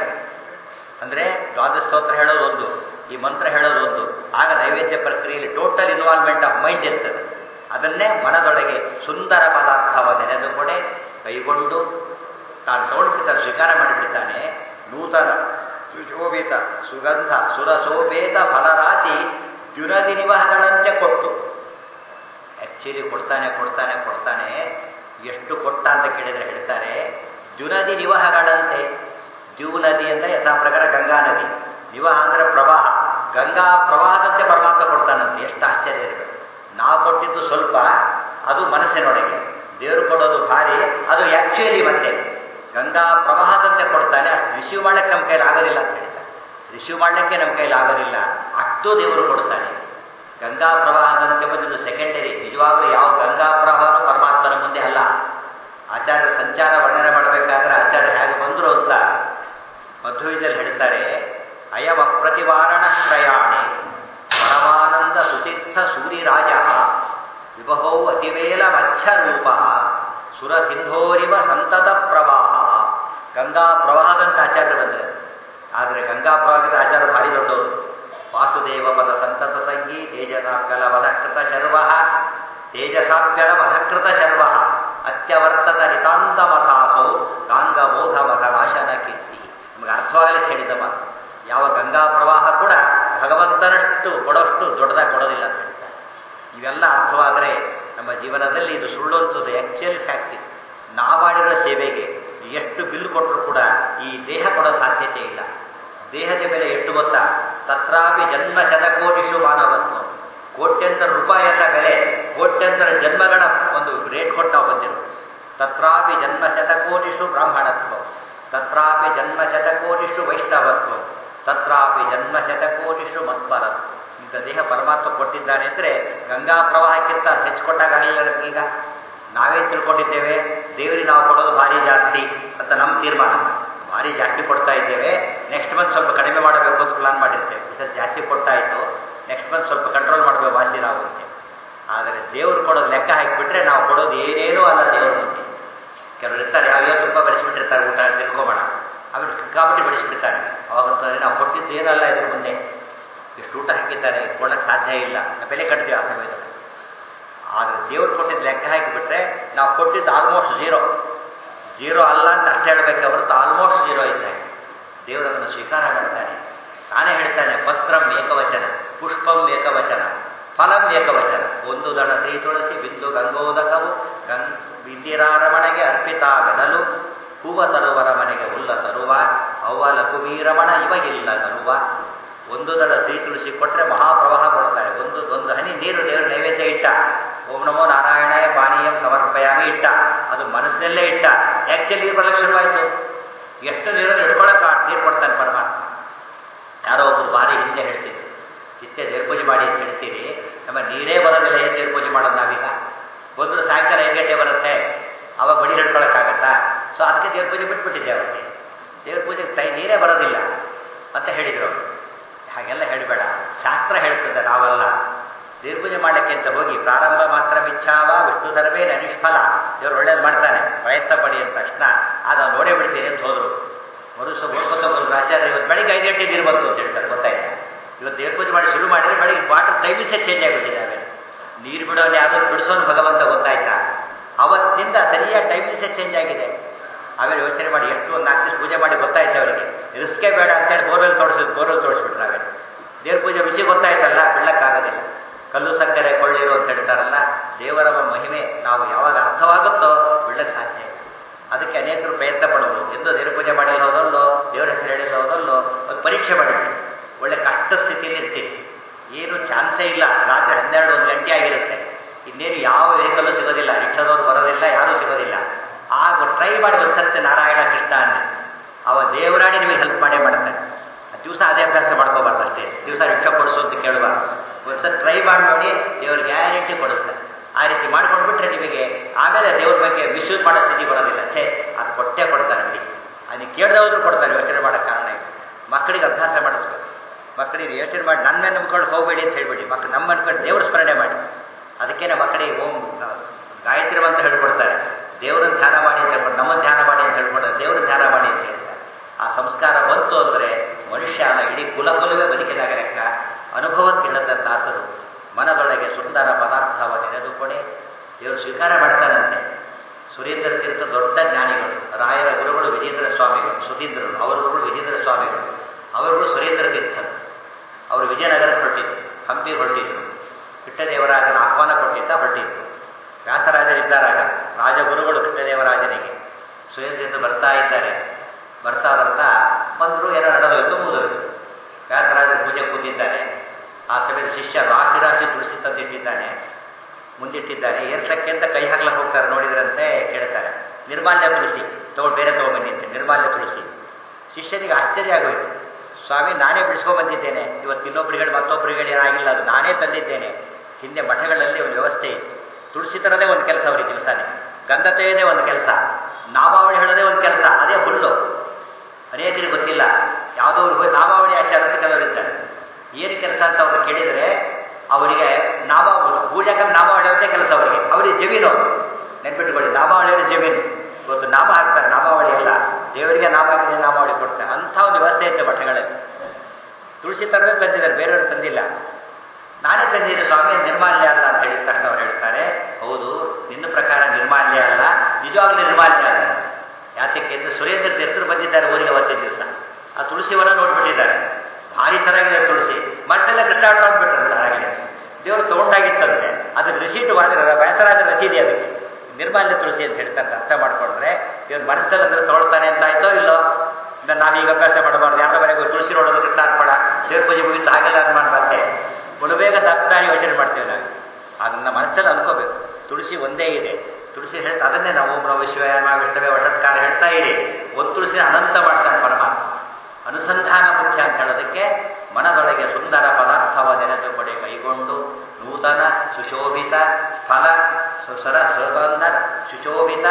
ಅಂದರೆ ದ್ವಾದಶ ಸ್ತೋತ್ರ ಹೇಳೋದು ಒಂದು ಈ ಮಂತ್ರ ಹೇಳೋದು ಒಂದು ಆಗ ನೈವೇದ್ಯ ಪ್ರಕ್ರಿಯೆಯಲ್ಲಿ ಟೋಟಲ್ ಇನ್ವಾಲ್ವ್ಮೆಂಟ್ ಆಫ್ ಮೈಂಡ್ ಇರ್ತದೆ ಅದನ್ನೇ ಮನದೊಳಗೆ ಸುಂದರ ಪದಾರ್ಥವ ನೆನೆದುಕೊಡೆ ಕೈಗೊಂಡು ತಾನು ತಗೊಂಡ್ಬಿಡ್ತಾನೆ ಸ್ವೀಕಾರ ಮಾಡಿಬಿಡ್ತಾನೆ ನೂತನ ಸುಶೋಭಿತ ಸುಗಂಧ ಸುರಸೋಪೇತ ಫಲರಾಶಿ ದ್ಯುನದಿ ನಿವಹಗಳಂತೆ ಕೊಟ್ಟು ಆ್ಯಕ್ಚುಲಿ ಕೊಡ್ತಾನೆ ಕೊಡ್ತಾನೆ ಕೊಡ್ತಾನೆ ಎಷ್ಟು ಕೊಟ್ಟ ಅಂತ ಕೇಳಿದರೆ ಹೇಳ್ತಾರೆ ದ್ಯುನದಿ ನಿವಹಗಳಂತೆ ದ್ಯೂ ನದಿ ಅಂದರೆ ಯಥಾ ಪ್ರಕಾರ ಗಂಗಾ ನದಿ ನಿವಹ ಅಂದರೆ ಪ್ರವಾಹ ಗಂಗಾ ಪ್ರವಾಹದಂತೆ ಪರಮಾತ್ಮ ಕೊಡ್ತಾನಂತೆ ಎಷ್ಟು ಆಶ್ಚರ್ಯ ಇರಬೇಕು ನಾವು ಕೊಟ್ಟಿದ್ದು ಸ್ವಲ್ಪ ಅದು ಮನಸ್ಸಿನೊಳಗೆ ದೇವರು ಕೊಡೋದು ಭಾರಿ ಅದು ಆ್ಯಕ್ಚುಲಿ ಮತ್ತೆ ಗಂಗಾ ಪ್ರವಾಹದಂತೆ ಕೊಡ್ತಾನೆ ಅಷ್ಟು ರಿಸೀವ್ ಮಾಡಲಿಕ್ಕೆ ನಮ್ಮ ಕೈಲಿ ಆಗೋದಿಲ್ಲ ಅಂತ ಹೇಳ್ತಾರೆ ರಿಸೀವ್ ಮಾಡಲಿಕ್ಕೆ ನಮ್ಮ ಕೈಲಿ ಆಗೋದಿಲ್ಲ ಅಷ್ಟು ದೇವರು ಕೊಡ್ತಾನೆ ಗಂಗಾ ಪ್ರವಾಹದಂತೆ ಬಂದಿದ್ದು ಸೆಕೆಂಡರಿ ನಿಜವಾಗ್ಲೂ ಯಾವ ಗಂಗಾ ಪ್ರವಾಹನೂ ಪರಮಾತ್ಮನ ಮುಂದೆ ಅಲ್ಲ ಆಚಾರ್ಯ ಸಂಚಾರ ವರ್ಣನೆ ಮಾಡಬೇಕಾದ್ರೆ ಆಚಾರ್ಯ ಹೇಗೆ ಬಂದರು ಅಂತ ಮಧ್ವಿದಲ್ಲಿ ಹೇಳ್ತಾರೆ ಅಯಮ ಪ್ರತಿವಾರಣ ಪ್ರಯಾಣೆ ಪರಮಾನಂದ ಸುತೀರ್ಥ ಸೂರಿರಾಜ ವಿಭವೌ ಅತಿವೇಲ ಮಚ್ಛರೂಪ ಸುರ ಸಿಂಧೋರಿವ ಸಂತತ ಪ್ರವಾಹ ಗಂಗಾ ಪ್ರವಾಹದಂತ ಆಚಾರ್ಯರು ಬಂದರೆ ಆದರೆ ಗಂಗಾ ಪ್ರವಾಹದ ಆಚಾರ್ಯ ಭಾರಿ ದೊಡ್ಡವರು ವಾಸುದೇವ ಪದ ಸಂತತ ಸಂಗೀ ತೇಜಸಾಪ್ಯಲ ವಧಕೃತ ಶರ್ವ ತೇಜಸಾಪ್ಯಲ ವಧಕೃತ ಶರ್ವ ಅತ್ಯವರ್ತದ ನಿತಾಂತ ಮಥಾಸೌ ಗಾಂಗ ಮೋಘ ಮಘ ನಾಶನ ಕೀರ್ತಿ ನಮಗೆ ಅರ್ಥವಾಗಲಿಕ್ಕೆ ಹೇಳಿದ ಮಾತು ಯಾವ ಗಂಗಾ ಪ್ರವಾಹ ಕೂಡ ಭಗವಂತನಷ್ಟು ಕೊಡೋಷ್ಟು ದೊಡ್ಡದಾಗಿ ಕೊಡೋದಿಲ್ಲ ಅಂತ ಹೇಳ್ತಾರೆ ಇವೆಲ್ಲ ಅರ್ಥವಾದರೆ ನಮ್ಮ ಜೀವನದಲ್ಲಿ ಇದು ಸುಳ್ಳು ಅನ್ಸೋದು ಆ್ಯಕ್ಚುಯಲ್ ಫ್ಯಾಕ್ಟ್ ಇದು ನಾ ಮಾಡಿರೋ ಸೇವೆಗೆ ಎಷ್ಟು ಬಿಲ್ ಕೊಟ್ಟರು ಕೂಡ ಈ ದೇಹ ಕೊಡೋ ಸಾಧ್ಯತೆ ಇಲ್ಲ ದೇಹದ ಬೆಲೆ ಎಷ್ಟು ಗೊತ್ತಾ ತತ್ರಾಪಿ ಜನ್ಮ ಶತಕೋಟಿಷು ಮಾನವತ್ವ ಕೋಟ್ಯಂತರ ರೂಪಾಯಿ ಎಲ್ಲ ಬೆಲೆ ಕೋಟ್ಯಂತರ ಜನ್ಮಗಳ ಒಂದು ರೇಟ್ ಕೊಟ್ಟು ನಾವು ಬಂದಿರು ತತ್ರಾಪಿ ಜನ್ಮ ಶತಕೋಟಿಷು ಬ್ರಾಹ್ಮಣತ್ವ ತತ್ರಾಪಿ ಜನ್ಮ ಶತಕೋಟಿಷು ವೈಷ್ಣವತ್ವ ತತ್ರಾಪಿ ಜನ್ಮ ಶತಕೋಟಿಷು ಮತ್ಪರತ್ವ ಇಂಥ ದೇಹ ಪರಮಾತ್ಮ ಕೊಟ್ಟಿದ್ದಾನೆ ಅಂದರೆ ಗಂಗಾ ಪ್ರವಾಹಕ್ಕಿಂತ ಹೆಚ್ಚು ಕೊಟ್ಟಾಗಲಿಲ್ಲ ನಮಗೀಗ ನಾವೇ ತಿಳ್ಕೊಂಡಿದ್ದೇವೆ ದೇವರಿಗೆ ನಾವು ಕೊಡೋದು ಭಾರಿ ಜಾಸ್ತಿ ಅಂತ ನಮ್ಮ ತೀರ್ಮಾನ ಭಾರಿ ಜಾಸ್ತಿ ಕೊಡ್ತಾ ಇದ್ದೇವೆ ನೆಕ್ಸ್ಟ್ ಮಂತ್ ಸ್ವಲ್ಪ ಕಡಿಮೆ ಮಾಡಬೇಕು ಅಂತ ಪ್ಲಾನ್ ಮಾಡಿರ್ತೇವೆ ಸರ್ ಜಾಸ್ತಿ ಕೊಟ್ಟಾಯಿತು ನೆಕ್ಸ್ಟ್ ಮಂತ್ ಸ್ವಲ್ಪ ಕಂಟ್ರೋಲ್ ಮಾಡಬೇಕು ವಾಸಿ ನಾವು ಅಂತ ಆದರೆ ದೇವ್ರು ಕೊಡೋದು ಲೆಕ್ಕ ಹಾಕಿಬಿಟ್ರೆ ನಾವು ಕೊಡೋದು ಏನೇನೂ ಅಲ್ಲ ದೇವ್ರ ಮುಂದೆ ಕೆಲವರು ಇರ್ತಾರೆ ಐವತ್ತು ರೂಪಾಯಿ ಬಡಿಸ್ಬಿಟ್ಟಿರ್ತಾರೆ ಊಟ ತಿಳ್ಕೊಬೇಡ ಆಮೇಲೆ ಸಿಕ್ಕಾಪಟ್ಟಿ ಬಡಿಸ್ಬಿಡ್ತಾರೆ ಅವಾಗಂತಾರೆ ನಾವು ಕೊಟ್ಟಿದ್ದು ಏನಲ್ಲ ಇದ್ರ ಮುಂದೆ ಎಷ್ಟು ಊಟ ಹಾಕಿದ್ದಾರೆ ಕೊಡೋಕ್ಕೆ ಸಾಧ್ಯ ಇಲ್ಲ ನಾವು ಬೆಲೆ ಕಟ್ತೀವಿ ಆ ಸಮಯದಲ್ಲಿ ಆದರೆ ದೇವ್ರು ಕೊಟ್ಟಿದ್ದು ಲೆಕ್ಕ ಹಾಕಿಬಿಟ್ರೆ ನಾವು ಕೊಟ್ಟಿದ್ದು ಆಲ್ಮೋಸ್ಟ್ ಝೀರೋ ಝೀರೋ ಅಲ್ಲ ಅಂತ ಅಷ್ಟೇ ಹೇಳಬೇಕೆ ಹೊರತು ಆಲ್ಮೋಸ್ಟ್ ಝೀರೋ ಇದ್ದಾಗ ದೇವರು ಅದನ್ನು ಸ್ವೀಕಾರ ಮಾಡ್ತಾನೆ ತಾನೇ ಹೇಳ್ತಾನೆ ಪತ್ರಂ ಏಕವಚನ ಪುಷ್ಪಂ ಏಕವಚನ ಫಲಂ ಏಕವಚನ ಒಂದು ದಳ ಶ್ರೀ ತುಳಸಿ ಬಿಂದು ಗಂಗೋದಕವು ಗಂಗ್ ಇಂದಿರಾರಮಣೆಗೆ ಅರ್ಪಿತಾವೆನಲು ಹೂವ ತರುವರ ಮನೆಗೆ ಹುಲ್ಲ ತರುವ ಅವ್ವಲ ಕುಮೀರಮಣ ಇವಗಿಲ್ಲ ತರುವ ಒಂದು ದಳ ಶ್ರೀ ತುಳಸಿ ಕೊಟ್ಟರೆ ಮಹಾಪ್ರವಾಹ ಕೊಡ್ತಾರೆ ಒಂದು ಒಂದು ಹನಿ ನೀರು ದೇವರ ನೈವೇದ್ಯ ಇಟ್ಟ ಓಂ ನಮೋ ನಾರಾಯಣಾಯ ಪಾನೀಯಂ ಸಮರ್ಪಯಾಮಿ ಇಟ್ಟ ಅದು ಮನಸ್ಸಿನಲ್ಲೇ ಇಟ್ಟ ಆ್ಯಕ್ಚುಲಿ ನೀರು ಬರಲಿಕ್ಕೆ ಶುರುವಾಯಿತು ಎಷ್ಟು ನೀರನ್ನು ಹಿಡ್ಕೊಳಕ್ಕೆ ನೀರು ಕೊಡ್ತಾನೆ ಪರಮಾತ್ಮ ಯಾರೋ ಒಬ್ರು ಬಾರಿ ಹಿಂದೆ ಹೇಳ್ತಿದ್ರು ನಿತ್ಯ ದೇವ್ರ ಪೂಜೆ ಮಾಡಿ ಅಂತ ಹೇಳ್ತೀರಿ ನಮ್ಮ ನೀರೇ ಬರೋದಿಲ್ಲ ಏನು ದೇವ್ರ ಪೂಜೆ ಮಾಡೋದು ನಾವೀಗ ಒಂದು ಸಾಯಂಕಾಲ ಐದು ಗಂಟೆ ಬರುತ್ತೆ ಅವಾಗ ಬಡಿ ಹಿಡ್ಕೊಳಕ್ಕಾಗತ್ತಾ ಸೊ ಅದಕ್ಕೆ ದೇವ್ರ ಪೂಜೆ ಬಿಟ್ಬಿಟ್ಟಿದ್ದೆ ಅವರಿಗೆ ದೇವ್ರ ಪೂಜೆಗೆ ತೈ ನೀರೇ ಬರೋದಿಲ್ಲ ಅಂತ ಹೇಳಿದರು ಅವರು ಹಾಗೆಲ್ಲ ಹೇಳಬೇಡ ಶಾಸ್ತ್ರ ಹೇಳ್ತದೆ ನಾವಲ್ಲ ದೇವ್ರ ಪೂಜೆ ಮಾಡಲಿಕ್ಕೆ ಅಂತ ಹೋಗಿ ಪ್ರಾರಂಭ ಮಾತ್ರ ಮಿಚ್ಛಾವ ವಿಷ್ಣು ಸರ್ವೇ ನಿಷ್ಫಲ ದೇವ್ರು ಒಳ್ಳೇದು ಮಾಡ್ತಾನೆ ಪ್ರಯತ್ನ ಪಡಿ ಅಂದ ತಕ್ಷಣ ಅದು ಅವ್ನು ನೋಡೇ ಬಿಡ್ತೀನಿ ಅಂತ ಹೋದರು ಮರುಸ ಓದ್ಕೊತ ಬಂದ್ರು ಆಚಾರ್ಯ ಇವತ್ತು ಬೆಳಿಗ್ಗೆ ಐದು ಗಂಟೆ ನೀರು ಬಂತು ಅಂತ ಹೇಳ್ತಾರೆ ಗೊತ್ತಾಯ್ತಾ ಇವತ್ತು ದೇವ್ರ ಪೂಜೆ ಮಾಡಿ ಶುರು ಮಾಡಿದ್ರೆ ಬೆಳಿಗ್ಗೆ ವಾಟರ್ ಟೈಮಿಸೇ ಚೇಂಜ್ ಆಗಿಬಿಟ್ಟಿದ್ದಾವೆ ನೀರು ಬಿಡೋನು ಯಾರು ಬಿಡಿಸೋನು ಭಗವಂತ ಗೊತ್ತಾಯ್ತಾ ಅವತ್ತಿನಿಂದ ಸರಿಯಾದ ಟೈಮಿಸೇ ಚೇಂಜ್ ಆಗಿದೆ ಆಮೇಲೆ ಯೋಚನೆ ಮಾಡಿ ಎಷ್ಟು ಒಂದು ನಾಲ್ಕು ದಿವಸ ಪೂಜೆ ಮಾಡಿ ಗೊತ್ತಾಯ್ತು ಅವರಿಗೆ ರಿಸ್ಕೇ ಬೇಡ ಅಂತೇಳಿ ಬೋರ್ವೆಲ್ ತೋರಿಸಿದ್ರು ಬೋರ್ವೆಲ್ ತೋರಿಸ್ಬಿಟ್ರು ಆಮೇಲೆ ದೇವ್ರ ಪೂಜೆ ರುಚಿ ಗೊತ್ತಾಯ್ತಲ್ಲ ಬಿಡಕ್ಕಾಗೋದಿಲ್ಲ ಕಲ್ಲು ಸಕ್ಕರೆ ಕೊಳ್ಳಿರು ಅಂತ ಹೇಳ್ತಾರಲ್ಲ ದೇವರ ಮಹಿಮೆ ನಾವು ಯಾವಾಗ ಅರ್ಥವಾಗುತ್ತೋ ಬಿಡಕ್ಕೆ ಸಾಧ್ಯ ಇಲ್ಲ ಅದಕ್ಕೆ ಅನೇಕರು ಪ್ರಯತ್ನ ಪಡಬಹುದು ಎಂದು ದೇವ್ರ ಪೂಜೆ ಮಾಡಿಲ್ಲ ಹೋದಲ್ಲೋ ದೇವರ ಹೆಸರು ಹೇಳಿಲ್ಲ ಹೋದಲ್ಲೋ ಒಂದು ಪರೀಕ್ಷೆ ಮಾಡಿಬಿಡಿ ಒಳ್ಳೆ ಕಷ್ಟ ಸ್ಥಿತಿಯಲ್ಲಿ ಇರ್ತೀರಿ ಏನು ಚಾನ್ಸೇ ಇಲ್ಲ ರಾತ್ರಿ ಹನ್ನೆರಡು ಒಂದು ಗಂಟೆ ಆಗಿರುತ್ತೆ ಇನ್ನೇನು ಯಾವ ವೆಹಿಕಲ್ಲು ಸಿಗೋದಿಲ್ಲ ರಿಕ್ಷಾದವ್ರು ಬರೋದಿಲ್ಲ ಯಾರೂ ಸಿಗೋದಿಲ್ಲ ಆಗ ಟ್ರೈ ಮಾಡಿ ಒಂದ್ಸರ್ತಿ ನಾರಾಯಣ ಕೃಷ್ಣ ಅಂದೆ ಅವ ದೇವರಾಣಿ ನಿಮಗೆ ಹೆಲ್ಪ್ ಮಾಡೇ ಮಾಡ್ತಾನೆ ದಿವಸ ಅದೇ ಅಭ್ಯಾಸ ಮಾಡ್ಕೋಬಾರ್ದು ಅಷ್ಟೇ ದಿವಸ ರಿಕ್ಷಾ ಕೊಡಿಸು ಅಂತ ಕೇಳಬಾರ್ದು ಒಂದ್ಸರಿ ಟ್ರೈ ಮಾಡಿ ನೋಡಿ ದೇವ್ರ ಗ್ಯಾರಂಟಿ ಕೊಡಿಸ್ತಾರೆ ಆ ರೀತಿ ಮಾಡ್ಕೊಂಡ್ಬಿಟ್ರೆ ನಿಮಗೆ ಆಮೇಲೆ ದೇವ್ರ ಬಗ್ಗೆ ಮಿಸ್ಯೂಸ್ ಮಾಡೋ ಸ್ಥಿತಿ ಬರೋದಿಲ್ಲ ಛೇ ಅದು ಕೊಟ್ಟೇ ಕೊಡ್ತಾರೆ ಬಿಡಿ ಅದನ್ನು ಕೇಳದವ್ರು ಕೊಡ್ತಾರೆ ಯೋಚನೆ ಮಾಡೋ ಕಾರಣ ಇದೆ ಮಕ್ಕಳಿಗೆ ಅಭ್ಯಾಸ ಮಾಡಿಸ್ಬೇಕು ಮಕ್ಕಳಿಗೆ ಯೋಚನೆ ಮಾಡಿ ನನ್ನ ಮೇಲೆ ನಂಬ್ಕೊಂಡು ಹೋಗಬೇಡಿ ಅಂತ ಹೇಳ್ಬೇಡಿ ಮಕ್ಕಳು ನಮ್ಮ ಅನ್ಕೊಂಡು ದೇವ್ರ ಸ್ಮರಣೆ ಮಾಡಿ ಅದಕ್ಕೇನೆ ಮಕ್ಕಳಿಗೆ ಓಂ ಗಾಯತ್ರಿ ಅಂತ ಹೇಳ್ಕೊಡ್ತಾರೆ ದೇವ್ರನ್ನ ಧ್ಯಾನ ಮಾಡಿ ಅಂತ ಹೇಳ್ಕೊಂಡು ನಮ್ಮ ಧ್ಯಾನ ಮಾಡಿ ಅಂತ ಹೇಳ್ಕೊಡ್ತಾರೆ ದೇವ್ರ ಧ್ಯಾನ ಮಾಡಿ ಅಂತ ಹೇಳ್ತಾರೆ ಆ ಸಂಸ್ಕಾರ ಬಂತು ಅಂದರೆ ಮನುಷ್ಯ ಅಲ್ಲ ಇಡೀ ಕುಲಕುಲವೇ ಬದುಕಿದಾಗ ಲೆಕ್ಕ ಅನುಭವಕ್ಕೆ ಹೇಳದ ದಾಸರು ಮನದೊಳಗೆ ಸುಂದರ ಪದಾರ್ಥವ ನೆನೆದುಕೊಡೆ ದೇವರು ಸ್ವೀಕಾರ ಮಾಡ್ತಾನಂತೆ ಸುರೇಂದ್ರ ತೀರ್ಥ ದೊಡ್ಡ ಜ್ಞಾನಿಗಳು ರಾಯರ ಗುರುಗಳು ವಿಜೇಂದ್ರ ಸ್ವಾಮಿಗಳು ಸುಧೀಂದ್ರರು ಅವರ ಗುರುಗಳು ವಿಜೇಂದ್ರ ಸ್ವಾಮಿಗಳು ಅವರುಗಳು ಸುರೇಂದ್ರ ತೀರ್ಥರು ಅವರು ವಿಜಯನಗರಕ್ಕೆ ಹೊರಟಿದ್ರು ಹಂಪಿಗೆ ಹೊರಟಿದ್ರು ಕೃಷ್ಣದೇವರಾಜನ ಆಹ್ವಾನ ಕೊಟ್ಟಿದ್ದ ಹೊರಟಿದ್ರು ವ್ಯಾಸರಾಜರಿದ್ದಾರಾಗ ರಾಜಗುರುಗಳು ಕೃಷ್ಣದೇವರಾಜನಿಗೆ ಸುರೇಂದ್ರ ಬರ್ತಾ ಇದ್ದಾರೆ ಬರ್ತಾ ಬರ್ತಾ ಬಂದರು ಏನೋ ನಡೆದೋಯ್ತು ಮುಗಿದೋಯ್ತು ವ್ಯಾಸರಾಜ ಪೂಜೆ ಕೂತಿದ್ದಾರೆ ಆ ಸಮಯದ ಶಿಷ್ಯ ರಾಶಿ ರಾಶಿ ತುಳಸಿ ತಂದಿಟ್ಟಿದ್ದಾನೆ ಮುಂದಿಟ್ಟಿದ್ದಾನೆ ಏರ್ಸಕ್ಕೆ ಅಂತ ಕೈ ಹಾಕ್ಲಕ್ಕೆ ಹೋಗ್ತಾರೆ ನೋಡಿದ್ರಂತೆ ಕೇಳ್ತಾರೆ ನಿರ್ಮಾಲ್ಯ ತುಳಸಿ ತಗೊಂಡು ಬೇರೆ ತೊಗೊಂಬನ್ನಿ ಅಂತ ನಿರ್ಮಾಲ್ಯ ತುಳಸಿ ಶಿಷ್ಯನಿಗೆ ಆಶ್ಚರ್ಯ ಆಗೋಯ್ತು ಸ್ವಾಮಿ ನಾನೇ ಬಿಡಿಸ್ಕೊಂಡ್ಬಂದಿದ್ದೇನೆ ಇವತ್ತು ಇನ್ನೊಬ್ಬರಿಗೆ ಮತ್ತೊಬ್ಬರಿಗೆ ಏನಾಗಿಲ್ಲ ಅದು ನಾನೇ ತಂದಿದ್ದೇನೆ ಹಿಂದೆ ಮಠಗಳಲ್ಲಿ ಒಂದು ವ್ಯವಸ್ಥೆ ಇತ್ತು ತುಳಸಿ ತರದೇ ಒಂದು ಕೆಲಸ ಅವರಿಗೆ ಕೆಲಸನೇ ಗಂಧ ತೆಗೆದೇ ಒಂದು ಕೆಲಸ ನಾಮಾವಳಿ ಹೇಳೋದೇ ಒಂದು ಕೆಲಸ ಅದೇ ಹುಲ್ಲು ಅನೇಕರಿಗೆ ಗೊತ್ತಿಲ್ಲ ಯಾವುದೋ ಅವ್ರಿಗೆ ಹೋಗಿ ನಾಮಾವಳಿ ಆಚಾರ ಅಂತ ಕೆಲವರಿದ್ದಾರೆ ಏನು ಕೆಲಸ ಅಂತ ಅವ್ರು ಕೇಳಿದರೆ ಅವರಿಗೆ ನಾಮ ಪೂಜಾಕಲ್ಲಿ ನಾಮಾವಳಿ ಅವತ್ತೇ ಕೆಲಸ ಅವರಿಗೆ ಅವರಿಗೆ ಜಮೀನು ನೆನ್ಪಿಟ್ಕೊಳ್ಳಿ ನಾಮಾವಳಿ ಜಮೀನು ಇವತ್ತು ನಾಮ ಹಾಕ್ತಾರೆ ನಾಮಾವಳಿ ಎಲ್ಲ ದೇವರಿಗೆ ನಾಮ ಹಾಕಿದ್ರೆ ನಾಮಾವಳಿ ಕೊಡ್ತಾರೆ ಅಂಥ ಒಂದು ವ್ಯವಸ್ಥೆ ಇತ್ತು ಮಠಗಳಲ್ಲಿ ತುಳಸಿ ತರವೇ ತಂದಿದ್ದಾರೆ ಬೇರೆಯವರು ತಂದಿಲ್ಲ ನಾನೇ ತಂದಿದ್ದೆ ಸ್ವಾಮಿ ನಿರ್ಮಾಲ್ಯ ಅಲ್ಲ ಅಂತ ಹೇಳಿದ ತಕ್ಷಣ ಅವ್ರು ಹೇಳ್ತಾರೆ ಹೌದು ನಿನ್ನ ಪ್ರಕಾರ ನಿರ್ಮಾಲ್ಯ ಅಲ್ಲ ನಿಜವಾಗ್ಲೂ ನಿರ್ಮಾಲ್ಯ ಅಲ್ಲ ಯಾತಕ್ಕೆ ಎಂದು ಸುರೇಂದ್ರ ತೀರ್ಥರು ಬಂದಿದ್ದಾರೆ ಊರಿಗೆ ಅವತ್ತಿನ ದಿವಸ ಆ ತುಳಸಿವನ ನೋಡ್ಬಿಟ್ಟಿದ್ದಾರೆ ಭಾರಿ ಚೆನ್ನಾಗಿದೆ ತುಳಸಿ ಮತ್ತೆಲ್ಲ ಕೃಷ್ಣಾಟ ಅಂದ್ಬಿಟ್ರಂತೆ ಹಾಗೆ ದೇವರು ತಗೊಂಡಾಗಿತ್ತಂತೆ ಅದಕ್ಕೆ ರಿಸೀಟ್ ಮಾಡಿದ್ರೆ ವ್ಯಾಸರಾಜ ರಸೀದಿ ಅದಕ್ಕೆ ನಿರ್ಮಾಲ್ಯ ತುಳಸಿ ಅಂತ ಹೇಳ್ತಾರೆ ಅರ್ಥ ಮಾಡ್ಕೊಂಡ್ರೆ ಇವ್ರು ಮನಸ್ಸಲ್ಲಿ ಅಂದ್ರೆ ತೊಗೊಳ್ತಾನೆ ಅಂತ ಆಯ್ತೋ ಇಲ್ಲೋ ಇಲ್ಲ ನಾವೀಗ ಅಭ್ಯಾಸ ಮಾಡಬಾರ್ದು ಯಾರ ಮನೆಗೂ ತುಳಸಿ ನೋಡೋದು ಕೃಷ್ಣಾರ್ಪಣ ದೇವ್ರ ಪೂಜೆ ಮುಗಿತು ಹಾಗೆಲ್ಲ ಅನುಮಾನ ಮತ್ತೆ ಬೇಗ ದತ್ತಾಗಿ ಯೋಚನೆ ಮಾಡ್ತೇವೆ ನಾವು ಅದನ್ನ ಮನಸ್ಸಲ್ಲಿ ಅನ್ಕೋಬೇಕು ತುಳಸಿ ಒಂದೇ ಇದೆ ತುಳಸಿ ಹೇಳ್ತಾ ಅದನ್ನೇ ನಾವು ಓಂ ನಮ ವಿಶ್ವಯಾಮ ವಿಷ್ಣವೇ ವಷಟ್ಕಾರ ಹೇಳ್ತಾ ಇರಿ ಒಂದು ತುಳಸಿ ಅನಂತ ಮಾಡ್ತಾನೆ ಪರಮಾತ್ಮ ಅನುಸಂಧಾನ ಮುಖ್ಯ ಅಂತ ಹೇಳೋದಕ್ಕೆ ಮನದೊಳಗೆ ಸುಂದರ ಪದಾರ್ಥವ ನೆನೆದು ಕೊಡೆ ಕೈಗೊಂಡು ನೂತನ ಸುಶೋಭಿತ ಫಲ ಸುಸರ ಸುಗಂಧ ಸುಶೋಭಿತ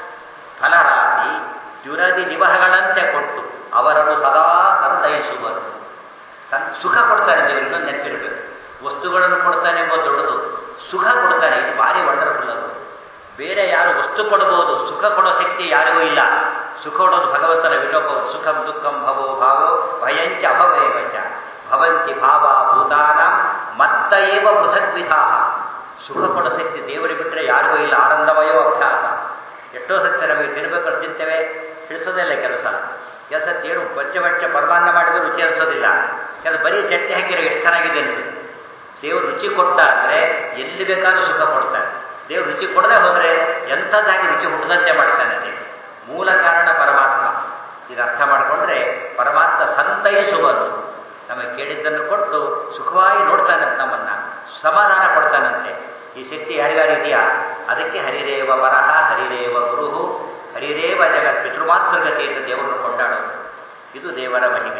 ಫಲರಾಶಿ ದ್ಯುರದಿ ನಿವಹಗಳಂತೆ ಕೊಟ್ಟು ಅವರನ್ನು ಸದಾ ಸಂತೈಸುವರು ಸನ್ ಸುಖ ಕೊಡ್ತಾನೆ ದೇವರು ಇನ್ನೊಂದು ನೆನಪಿರಬೇಕು ವಸ್ತುಗಳನ್ನು ಕೊಡ್ತಾನೆ ಎಂಬ ದೊಡ್ಡದು ಸುಖ ಕೊಡ್ತಾನೆ ಇದು ಭಾರಿ ವಂಡರ್ಫುಲ್ ಅದು ಬೇರೆ ಯಾರು ವಸ್ತು ಕೊಡಬಹುದು ಸುಖ ಕೊಡೋ ಶಕ್ತಿ ಯಾರಿಗೂ ಇಲ್ಲ ಸುಖ ಕೊಡೋದು ಭಗವಂತನ ವಿಲೋಪವು ಸುಖಂ ದುಃಖಂ ಭವೋ ಭಾವೋ ಭಯಂಚ ಅಭವೇವಚ ಭವಂತಿ ಭಾವ ಭೂತಾನ ಮತ್ತ ಏವ ಪೃಥಗ್ವಿಧಾ ಸುಖ ಕೊಡೋ ಶಕ್ತಿ ದೇವರಿಗೆ ಬಿಟ್ಟರೆ ಯಾರಿಗೂ ಇಲ್ಲ ಆನಂದಮಯೋ ಅಭ್ಯಾಸ ಎಷ್ಟೋ ಸತ್ಯ ನಮಗೆ ತಿನ್ಬೇಕಾದ್ರೆ ತಿಂತೇವೆ ತಿಳಿಸೋದಿಲ್ಲ ಕೆಲಸ ಕೆಲಸ ಏನು ಬಚ್ಚ ಬಚ್ಚ ಪರಮಾನ್ನ ಮಾಡಿದ್ರು ರುಚಿ ಅನಿಸೋದಿಲ್ಲ ಕೆಲವು ಬರೀ ಚಟ್ನಿ ಹಾಕಿರೋ ಎಷ್ಟು ಚೆನ್ನಾಗಿದೆ ಅನಿಸುತ್ತೆ ದೇವರು ರುಚಿ ಕೊಟ್ಟ ಅಂದರೆ ಎಲ್ಲಿ ಬೇಕಾದ್ರೂ ಸುಖ ಕೊಡ್ತಾನೆ ದೇವರು ರುಚಿ ಕೊಡದೆ ಹೋದರೆ ಎಂಥದ್ದಾಗಿ ರುಚಿ ಹುಟ್ಟದಂತೆ ಮಾಡ್ತಾನೆ ದೇವರು ಮೂಲ ಕಾರಣ ಪರಮಾತ್ಮ ಇದು ಅರ್ಥ ಮಾಡಿಕೊಂಡ್ರೆ ಪರಮಾತ್ಮ ಸಂತೈಸುವನು ನಮಗೆ ಕೇಳಿದ್ದನ್ನು ಕೊಟ್ಟು ಸುಖವಾಗಿ ನೋಡ್ತಾನಂತೆ ನಮ್ಮನ್ನ ಸಮಾಧಾನ ಕೊಡ್ತಾನಂತೆ ಈ ಶಕ್ತಿ ಯಾರಿಗಾರಿದೆಯಾ ಅದಕ್ಕೆ ಹರಿರೇವ ವರಹ ಹರಿರೇವ ಗುರುಹು ಹರಿರೇವ ಜಗತ್ ಪಿತೃಮಾತೃಗತಿ ಅಂತ ದೇವರನ್ನು ಕೊಂಡಾಡೋದು ಇದು ದೇವರ ಮಹಿಮೆ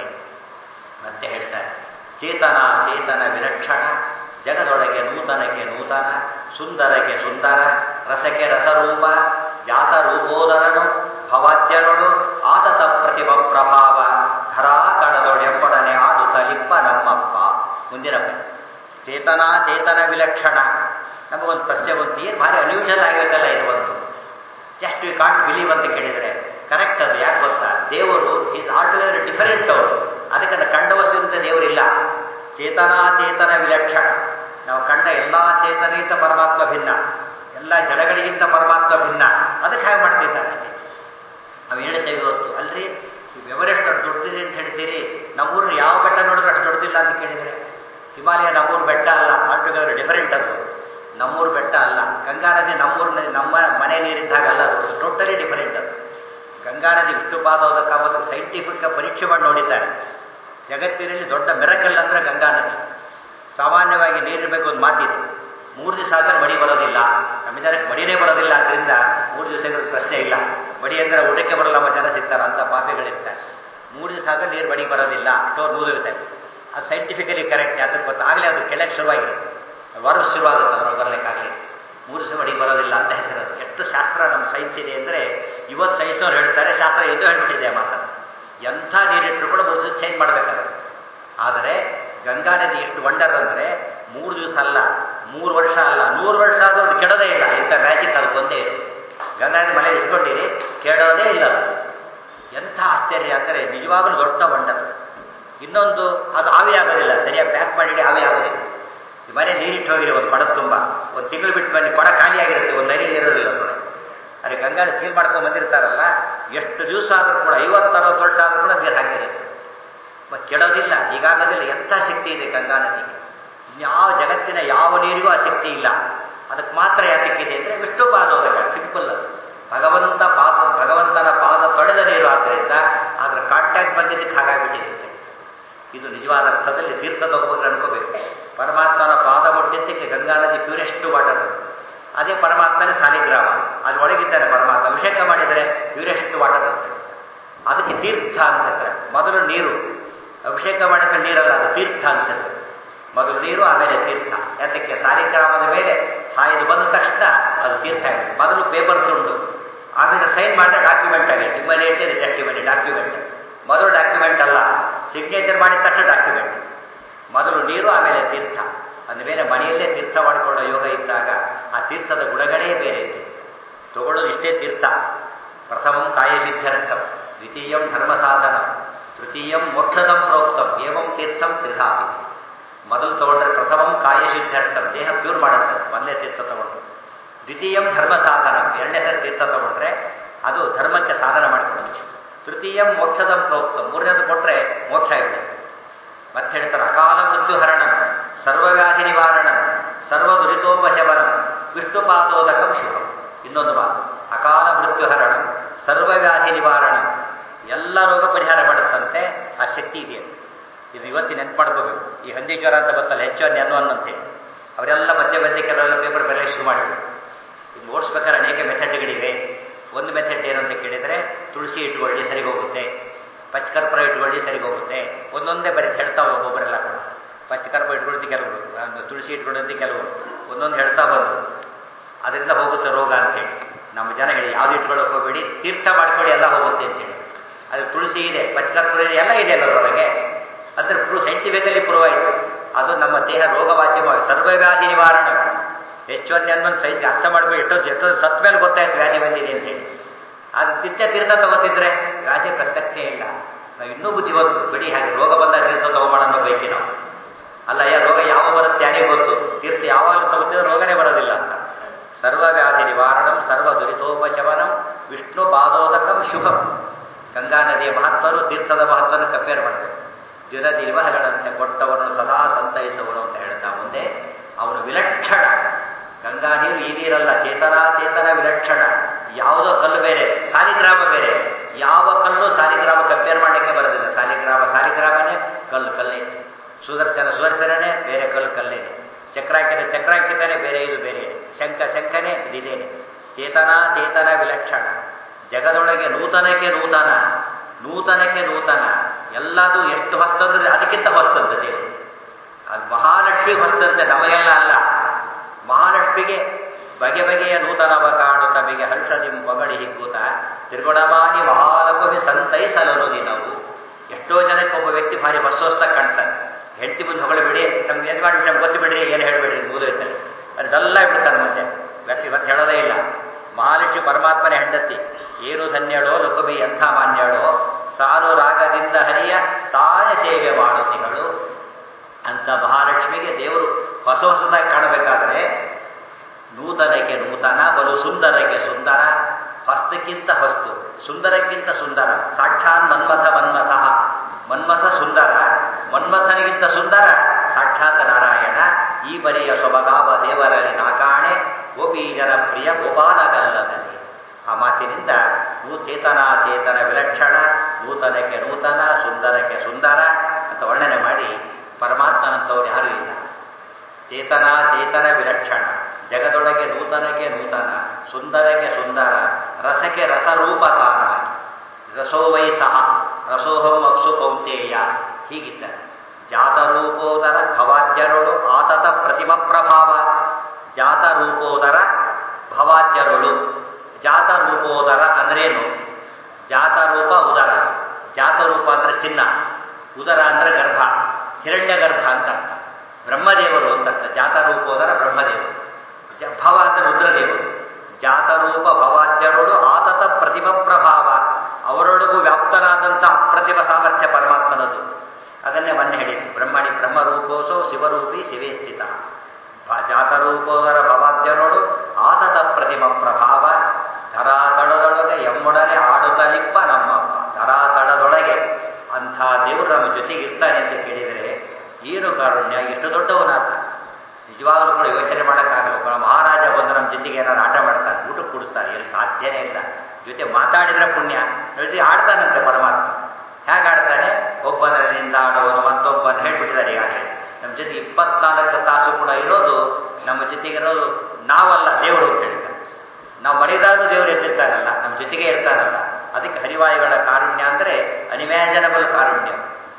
ಮತ್ತೆ ಹೇಳ್ತಾರೆ ಚೇತನ ಚೇತನ ವಿಲಕ್ಷಣ ಜಗದೊಳಗೆ ನೂತನಕ್ಕೆ ನೂತನ ಸುಂದರಕ್ಕೆ ಸುಂದರ ರಸಕ್ಕೆ ರಸರೂಪ ಜಾತ ರೂಪೋದರನು ಭವಾದ್ಯನೊಳು ಆತತ ಪ್ರತಿಭ ಪ್ರಭಾವ ಧರಾ ಕಡದೊಡೆಂಬೊಡನೆ ಆಡುತ್ತ ಲಿಪ್ಪ ನಮ್ಮಪ್ಪ ಮುಂದಿನ ಪದ ಚೇತನ ಚೇತನ ವಿಲಕ್ಷಣ ನಮಗೊಂದು ಪ್ರಶ್ನೆ ಬಂತು ಏನು ಭಾರಿ ಅನ್ಯೂಷಲ್ ಆಗಿರುತ್ತಲ್ಲ ಇದು ಒಂದು ಜಸ್ಟ್ ವಿ ಕಾಂಟ್ ಬಿಲೀವ್ ಅಂತ ಕೇಳಿದರೆ ಕರೆಕ್ಟ್ ಅದು ಯಾಕೆ ಗೊತ್ತಾ ದೇವರು ಈಸ್ ಆಲ್ಟುಗೆದರ್ ಡಿಫರೆಂಟ್ ಅವರು ಅದಕ್ಕೆ ಅದು ಕಂಡ ವಸ್ತುವಿಂದ ದೇವರಿಲ್ಲ ಚೇತನಾಚೇತನ ವಿಲಕ್ಷಣ ನಾವು ಕಂಡ ಎಲ್ಲ ಚೇತನೆಗಿಂತ ಪರಮಾತ್ಮ ಭಿನ್ನ ಎಲ್ಲ ಜನಗಳಿಗಿಂತ ಪರಮಾತ್ಮ ಭಿನ್ನ ಅದಕ್ಕೆ ಹಾಗೆ ಮಾಡ್ತಿದ್ದಾರೆ ಅಷ್ಟೇ ನಾವು ಹೇಳ್ತೇವೆ ಇವತ್ತು ಅಲ್ರಿ ಎವರೆಸ್ಟ್ ಅಷ್ಟು ದೊಡ್ಡದಿದೆ ಅಂತ ಹೇಳ್ತೀರಿ ನಮ್ಮೂರಿನ ಯಾವ ಬೆಟ್ಟ ನೋಡಿದ್ರೆ ಅಷ್ಟು ದೊಡ್ಡದಿಲ್ಲ ಅಂತ ಕೇಳಿದರೆ ಹಿಮಾಲಯ ನಮ್ಮೂರು ಬೆಟ್ಟ ಅಲ್ಲ ಆಲ್ಟುಗೆದರ್ ಡಿಫರೆಂಟ್ ಅದು ನಮ್ಮೂರು ಬೆಟ್ಟ ಅಲ್ಲ ಗಂಗಾ ನದಿ ನಮ್ಮೂರಿನಲ್ಲಿ ನಮ್ಮ ಮನೆ ನೀರಿದ್ದಾಗ ಅಲ್ಲ ಅದು ಟೋಟಲಿ ಡಿಫರೆಂಟ್ ಅದು ಗಂಗಾ ನದಿ ವಿಷ್ಣುಪಾದೋದಕ ಮತ್ತು ಸೈಂಟಿಫಿಕ್ ಪರೀಕ್ಷೆ ಮಾಡಿ ನೋಡಿದ್ದಾರೆ ಜಗತ್ತಿನಲ್ಲಿ ದೊಡ್ಡ ಮೆರಕಲ್ ಅಂದರೆ ಗಂಗಾ ನದಿ ಸಾಮಾನ್ಯವಾಗಿ ನೀರಿರಬೇಕು ಒಂದು ಮಾತಿದೆ ಮೂರು ದಿವಸ ಆದ್ಮೇಲೆ ಮಡಿ ಬರೋದಿಲ್ಲ ನಮ್ಮ ಜನಕ್ಕೆ ಮಡಿನೇ ಬರೋದಿಲ್ಲ ಆದ್ದರಿಂದ ಮೂರು ದಿವಸ ಪ್ರಶ್ನೆ ಇಲ್ಲ ಮಡಿ ಅಂದರೆ ಊಟಕ್ಕೆ ಬರಲ್ಲ ನಮ್ಮ ಜನ ಸಿಗ್ತಾರೆ ಅಂತ ಪಾಪೆಗಳಿರ್ತಾರೆ ಮೂರು ದಿವಸ ಆದ್ಮೇಲೆ ನೀರು ಮಡಿ ಬರೋದಿಲ್ಲ ಸ್ಟೋರ್ ಮುಗಿದಿರುತ್ತೆ ಅದು ಸೈಂಟಿಫಿಕಲಿ ಕರೆಕ್ಟ್ ಯಾತಕ್ಕೆ ಗೊತ್ತಾ ಆಗಲೇ ಅದು ಕೆಳಗೆ ಶುರುವಾಗಿರುತ್ತೆ ವರ್ಷ ಶುರುವಾಗುತ್ತೆ ಅದ್ರೊಳಗೆ ಬರಲಿಕ್ಕಾಗಲಿ ಮೂರು ದಿವಸ ಮಡಿ ಬರೋದಿಲ್ಲ ಅಂತ ಹೆಸರು ಎಷ್ಟು ಶಾಸ್ತ್ರ ನಮ್ಮ ಸೈನ್ಸ್ ಇದೆ ಅಂದರೆ ಇವತ್ತು ಸೈನ್ಸ್ನವ್ರು ಹೇಳ್ತಾರೆ ಶಾಸ್ತ್ರ ಇದು ಹೇಳ್ಬಿಟ್ಟಿದೆ ಮಾತನ್ನು ಎಂಥ ನೀರಿಟ್ಟರು ಕೂಡ ಮೂರು ದಿವಸ ಚೇಂಜ್ ಮಾಡಬೇಕಾಗುತ್ತೆ ಆದರೆ ಗಂಗಾ ನದಿ ಎಷ್ಟು ವಂಡರ್ ಅಂದರೆ ಮೂರು ದಿವಸ ಅಲ್ಲ ಮೂರು ವರ್ಷ ಅಲ್ಲ ನೂರು ವರ್ಷ ಆದರೂ ಅದು ಕೆಡೋದೇ ಇಲ್ಲ ಇಂಥ ಮ್ಯಾಜಿಕ್ ಅದು ಒಂದೇ ಇರೋದು ಗಂಗಾ ನದಿ ಮನೇಲಿ ಇಟ್ಕೊಂಡಿರಿ ಕೆಡೋದೇ ಇಲ್ಲ ಅದು ಎಂಥ ಆಶ್ಚರ್ಯ ಅಂದರೆ ನಿಜವಾಗಲೂ ದೊಡ್ಡ ವಂಡರ್ ಇನ್ನೊಂದು ಅದು ಆವಿ ಆಗೋದಿಲ್ಲ ಸರಿಯಾಗಿ ಪ್ಯಾಕ್ ಮಾಡಿ ಆವಿ ಆಗೋದಿಲ್ಲ ಈ ಮನೆ ನೀರಿಟ್ಟು ಹೋಗಿರಿ ಒಂದು ಕೊಡ ತುಂಬ ಒಂದು ತಿಂಗಳು ಬಿಟ್ಟು ಬನ್ನಿ ಕೊಡ ಖಾಲಿಯಾಗಿರುತ್ತೆ ಒಂದು ನರಿ ಇರೋದಿಲ್ಲ ಅದರೊಳಗೆ ಅದೇ ಗಂಗಾ ಸೀಲ್ ಮಾಡ್ಕೊಂಡು ಬಂದಿರ್ತಾರಲ್ಲ ಎಷ್ಟು ದಿವಸ ಆದರೂ ಕೂಡ ಐವತ್ತು ಅರವತ್ತು ವರ್ಷ ಆದರೂ ಕೂಡ ನೀರು ಹಾಗಿರುತ್ತೆ ಮತ್ತು ಕೆಡೋದಿಲ್ಲ ಹೀಗಾಗೋದಿಲ್ಲ ಎಂಥ ಶಕ್ತಿ ಇದೆ ಗಂಗಾ ನದಿಗೆ ಯಾವ ಜಗತ್ತಿನ ಯಾವ ನೀರಿಗೂ ಆ ಶಕ್ತಿ ಇಲ್ಲ ಅದಕ್ಕೆ ಮಾತ್ರ ಯಾತಕ್ಕಿದೆ ಅಂದರೆ ವಿಷ್ಣು ಪಾದೋದಕ ಸಿಂಪಲ್ ಅದು ಭಗವಂತ ಪಾದ ಭಗವಂತನ ಪಾದ ತೊಳೆದ ನೀರು ಆದ್ದರಿಂದ ಅದರ ಕಾಂಟ್ಯಾಕ್ಟ್ ಬಂದಿದ್ದಕ್ಕೆ ಹಾಗಾಗಿಬಿಟ್ಟಿರುತ್ತೆ ಇದು ನಿಜವಾದ ಅರ್ಥದಲ್ಲಿ ತೀರ್ಥದ ಹೋಗಿ ಅನ್ಕೋಬೇಕು ಪರಮಾತ್ಮನ ಪಾದ ಮುಟ್ಟಿದ್ದಕ್ಕೆ ಗಂಗಾ ನದಿ ಪ್ಯೂರೆಸ್ಟ್ ವಾಟರ್ ಅದೇ ಪರಮಾತ್ಮನೇ ಸಾಲಿಗ್ರಾಮ ಅದು ಒಳಗಿದ್ದಾರೆ ಪರಮಾತ್ಮ ಅಭಿಷೇಕ ಮಾಡಿದರೆ ಪ್ಯೂರೆಸ್ಟ್ ವಾಟರ್ ಅಂತ ಅದಕ್ಕೆ ತೀರ್ಥ ಅನ್ಸುತ್ತೆ ಮೊದಲು ನೀರು ಅಭಿಷೇಕ ಮಾಡಿದ್ರೆ ನೀರಲ್ಲ ಅದು ತೀರ್ಥ ಅನ್ಸುತ್ತೆ ಮೊದಲು ನೀರು ಆಮೇಲೆ ತೀರ್ಥ ಯಾತಕ್ಕೆ ಸಾಲಿಗ್ರಾಮದ ಮೇಲೆ ಹಾಯ್ದು ಬಂದ ತಕ್ಷಣ ಅದು ತೀರ್ಥ ಆಗಿದೆ ಮೊದಲು ಪೇಪರ್ ತುಂಡು ಆಮೇಲೆ ಸೈನ್ ಮಾಡಿದ್ರೆ ಡಾಕ್ಯುಮೆಂಟ್ ಆಗಿದೆ ಇಮ್ಮಡಿಯೇಟ್ ಇದೆ ಟೆಸ್ಟಿಮನಿ ಡಾಕ್ಯುಮೆಂಟ್ ಮೊದಲು ಡಾಕ್ಯುಮೆಂಟ್ ಅಲ್ಲ ಸಿಗ್ನೇಚರ್ ಮಾಡಿದ ತಕ್ಷಣ ಡಾಕ್ಯುಮೆಂಟ್ ಮೊದಲು ನೀರು ಆಮೇಲೆ ತೀರ್ಥ ಅಂದಮೇಲೆ ಮನೆಯಲ್ಲೇ ತೀರ್ಥ ಮಾಡಿಕೊಳ್ಳೋ ಯೋಗ ಇದ್ದಾಗ ಆ ತೀರ್ಥದ ಗುಣಗಳೇ ಬೇರೆ ಇದೆ ತಗೊಳ್ಳೋದು ಇಷ್ಟೇ ತೀರ್ಥ ಪ್ರಥಮಂ ಕಾಯಸಿದ್ಧರ್ಥಂ ದ್ವಿತೀಯಂ ಧರ್ಮಸಾಧನ ತೃತೀಯಂ ಮೋಕ್ಷದಂ ಪ್ರೋಕ್ತಂ ಏವಂ ತೀರ್ಥಂ ತ್ರಿಧಾಪಿ ಮೊದಲು ತಗೊಂಡ್ರೆ ಪ್ರಥಮಂ ಕಾಯಸಿದ್ಧರ್ಥಂ ದೇಹ ಪ್ಯೂರ್ ಮಾಡುತ್ತೆ ಮೊದಲನೇ ತೀರ್ಥ ತಗೊಂಡ್ರು ದ್ವಿತೀಯಂ ಧರ್ಮ ಸಾಧನ ಎರಡನೇ ಸರಿ ತೀರ್ಥ ತಗೊಂಡ್ರೆ ಅದು ಧರ್ಮಕ್ಕೆ ಸಾಧನ ಮಾಡಿಕೊಳ್ಳೋದು ತೃತೀಯಂ ಮೋಕ್ಷದಂ ಪ್ರೋಕ್ತಂ ಮೂರನೇದು ಕೊಟ್ಟರೆ ಮೋಕ್ಷ ಇರುತ್ತೆ ಮತ್ತೆ ಹೇಳ್ತಾರೆ ಅಕಾಲ ಮೃತ್ಯು ಹರಣ ಸರ್ವವ್ಯಾಧಿ ನಿವಾರಣ ಸರ್ವ ದುರಿತೋಪಶಮನ ವಿಷ್ಣುಪಾದೋದಕಂ ಶಿವಂ ಇನ್ನೊಂದು ಮಾತು ಅಕಾಲ ಮೃತ್ಯು ಹರಣ ಸರ್ವವ್ಯಾಧಿ ನಿವಾರಣ ಎಲ್ಲ ರೋಗ ಪರಿಹಾರ ಮಾಡುತ್ತಂತೆ ಆ ಶಕ್ತಿ ಇದೆ ಇದು ಇವತ್ತಿನ ನೆನ್ಪು ಮಾಡ್ಕೋಬೇಕು ಈ ಹಂದಿ ಜ್ವರ ಅಂತ ಗೊತ್ತಲ್ಲ ಹೆಚ್ಚು ಅನ್ನಿ ಅನ್ನೋ ಅನ್ನಂತೆ ಅವರೆಲ್ಲ ಮಧ್ಯೆ ಮಧ್ಯೆ ಕೆಲವೆಲ್ಲ ಪೇಪರ್ ಬರೆಯಕ್ಕೆ ಶುರು ಮಾಡಿದ್ರು ಇದು ಓಡಿಸ್ಬೇಕಾದ್ರೆ ಅನೇಕ ಮೆಥಡ್ಗಳಿವೆ ಒಂದು ಮೆಥಡ್ ಏನು ಅಂತ ಕೇಳಿದರೆ ತುಳಸಿ ಇಟ್ಕೊಳ್ಳಿ ಸರಿ ಹೋಗುತ್ತೆ ಪಚ್ಚಕರ್ಪೂರ ಇಟ್ಕೊಳ್ಳಿ ಸರಿ ಹೋಗುತ್ತೆ ಒಂದೊಂದೇ ಬರೀ ಹೇಳ್ತಾ ಒಬ್ಬೊಬ್ಬರೆಲ್ಲ ಕೂಡ ಪಚ್ಚಕರ್ಪೂರ ಇಟ್ಕೊಳ್ಳೋದು ಕೆಲವರು ತುಳಸಿ ಇಟ್ಕೊಳ್ಳೋದು ಕೆಲವರು ಒಂದೊಂದು ಹೇಳ್ತಾ ಬಂದರು ಅದರಿಂದ ಹೋಗುತ್ತೆ ರೋಗ ಅಂತೇಳಿ ನಮ್ಮ ಜನ ಹೇಳಿ ಯಾವ್ದು ಇಟ್ಕೊಳ್ಳೋಕೆ ಹೋಗಬೇಡಿ ತೀರ್ಥ ಮಾಡ್ಕೊಳ್ಳಿ ಎಲ್ಲ ಹೋಗುತ್ತೆ ಅಂತೇಳಿ ಅದು ತುಳಸಿ ಇದೆ ಪಚ್ಚಕರ್ಪೂರ ಇದೆ ಎಲ್ಲ ಇದೆ ಅದರೊಳಗೆ ಅದರ ಪ್ರೂವ್ ಸೈಂಟಿಫಿಕಲಿ ಪ್ರೂವ್ ಆಯಿತು ಅದು ನಮ್ಮ ದೇಹ ರೋಗವಾಸಿ ಸರ್ವವ್ಯಾಧಿ ನಿವಾರಣೆ ಹೆಚ್ಚು ಅಲ್ಲಿ ಅನ್ನೊಂದು ಸೈಜ್ಗೆ ಅರ್ಥ ಮಾಡಬೇಕು ಎಷ್ಟೊಂದು ಎಷ್ಟೊಂದು ಸತ್ ಮೇಲೆ ಗೊತ್ತಾಯ್ತು ವ್ಯಾಧಿ ಬಂದಿದೆ ಅಂತ ಹೇಳಿ ಅದು ನಿತ್ಯ ತೀರ್ಥ ತಗೋತಿದ್ರೆ ವ್ಯಾಧಿ ಪ್ರಸಕ್ತಿಯೇ ಇಲ್ಲ ನಾವು ಇನ್ನೂ ಬುದ್ಧಿವಂತು ಬಿಡಿ ಹಾಗೆ ರೋಗ ಬಂದಾಗ ತೀರ್ಥ ತಗೋಬೋಣ ಅನ್ನೋ ಬೈಕಿ ನಾವು ಅಲ್ಲ ಯಾ ರೋಗ ಯಾವ ಬರುತ್ತೆ ಯಾರೇ ಗೊತ್ತು ತೀರ್ಥ ಯಾವಾಗ ತಗೋತಿದ್ರೆ ರೋಗನೇ ಬರೋದಿಲ್ಲ ಅಂತ ಸರ್ವವ್ಯಾಧಿ ನಿವಾರಣಂ ಸರ್ವ ದುರಿತೋಪಶಮನಂ ವಿಷ್ಣು ಪಾದೋದಕಂ ಶುಭಂ ಗಂಗಾ ನದಿಯ ಮಹತ್ವನು ತೀರ್ಥದ ಮಹತ್ವವನ್ನು ಕಂಪೇರ್ ಮಾಡಬೇಕು ದಿನದಿವಹಗಳಂತೆ ಕೊಟ್ಟವನು ಸದಾ ಸಂತೈಸುವನು ಅಂತ ಹೇಳ್ತಾ ಮುಂದೆ ಅವನು ವಿಲಕ್ಷಣ ಗಂಗಾ ನೀರು ಈ ನೀರಲ್ಲ ಚೇತನ ಚೇತನ ವಿಲಕ್ಷಣ ಯಾವುದೋ ಕಲ್ಲು ಬೇರೆ ಸಾಲಿಗ್ರಾಮ ಬೇರೆ ಯಾವ ಕಲ್ಲು ಸಾಲಿಗ್ರಾಮ ಕಂಪೇರ್ ಮಾಡಲಿಕ್ಕೆ ಬರೋದಿಲ್ಲ ಸಾಲಿಗ್ರಾಮ ಸಾಲಿಗ್ರಾಮನೇ ಕಲ್ಲು ಕಲ್ಲೇ ಸುದರ್ಶನ ಸುದರ್ಶನನೇ ಬೇರೆ ಕಲ್ಲು ಕಲ್ಲೇನೆ ಚಕ್ರಾಂಕಿತ ಚಕ್ರಾಂಕಿತನೇ ಬೇರೆ ಇದು ಬೇರೆ ಶಂಕ ಶಂಕನೇ ಇದೇನೆ ಚೇತನ ಚೇತನ ವಿಲಕ್ಷಣ ಜಗದೊಳಗೆ ನೂತನಕ್ಕೆ ನೂತನ ನೂತನಕ್ಕೆ ನೂತನ ಎಲ್ಲದೂ ಎಷ್ಟು ಹೊಸ್ತಂದ್ರೆ ಅದಕ್ಕಿಂತ ಹೊಸ್ತಂತೆ ದೇವರು ಅದು ಮಹಾಲಕ್ಷ್ಮಿ ಹೊಸ್ತಂತೆ ನಮಗೆಲ್ಲ ಅಲ್ಲ ಮಹಾಲಕ್ಷ್ಮಿಗೆ ಬಗೆ ಬಗೆಯ ನೂತನವ ಕಾಡು ತಮಗೆ ಹರ್ಷದಿಂ ಪಗಡಿ ಹಿಗ್ಗುತ್ತ ತಿರುಗುಣಮಾನಿ ಮಹಾಲಕ್ಷ್ಮಿ ಸಂತೈಸಲನು ದಿನವು ಎಷ್ಟೋ ಜನಕ್ಕೆ ಒಬ್ಬ ವ್ಯಕ್ತಿ ಭಾರಿ ಹೊಸ ಕಾಣ್ತಾನೆ ಹೆಂಡತಿ ಮುಂದೆ ಹೊಗಳಬೇಡಿ ನಮ್ಗೆ ಯಜಮಾನ ವಿಷಯ ಗೊತ್ತು ಬಿಡ್ರಿ ಏನು ಹೇಳಬೇಡಿ ಮುಗಿದೋಯ್ತಾರೆ ಅದು ಡಲ್ಲ ಬಿಡ್ತಾನೆ ಮತ್ತೆ ವ್ಯಕ್ತಿ ಮತ್ತೆ ಹೇಳೋದೇ ಇಲ್ಲ ಮಹಾಲಕ್ಷ್ಮಿ ಪರಮಾತ್ಮನೇ ಹೆಂಡತಿ ಏನು ಧನ್ಯಳೋ ಲುಕುಬಿ ಎಂಥ ಮಾನ್ಯಳೋ ಸಾರು ರಾಗದಿಂದ ಹರಿಯ ತಾನೇ ಸೇವೆ ಮಾಡುತ್ತಿಗಳು ಅಂತ ಮಹಾಲಕ್ಷ್ಮಿಗೆ ದೇವರು ಹೊಸ ಹೊಸದಾಗಿ ಕಾಣಬೇಕಾದರೆ ನೂತನಕ್ಕೆ ನೂತನ ಬಲು ಸುಂದರಕ್ಕೆ ಸುಂದರ ಹೊಸ್ತಕ್ಕಿಂತ ಹೊಸ್ತು ಸುಂದರಕ್ಕಿಂತ ಸುಂದರ ಸಾಕ್ಷಾತ್ ಮನ್ಮಥ ಮನ್ಮಥ ಮನ್ಮಥ ಸುಂದರ ಮನ್ಮಥನಿಗಿಂತ ಸುಂದರ ಸಾಕ್ಷಾತ್ ನಾರಾಯಣ ಈ ಬರಿಯ ಸೊಬಗಾವ ದೇವರಲ್ಲಿ ನಾಕಾಣೆ ಗೋಪೀಜನ ಪ್ರಿಯ ಗೋಪಾಲಗಲ್ಲದಲ್ಲಿ ಆ ಮಾತಿನಿಂದ ನೂ ಚೇತನ ಚೇತನ ವಿಲಕ್ಷಣ ನೂತನಕ್ಕೆ ನೂತನ ಸುಂದರಕ್ಕೆ ಸುಂದರ ಅಂತ ವರ್ಣನೆ ಮಾಡಿ ಪರಮಾತ್ಮನಂತವ್ರು ಯಾರೂ ಇಲ್ಲ ಚೇತನ ಚೇತನ ವಿಲಕ್ಷಣ ಜಗದೊಳಗೆ ನೂತನಕ್ಕೆ ನೂತನ ಸುಂದರಕ್ಕೆ ಸುಂದರ ರಸಕ್ಕೆ ರಸರೂಪ ತಾನಾಗಿ ರಸೋ ವೈ ಸಹ ರಸೋಹಂ ಅಪ್ಸು ಕೌಂತೇಯ ಹೀಗಿದ್ದಾರೆ ಜಾತರೂಪೋದರ ಭವಾದ್ಯರೊಳು ಆತತ ಪ್ರತಿಮ ಪ್ರಭಾವ ಜಾತರೂಪೋದರ ಭವಾದ್ಯರೊಳು ಜಾತರೂಪೋದರ ಅಂದ್ರೇನು ಜಾತರೂಪ ಉದರ ಜಾತರೂಪ ಅಂದ್ರೆ ಚಿನ್ನ ಉದರ ಅಂದ್ರೆ ಗರ್ಭ ಹಿರಣ್ಯ ಗರ್ಭ ಅಂತ ಅರ್ಥ ಬ್ರಹ್ಮದೇವರು ಅಂತ ಅರ್ಥ ಜಾತರೂಪೋದರ ಬ್ರಹ್ಮದೇವರು ಭವ ಅಂದ್ರೆ ರುದ್ರದೇವರು ಜಾತರೂಪ ಭವಾದ್ಯರೊಳು ಆತತ ಪ್ರತಿಮ ಪ್ರಭಾವ ಅವರೊಳಗೂ ವ್ಯಾಪ್ತನಾದಂಥ ಅಪ್ರತಿಮ ಸಾಮರ್ಥ್ಯ ಪರಮಾತ್ಮನದು ಅದನ್ನೇ ಮೊನ್ನೆ ಹೇಳಿದ್ದು ಬ್ರಹ್ಮಣಿ ಬ್ರಹ್ಮರೂಪೋಸೋ ಶಿವರೂಪಿ ಶಿವೇ ಸ್ಥಿತ ಜಾತರೂಪೋದರ ಭವಾದ್ಯರೊಳು ಆತತ ಪ್ರತಿಮ ಪ್ರಭಾವ ಧರಾತಳದೊಳಗೆ ಎಮ್ಮೊಡನೆ ಆಡುತ್ತಲಿಪ್ಪ ನಮ್ಮಪ್ಪ ಧರಾತಳದೊಳಗೆ ಅಂಥ ದೇವರು ನಮ್ಮ ಜೊತೆಗೆ ಇರ್ತಾನೆ ಅಂತ ಕೇಳಿದರೆ ಏನು ಕಾರುಣ್ಯ ಎಷ್ಟು ದೊಡ್ಡವನಾತ ನಿಜವಾಗಲೂ ಕೂಡ ಯೋಚನೆ ಮಾಡೋಕ್ಕಾಗಲ್ಲ ಒಬ್ಬ ಮಹಾರಾಜ ಬಂದು ನಮ್ಮ ಜೊತೆಗೆ ಏನಾದ್ರು ಆಟ ಮಾಡ್ತಾನೆ ಊಟಕ್ಕೆ ಕೊಡಿಸ್ತಾರೆ ಏನು ಸಾಧ್ಯನೇ ಇಲ್ಲ ಜೊತೆ ಮಾತಾಡಿದ್ರೆ ಪುಣ್ಯ ಜೊತೆ ಆಡ್ತಾನಂತೆ ಪರಮಾತ್ಮ ಹೇಗೆ ಆಡ್ತಾನೆ ಒಬ್ಬನರಿಂದ ಆಡುವನು ಮತ್ತೊಬ್ಬನ ಹೇಳ್ಬಿಟ್ಟಿದ್ದಾರೆ ಈಗಾಗಲೇ ನಮ್ಮ ಜೊತೆ ಇಪ್ಪತ್ನಾಲ್ಕು ತಾಸು ಕೂಡ ಇರೋದು ನಮ್ಮ ಜೊತೆಗಿರೋದು ನಾವಲ್ಲ ದೇವರು ಅಂತ ಹೇಳ್ತಾರೆ ನಾವು ಮನೆದಾದ್ರೂ ದೇವರು ಎದ್ದಿರ್ತಾನಲ್ಲ ನಮ್ಮ ಜೊತೆಗೆ ಇರ್ತಾನಲ್ಲ ಅದಕ್ಕೆ ಹರಿವಾಯುಗಳ ಕಾರುಣ್ಯ ಅಂದರೆ ಅನಿಮ್ಯಾಜನಬಲ್ ಕಾರುಣ್ಯ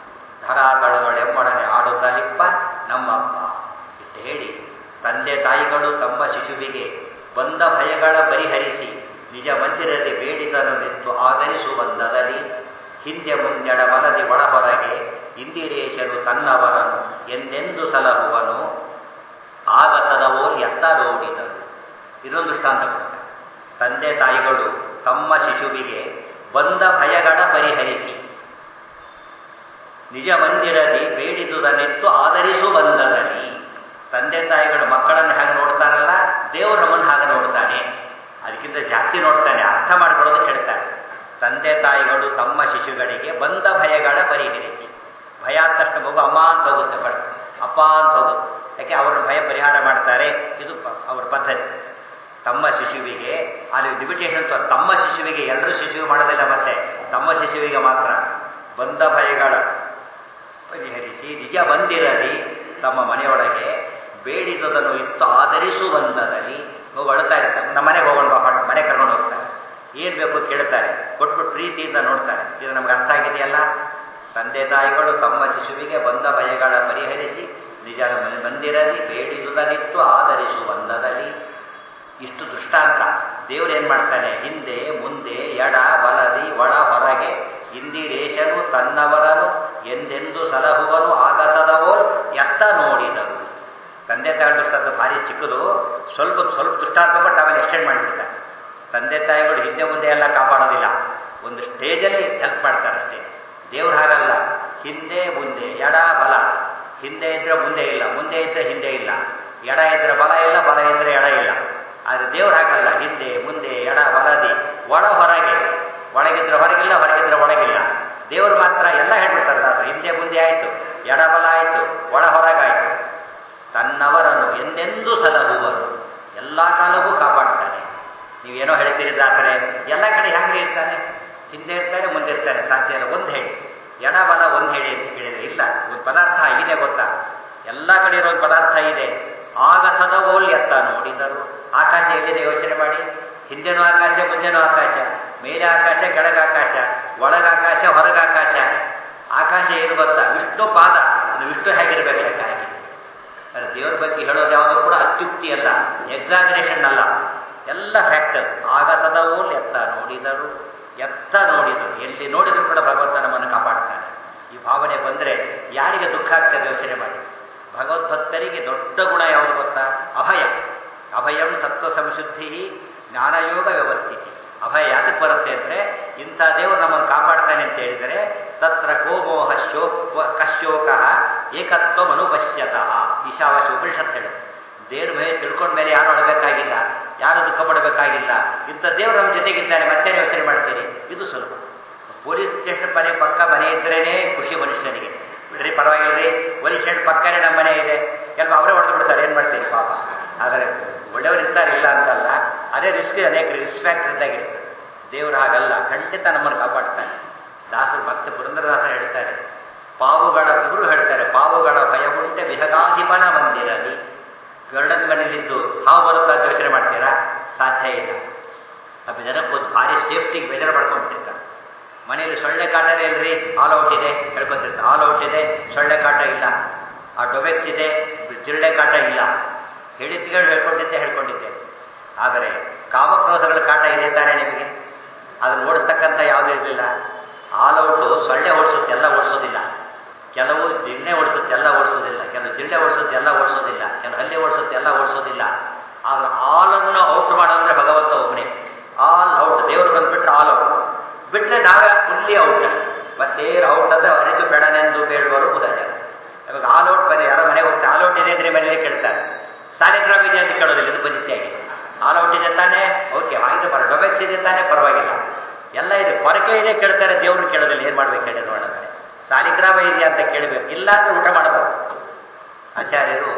ಧರಾತಳದೊಳೆಮ್ಮೊಡನೆ ಆಡುತ್ತಲಿಪ್ಪ ನಮ್ಮಪ್ಪ ಇಷ್ಟು ಹೇಳಿ ತಂದೆ ತಾಯಿಗಳು ತಮ್ಮ ಶಿಶುವಿಗೆ ಬಂದ ಭಯಗಳ ಪರಿಹರಿಸಿ ನಿಜ ಮಂದಿರದಲ್ಲಿ ಬೇಡಿದನು ನಿಂತು ಆಧರಿಸು ಬಂದದಲ್ಲಿ ಹಿಂದೆ ಮುಂದೆಡ ಬಲದಿ ಒಳ ಹೊರಗೆ ಇಂದಿರೇಶನು ತನ್ನವರನು ಎಂದೆಂದು ಸಲಹುವನು ಆಗಸದವೋ ಎತ್ತ ನೋಡಿದನು ಇದೊಂದು ದೃಷ್ಟಾಂತ ಕೊಟ್ಟ ತಂದೆ ತಾಯಿಗಳು ತಮ್ಮ ಶಿಶುವಿಗೆ ಬಂದ ಭಯಗಳ ಪರಿಹರಿಸಿ ನಿಜ ಮಂದಿರದಿ ಬೇಡಿದುದನ್ನೆತ್ತು ಆಧರಿಸು ಬಂದದಲ್ಲಿ ತಂದೆ ತಾಯಿಗಳು ಮಕ್ಕಳನ್ನು ಹೇಗೆ ನೋಡ್ತಾರಲ್ಲ ದೇವರು ನಮ್ಮನ್ನು ಹಾಗೆ ನೋಡ್ತಾನೆ ಅದಕ್ಕಿಂತ ಜಾಸ್ತಿ ನೋಡ್ತಾನೆ ಅರ್ಥ ಮಾಡ್ಕೊಳ್ಳೋದಕ್ಕೆ ಹೇಳ್ತಾರೆ ತಂದೆ ತಾಯಿಗಳು ತಮ್ಮ ಶಿಶುಗಳಿಗೆ ಬಂದ ಭಯಗಳ ಪರಿಹರಿಸಿ ಭಯ ಆದ ತಕ್ಷಣ ಮಗು ಅಮ್ಮ ಅಂತ ಹೋಗುತ್ತೆ ಬಟ್ ಅಪ್ಪ ಅಂತ ಹೋಗುತ್ತೆ ಯಾಕೆ ಅವ್ರ ಭಯ ಪರಿಹಾರ ಮಾಡ್ತಾರೆ ಇದು ಅವ್ರ ಪದ್ಧತಿ ತಮ್ಮ ಶಿಶುವಿಗೆ ಅಲ್ಲಿ ಲಿಮಿಟೇಷನ್ ತಮ್ಮ ಶಿಶುವಿಗೆ ಎಲ್ಲರೂ ಶಿಶುವಿಗೆ ಮಾಡೋದಿಲ್ಲ ಮತ್ತೆ ತಮ್ಮ ಶಿಶುವಿಗೆ ಮಾತ್ರ ಬಂದ ಭಯಗಳ ಪರಿಹರಿಸಿ ನಿಜ ಬಂದಿರಲಿ ತಮ್ಮ ಮನೆಯೊಳಗೆ ಬೇಡಿದದನ್ನು ಇತ್ತು ಆಧರಿಸು ಬಂದದಲ್ಲಿ ಮಗು ಅಳ್ತಾ ಇರ್ತಾರೆ ನಮ್ಮ ಮನೆಗೆ ಹೋಗೋಣ ಬಾ ಮನೆ ಕರ್ಕೊಂಡು ಹೋಗ್ತಾರೆ ಏನು ಬೇಕು ಕೇಳ್ತಾರೆ ಕೊಟ್ಬಿಟ್ಟು ಪ್ರೀತಿಯಿಂದ ನೋಡ್ತಾರೆ ಇದು ನಮ್ಗೆ ಅರ್ಥ ಆಗಿದೆಯಲ್ಲ ತಂದೆ ತಾಯಿಗಳು ತಮ್ಮ ಶಿಶುವಿಗೆ ಬಂದ ಭಯಗಳ ಪರಿಹರಿಸಿ ನಿಜ ಮಂದಿರಲಿ ಬೇಡಿದುದನಿತ್ತು ಆಧರಿಸು ಬಂದದಲ್ಲಿ ಇಷ್ಟು ದೃಷ್ಟಾಂತ ದೇವರು ಏನು ಮಾಡ್ತಾನೆ ಹಿಂದೆ ಮುಂದೆ ಎಡ ಬಲದಿ ಒಳ ಹೊರಗೆ ಇಂದಿರೇಶನು ತನ್ನವರನು ಎಂದೆಂದು ಸಲಹುವನು ಆಗಸದವೋ ಎತ್ತ ನೋಡಿದರು ತಂದೆ ತಾಯಿ ದೃಷ್ಟಾಂತ ಭಾರಿ ಚಿಕ್ಕದು ಸ್ವಲ್ಪ ಸ್ವಲ್ಪ ದೃಷ್ಟಾಂತ ಕೊಟ್ಟು ಆಮೇಲೆ ಎಕ್ಸ್ಟೆಂಡ್ ಮಾಡಿಬಿಡ್ತಾರೆ ತಂದೆ ತಾಯಿಗಳು ಹಿಂದೆ ಮುಂದೆ ಎಲ್ಲ ಕಾಪಾಡೋದಿಲ್ಲ ಒಂದು ಸ್ಟೇಜಲ್ಲಿ ಹೆಲ್ಪ್ ಮಾಡ್ತಾರೆ ಅಷ್ಟೇ ದೇವ್ರು ಹಾಗಲ್ಲ ಹಿಂದೆ ಮುಂದೆ ಎಡ ಬಲ ಹಿಂದೆ ಇದ್ರೆ ಮುಂದೆ ಇಲ್ಲ ಮುಂದೆ ಇದ್ರೆ ಹಿಂದೆ ಇಲ್ಲ ಎಡ ಇದ್ರೆ ಬಲ ಇಲ್ಲ ಬಲ ಇದ್ರೆ ಎಡ ಇಲ್ಲ ಆದರೆ ದೇವ್ರು ಹಾಗಲ್ಲ ಹಿಂದೆ ಮುಂದೆ ಎಡ ಬಲದಿ ಒಳ ಹೊರಗೆ ಒಳಗಿದ್ರೆ ಹೊರಗಿಲ್ಲ ಹೊರಗಿದ್ರೆ ಒಳಗಿಲ್ಲ ದೇವರು ಮಾತ್ರ ಎಲ್ಲ ಹೇಳ್ಬಿಡ್ತಾರೆ ದಾಸ ಹಿಂದೆ ಮುಂದೆ ಆಯಿತು ಎಡಬಲ ಆಯಿತು ಒಳ ಹೊರಗಾಯಿತು ತನ್ನವರನ್ನು ಎಂದೆಂದೂ ಸಲಹುವರು ಎಲ್ಲ ಕಾಲವೂ ಕಾಪಾಡ್ತಾನೆ ನೀವೇನೋ ಹೇಳ್ತೀರಿ ದಾಸರೆ ಎಲ್ಲ ಕಡೆ ಹ್ಯಾಂಗೆ ಇರ್ತಾನೆ ಹಿಂದೆ ಇರ್ತಾನೆ ಮುಂದೆ ಇರ್ತಾನೆ ಸಾಧ್ಯ ಇಲ್ಲ ಒಂದು ಹೇಳಿ ಎಡಬಲ ಒಂದು ಹೇಳಿ ಅಂತ ಹೇಳಿದ್ರೆ ಇಲ್ಲ ಒಂದು ಪದಾರ್ಥ ಇದೆ ಗೊತ್ತಾ ಎಲ್ಲ ಕಡೆ ಇರೋ ಒಂದು ಪದಾರ್ಥ ಇದೆ ಆಗ ಸದವೋಲ್ ಎತ್ತ ನೋಡಿದರು ಆಕಾಶ ಎಲ್ಲಿದೆ ಯೋಚನೆ ಮಾಡಿ ಹಿಂದೆನೂ ಆಕಾಶ ಮುಂದೆನೂ ಆಕಾಶ ಮೇಲೆ ಆಕಾಶ ಕೆಳಗ ಆಕಾಶ ಒಳಗಾಕಾಶ ಹೊರಗಾಕಾಶ ಆಕಾಶ ಏನು ಗೊತ್ತಾ ವಿಷ್ಣು ಪಾದ ಅದು ವಿಷ್ಣು ಹೇಗಿರ್ಬೇಕು ಲೆಕ್ಕ ಹಾಕಿ ಅದು ದೇವರ ಬಗ್ಗೆ ಹೇಳೋದು ಯಾವುದು ಕೂಡ ಅತ್ಯುಕ್ತಿ ಅಲ್ಲ ಎಕ್ಸಾಗರೇಷನ್ ಅಲ್ಲ ಎಲ್ಲ ಫ್ಯಾಕ್ಟರ್ ಆಗ ಸದವೋಲ್ ಎತ್ತ ನೋಡಿದರು ಎತ್ತ ನೋಡಿದರು ಎಲ್ಲಿ ನೋಡಿದ್ರು ಕೂಡ ಭಗವಂತ ನಮ್ಮನ್ನು ಕಾಪಾಡ್ತಾನೆ ಈ ಭಾವನೆ ಬಂದರೆ ಯಾರಿಗೆ ದುಃಖ ಆಗ್ತದೆ ಯೋಚನೆ ಮಾಡಿ ಭಗವದ್ಭಕ್ತರಿಗೆ ದೊಡ್ಡ ಗುಣ ಯಾವುದು ಗೊತ್ತಾ ಅಭಯ ಅಭಯಂ ಸತ್ವ ಸಂಶುದ್ಧಿ ಜ್ಞಾನಯೋಗ ವ್ಯವಸ್ಥಿತಿ ಅಭಯ ಯಾತಕ್ಕೆ ಬರುತ್ತೆ ಅಂದರೆ ಇಂಥ ದೇವರು ನಮ್ಮನ್ನು ಕಾಪಾಡ್ತಾನೆ ಅಂತ ಹೇಳಿದರೆ ತತ್ರ ಕೋಮೋಹ ಶೋಕ ಕಶೋಕ ಏಕತ್ವ ಅನುಪಶ್ಯತಃ ಈಶಾವಾಸ್ಯ ಉಪನಿಷತ್ ಹೇಳುತ್ತೆ ದೇವ್ರ ಭಯ ತಿಳ್ಕೊಂಡ ಮೇಲೆ ಯಾರು ಅಳಬೇಕಾಗಿಲ್ಲ ಯಾರು ದುಃಖ ಪಡಬೇಕಾಗಿಲ್ಲ ಇಂಥ ದೇವರು ನಮ್ಮ ಜೊತೆಗಿದ್ದಾನೆ ಮತ್ತೆ ಯೋಚನೆ ಮಾಡ್ತೀರಿ ಇದು ಸುಲಭ ಪೊಲೀಸ್ ಸ್ಟೇಷನ್ ಮನೆ ಪಕ್ಕ ಮನೆ ಇದ್ರೇನೆ ಖುಷಿ ಮನುಷ್ಯನಿಗೆ ಬಿಡ್ರಿ ಪರವಾಗಿಲ್ರಿ ಪೊಲೀಸ್ ಸ್ಟೇಷನ್ ಪಕ್ಕನೇ ನಮ್ಮ ಮನೆ ಇದೆ ಕೆಲವು ಅವರೇ ಹೊಡೆದು ಬಿಡ್ತಾರೆ ಏನು ಮಾಡ್ತೀರಿ ಪಾಪ ಆದರೆ ಒಳ್ಳೆಯವರು ಇರ್ತಾರೆ ಇಲ್ಲ ಅಂತಲ್ಲ ಅದೇ ರಿಸ್ಕ್ ಅನೇಕ ರಿಸ್ಕ್ ಫ್ಯಾಕ್ಟರ್ ಇದ್ದಾಗಿರುತ್ತೆ ದೇವರು ಹಾಗಲ್ಲ ಖಂಡಿತ ನಮ್ಮನ್ನು ಕಾಪಾಡ್ತಾನೆ ದಾಸರು ಭಕ್ತ ಪುರಂದರದಾಸರು ಹೇಳ್ತಾರೆ ಪಾವುಗಳ ಗುರು ಹೇಳ್ತಾರೆ ಪಾವುಗಳ ಭಯವುಂಟೆ ವಿಹಗಾಧಿಪನ ಮಂದಿರಲಿ ಗರುಡನ ಮನೇಲಿದ್ದು ಹಾವು ಬರುತ್ತಾ ಅಂತ ಯೋಚನೆ ಮಾಡ್ತೀರಾ ಸಾಧ್ಯ ಇಲ್ಲ ನಮ್ಮ ಜನಕ್ಕೊಂದು ಭಾರಿ ಸೇಫ್ಟಿಗೆ ಬೇಜಾರು ಮಾಡ್ಕೊಂಡ್ಬಿಟ್ಟಿರ್ತಾರೆ ಮನೆಯಲ್ಲಿ ಸೊಳ್ಳೆ ಕಾಟನೇ ಇಲ್ರಿ ಆಲ್ ಔಟ್ ಇದೆ ಹೇಳ್ಕೊತಿರ್ತಾರೆ ಆಲ್ ಔಟ್ ಇದೆ ಸೊಳ್ಳೆ ಕಾಟ ಇಲ್ಲ ಆ ಡೊಬೆಕ್ಸ್ ಇದೆ ಜಿರಳೆ ಕಾಟ ಇಲ್ಲ ಹೇಳಿದ್ಗಳು ಹೇಳ್ಕೊಂಡಿದ್ದೆ ಹೇಳ್ಕೊಂಡಿದ್ದೆ ಆದರೆ ಕಾಮಕ್ರೋಧಗಳ ಕಾಟ ಇದೆ ತಾನೇ ನಿಮಗೆ ಅದನ್ನು ಓಡಿಸ್ತಕ್ಕಂಥ ಯಾವುದೂ ಇರಲಿಲ್ಲ ಆಲ್ ಔಟು ಸೊಳ್ಳೆ ಓಡಿಸುತ್ತೆ ಎಲ್ಲ ಓಡಿಸೋದಿಲ್ಲ ಕೆಲವು ಜಿಣ್ಣೆ ಓಡಿಸುತ್ತೆ ಎಲ್ಲ ಓಡಿಸೋದಿಲ್ಲ ಕೆಲವು ಜಿಳ್ಳೆ ಓಡಿಸುತ್ತೆ ಎಲ್ಲ ಓಡಿಸೋದಿಲ್ಲ ಕೆಲವು ಹಲ್ಲಿ ಓಡಿಸುತ್ತೆ ಎಲ್ಲ ಓಡಿಸೋದಿಲ್ಲ ಆದ್ರೆ ಆಲನ್ನು ಔಟ್ ಮಾಡೋದ್ರೆ ಭಗವಂತ ಒಬ್ಬನೇ ಆಲ್ ಔಟ್ ದೇವರು ಬಂದ್ಬಿಟ್ರೆ ಆಲ್ ಔಟ್ ಬಿಟ್ಟರೆ ನಾವೇ ಫುಲ್ಲಿ ಔಟ್ ಮತ್ತೇನು ಔಟ್ ಅಂದ್ರೆ ಅರಿತು ಬೇಡನೆಂದು ಬೇಡುವರು ಬುಧಜ ಇವಾಗ ಆಲ್ ಔಟ್ ಬನ್ನಿ ಯಾರೋ ಮನೆಗೆ ಹೋಗ್ತಾರೆ ಆಲ್ ಔಟ್ ಇದೆ ಅಂದ್ರೆ ಮನೆಯಲ್ಲೇ ಕೇಳ್ತಾರೆ ಸಾಲಿಗ್ರಾಮ್ ಇದೆ ಅಂತ ಕೇಳೋದಿಲ್ಲ ಇದು ಬಂದಿತ್ತೆಯಾಗಿ ಆಲ್ ಔಟ್ ಇದೆ ತಾನೇ ಓಕೆ ಆಯ್ತು ಪರ ಡೊಬೆಕ್ಸ್ ಇದೆ ತಾನೇ ಪರವಾಗಿಲ್ಲ ಎಲ್ಲ ಇದೆ ಪೊರಕೆ ಇದೆ ಕೇಳ್ತಾರೆ ದೇವ್ರನ್ನ ಕೇಳೋದಿಲ್ಲ ಏನು ಮಾಡ್ಬೇಕು ಹೇಳಿ ನೋಡೋಣ ಸಾಲಿಗ್ರಾಮ ಇದೆಯಾ ಅಂತ ಕೇಳಬೇಕು ಇಲ್ಲ ಅಂದ್ರೆ ಊಟ ಮಾಡಬಾರ್ದು ಆಚಾರ್ಯರು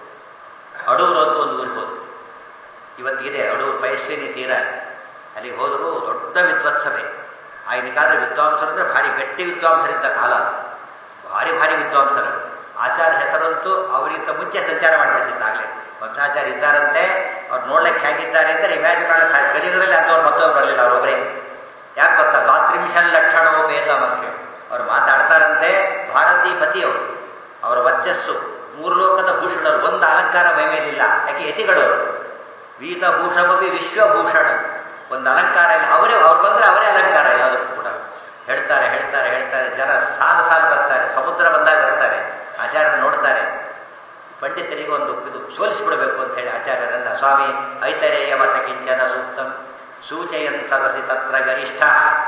ಅಡೂರು ಅಂತ ಒಂದು ಊರಿಗೆ ಹೋದ್ರು ಇವತ್ತಿಗಿದೆ ಅಡೂರು ಪಯಸ್ವಿನಿ ತೀರ ಅಲ್ಲಿಗೆ ಹೋದರೂ ದೊಡ್ಡ ವಿದ್ವತ್ಸಭೆ ಆಗಿನ ಕಾಲದ ವಿದ್ವಾಂಸರು ಅಂದರೆ ಭಾರಿ ಗಟ್ಟಿ ವಿದ್ವಾಂಸರಿದ್ದ ಕಾಲ ಅದು. ಭಾರಿ ಭಾರಿ ವಿದ್ವಾಂಸರು ಆಚಾರ್ಯ ಹೆಸರಂತೂ ಅವರಿಗಿಂತ ಮುಂಚೆ ಸಂಚಾರ ಮಾಡಿಬಿಡ್ತಿದ್ದಾಗಲೇ ಮಧ್ವಾಚಾರ್ಯ ಇದ್ದಾರಂತೆ ಅವ್ರು ನೋಡ್ಲಿಕ್ಕೆ ಹೇಗಿದ್ದಾರೆ ಅಂತ ಇಮ್ಯಾಜಿನ್ ಮಾಡಲಿ ಸಾಧ್ಯ ಕಲಿಯುಗದಲ್ಲಿ ಅಂಥವ್ರು ಮತ್ತೊಬ್ಬರು ಬರಲಿಲ್ಲ ಅವರೊಬ್ಬರೇ ಯಾಕೆ ಗೊತ್ತಾ ದ್ವಾತ್ರಿಂಶನ್ ಲಕ್ಷಣವೋ ವೇದ ಮಕ್ಕಳು ಅವ್ರು ಮಾತಾಡ್ತಾರಂತೆ ಭಾರತೀ ಪತಿ ಅವರು ಅವರ ವರ್ಚಸ್ಸು ಮೂರು ಲೋಕದ ಭೂಷಣರು ಒಂದು ಅಲಂಕಾರ ಮೈ ಮೇಲಿಲ್ಲ ಯಾಕೆ ಯತಿಗಳು ಅವರು ವೀತಭೂಷಮಪಿ ವಿಶ್ವಭೂಷಣ ಒಂದು ಅಲಂಕಾರ ಇಲ್ಲ ಅವರೇ ಅವ್ರು ಬಂದರೆ ಅವರೇ ಅಲಂಕಾರ ಯಾವುದಕ್ಕೂ ಕೂಡ ಹೇಳ್ತಾರೆ ಹೇಳ್ತಾರೆ ಹೇಳ್ತಾರೆ ಜನ ಸಾಲು ಸಾಲು ಬರ್ತಾರೆ ಸಮುದ್ರ ಬಂದಾಗ ಬರ್ತಾರೆ ಆಚಾರ್ಯರು ನೋಡ್ತಾರೆ ಪಂಡಿತರಿಗೆ ಒಂದು ಇದು ಸೋಲಿಸಿಬಿಡಬೇಕು ಅಂತ ಹೇಳಿ ಆಚಾರ್ಯರನ್ನ ಸ್ವಾಮಿ ಐತರೇಯ ಮತ ಕಿಂಚನ ಸೂಕ್ತಂ ಸೂಚಯನ್ ಸದಸಿ ತತ್ರ ಗರಿಷ್ಠ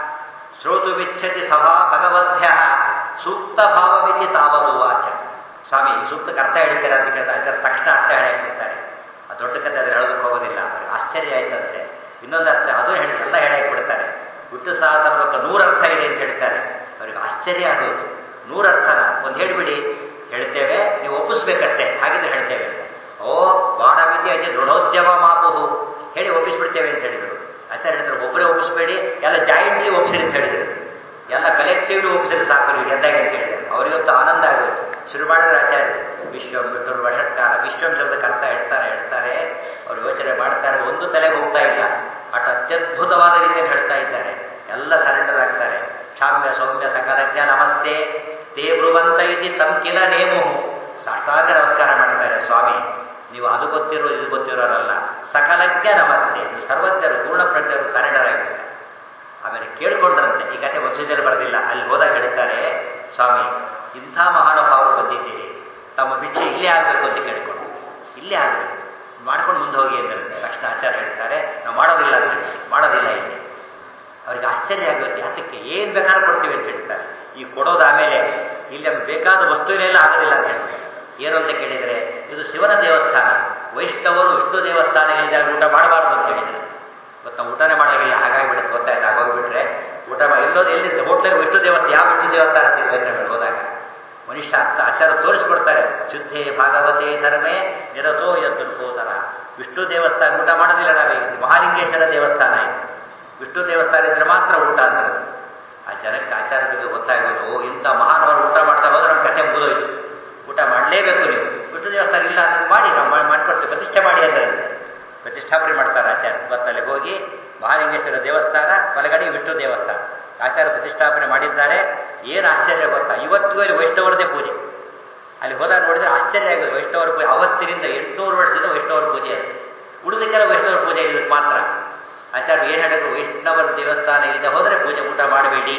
ಶ್ರೋತು ವಿಚ್ಛತಿ ಸಭಾ ಭಗವದ್ಭ್ಯ ಸೂಕ್ತ ಭಾವಮಿತಿ ತಾವದು ವಾಚ ಸ್ವಾಮಿ ಈ ಸೂಕ್ತಕ್ಕೆ ಅರ್ಥ ಹೇಳ್ತೀರಾ ಅಂತ ಕೇಳ್ತಾರೆ ಆಚಾರ್ಯ ತಕ್ಷಣ ಅರ್ಥ ಹೇಳಾಕ್ಬಿಡ್ತಾರೆ ಆ ದೊಡ್ಡ ಕಥೆ ಅದ್ರ ಹೇಳೋದಕ್ಕೆ ಹೋಗೋದಿಲ್ಲ ಅವ್ರಿಗೆ ಆಶ್ಚರ್ಯ ಆಯ್ತಂತೆ ಇನ್ನೊಂದು ಅರ್ಥ ಅದು ಹೇಳಿ ಎಲ್ಲ ಹೇಳಾಕ್ಬಿಡ್ತಾರೆ ವಿಟ್ಟು ಸಹಸ್ರಕ್ಕೆ ನೂರು ಅರ್ಥ ಇದೆ ಅಂತ ಹೇಳ್ತಾರೆ ಅವ್ರಿಗೆ ಆಶ್ಚರ್ಯ ಆಗೋಯ್ತು ನೂರು ಅರ್ಥನ ಒಂದು ಹೇಳಿಬಿಡಿ ಹೇಳ್ತೇವೆ ನೀವು ಒಪ್ಪಿಸ್ಬೇಕಷ್ಟೇ ಹಾಗಿದ್ರೆ ಹೇಳ್ತೇವೆ ಓ ಬಾಡಮಿತಿ ಅಜ್ಜಿ ದೃಢೋದ್ಯಮ ಮಾಪುಹು ಹೇಳಿ ಒಪ್ಪಿಸ್ಬಿಡ್ತೇವೆ ಅಂತ ಹೇಳಿದರು ಆಚಾರ್ಯ ಹೇಳ್ತಾರೆ ಒಬ್ಬರೇ ಒಪ್ಪಿಸ್ಬೇಡಿ ಎಲ್ಲ ಜಾಯಿಂಟ್ಲಿ ಒಪ್ಸಿರಿ ಅಂತ ಹೇಳಿದರು ಎಲ್ಲ ಕಲೆಕ್ಟಿವ್ಲಿ ಒಪ್ಸಿರಿ ಸಾಕು ನೀವು ಗೆದ್ದಾಗ ಅಂತ ಹೇಳಿದರು ಅವರಿಗಂತೂ ಆನಂದ ಆಗೋಯ್ತು ಶುರು ಮಾಡಿದ್ರೆ ಆಚಾರ್ಯ ವಿಶ್ವಂ ಮೃತರ ವಷಟ್ಕಾರ ವಿಶ್ವಂ ಶಬ್ದಕ್ಕೆ ಅರ್ಥ ಹೇಳ್ತಾರೆ ಹೇಳ್ತಾರೆ ಅವ್ರು ಯೋಚನೆ ಮಾಡ್ತಾರೆ ಒಂದು ತಲೆಗೆ ಹೋಗ್ತಾ ಇಲ್ಲ ಅಟ್ ಅತ್ಯದ್ಭುತವಾದ ರೀತಿಯಲ್ಲಿ ಹೇಳ್ತಾ ಇದ್ದಾರೆ ಎಲ್ಲ ಸರೆಂಡರ್ ಆಗ್ತಾರೆ ಕ್ಷಾಮ್ಯ ಸೌಮ್ಯ ಸಕಲಜ್ಞ ನಮಸ್ತೆ ತೇ ಬ್ರುವಂತ ಇತಿ ತಮ್ ಕಿಲ ನೇಮು ಸಾಷ್ಟಾಂಗ ನಮಸ್ಕಾರ ಮಾಡ್ತಾರೆ ಸ್ವಾಮಿ ನೀವು ಅದು ಗೊತ್ತಿರೋ ಇದು ಗೊತ್ತಿರೋರಲ್ಲ ಸಕಲಜ್ಞ ನಮಸ್ತೆ ನೀವು ಸರ್ವಜ್ಞರು ಪೂರ್ಣಪ್ರಜ್ಞರು ಸರೆಂಡರ್ ಆಗಿದ್ದಾರೆ ಆಮೇಲೆ ಕೇಳ್ಕೊಂಡ್ರಂತೆ ಈ ಕಥೆ ಮಸೂದಿಯಲ್ಲಿ ಬರೆದಿಲ್ಲ ಅಲ್ಲಿ ಹೋದಾಗ ಹೇಳ್ತಾರೆ ಸ್ವಾಮಿ ಇಂಥ ಮಹಾನುಭಾವರು ಬಂದಿದ್ದೀರಿ ತಮ್ಮ ಭಿಕ್ಷೆ ಇಲ್ಲೇ ಆಗಬೇಕು ಅಂತ ಕೇಳ್ಕೊಂಡು ಇಲ್ಲೇ ಆಗಬೇಕು ಮಾಡ್ಕೊಂಡು ಮುಂದೆ ಹೋಗಿ ಅಂದರೆ ತಕ್ಷಣ ಆಚಾರ್ಯ ಹೇಳ್ತಾರೆ ನಾವು ಮಾಡೋದಿಲ್ಲ ಅಂತ ಹೇಳಿ ಮಾಡೋದಿಲ್ಲ ಇಲ್ಲಿ ಅವ್ರಿಗೆ ಆಶ್ಚರ್ಯ ಆಗುತ್ತೆ ಯಾತಕ್ಕೆ ಏನು ಬೇಕಾದ್ರೂ ಕೊಡ್ತೀವಿ ಅಂತ ಹೇಳ್ತಾರೆ ಈ ಕೊಡೋದು ಆಮೇಲೆ ಇಲ್ಲಿ ನಮ್ಗೆ ಬೇಕಾದ ವಸ್ತುವಿನೆಲ್ಲ ಆಗೋದಿಲ್ಲ ಅಂತ ಹೇಳ್ತಾರೆ ಏನು ಅಂತ ಕೇಳಿದರೆ ಇದು ಶಿವನ ದೇವಸ್ಥಾನ ವೈಷ್ಣವರು ವಿಷ್ಣು ದೇವಸ್ಥಾನ ಹೇಳಿದಾಗ ಊಟ ಮಾಡಬಾರ್ದು ಅಂತ ಹೇಳಿದ್ದಾರೆ ಇವತ್ತು ನಾವು ಊಟನೇ ಮಾಡೋಂಗಿಲ್ಲ ಹಾಗಾಗಿ ಬಿಡುತ್ತೆ ಗೊತ್ತಾಯ್ತು ಆಗೋಗ್ಬಿಟ್ರೆ ಊಟ ಮಾಡಿ ಅಲ್ಲೋದು ಎಲ್ಲಿರುತ್ತೆ ಹೋಟ್ಲಲ್ಲಿ ವಿಷ್ಣು ದೇವಸ್ಥಾನ ಯಾವ ವಿಷ್ಣು ದೇವಸ್ಥಾನ ಸಿಗಬೇಕು ನಮಗೆ ಹೋದಾಗ ಮನುಷ್ಯ ಅರ್ಥ ಆಚಾರ ತೋರಿಸ್ಕೊಡ್ತಾರೆ ಶುದ್ಧೇ ಭಾಗವತೆ ಧರ್ಮೇ ನಿರತೋ ಯದ್ದುರ್ಬೋಧನ ವಿಷ್ಣು ದೇವಸ್ಥಾನ ಊಟ ಮಾಡೋದಿಲ್ಲ ನಾವೀಗ ಮಹಾಲಿಂಗೇಶ್ವರ ದೇವಸ್ಥಾನ ಇದೆ ವಿಷ್ಣು ದೇವಸ್ಥಾನ ಇದ್ರೆ ಮಾತ್ರ ಊಟ ಅಂತಾರೆ ಆ ಜನಕ್ಕೆ ಆಚಾರ ಬಗ್ಗೆ ಗೊತ್ತಾಗೋದು ಓ ಇಂಥ ಮಹಾನವರು ಊಟ ಮಾಡ್ತಾ ಹೋದ್ರೆ ನಮ್ಮ ಕತೆ ಮುಗಿದೋಯ್ತು ಊಟ ಮಾಡಲೇಬೇಕು ನೀವು ವಿಷ್ಣು ದೇವಸ್ಥಾನ ಇಲ್ಲ ಅದನ್ನು ಮಾಡಿ ನಾವು ಮಾಡಿ- ಮಾಡ್ಕೊಡ್ತೀವಿ ಪ್ರತಿಷ್ಠೆ ಮಾಡಿ ಅಂದ್ರೆ ಪ್ರತಿಷ್ಠಾಪನೆ ಮಾಡ್ತಾರೆ ಆಚಾರ್ಯ ಇವತ್ತಲ್ಲಿ ಹೋಗಿ ಮಹಾಲಿಂಗೇಶ್ವರ ದೇವಸ್ಥಾನ ಬಲಗಡೆ ವಿಷ್ಣು ದೇವಸ್ಥಾನ ಆಚಾರ್ಯ ಪ್ರತಿಷ್ಠಾಪನೆ ಮಾಡಿದ್ದಾರೆ ಏನು ಆಶ್ಚರ್ಯ ಗೊತ್ತಾ ಇವತ್ತಿಗೂ ಅಲ್ಲಿ ವೈಷ್ಣವರದೇ ಪೂಜೆ ಅಲ್ಲಿ ಹೋದಾಗ ನೋಡಿದ್ರೆ ಆಶ್ಚರ್ಯ ಆಗೋದು ವೈಷ್ಣವರ ಪೂಜೆ ಅವತ್ತಿನಿಂದ ಎಂಟುನೂರು ವರ್ಷದಿಂದ ವೈಷ್ಣವರ ಪೂಜೆ ಅದು ಉಳಿದಕ್ಕೆಲ್ಲ ವೈಷ್ಣವರ ಪೂಜೆ ಇದಕ್ಕೆ ಮಾತ್ರ ಆಚಾರ್ಯ ಏನು ಹೇಳಿದ್ರು ವೈಷ್ಣವರ ದೇವಸ್ಥಾನ ಇಲ್ಲದೆ ಹೋದರೆ ಪೂಜೆ ಊಟ ಮಾಡಬೇಡಿ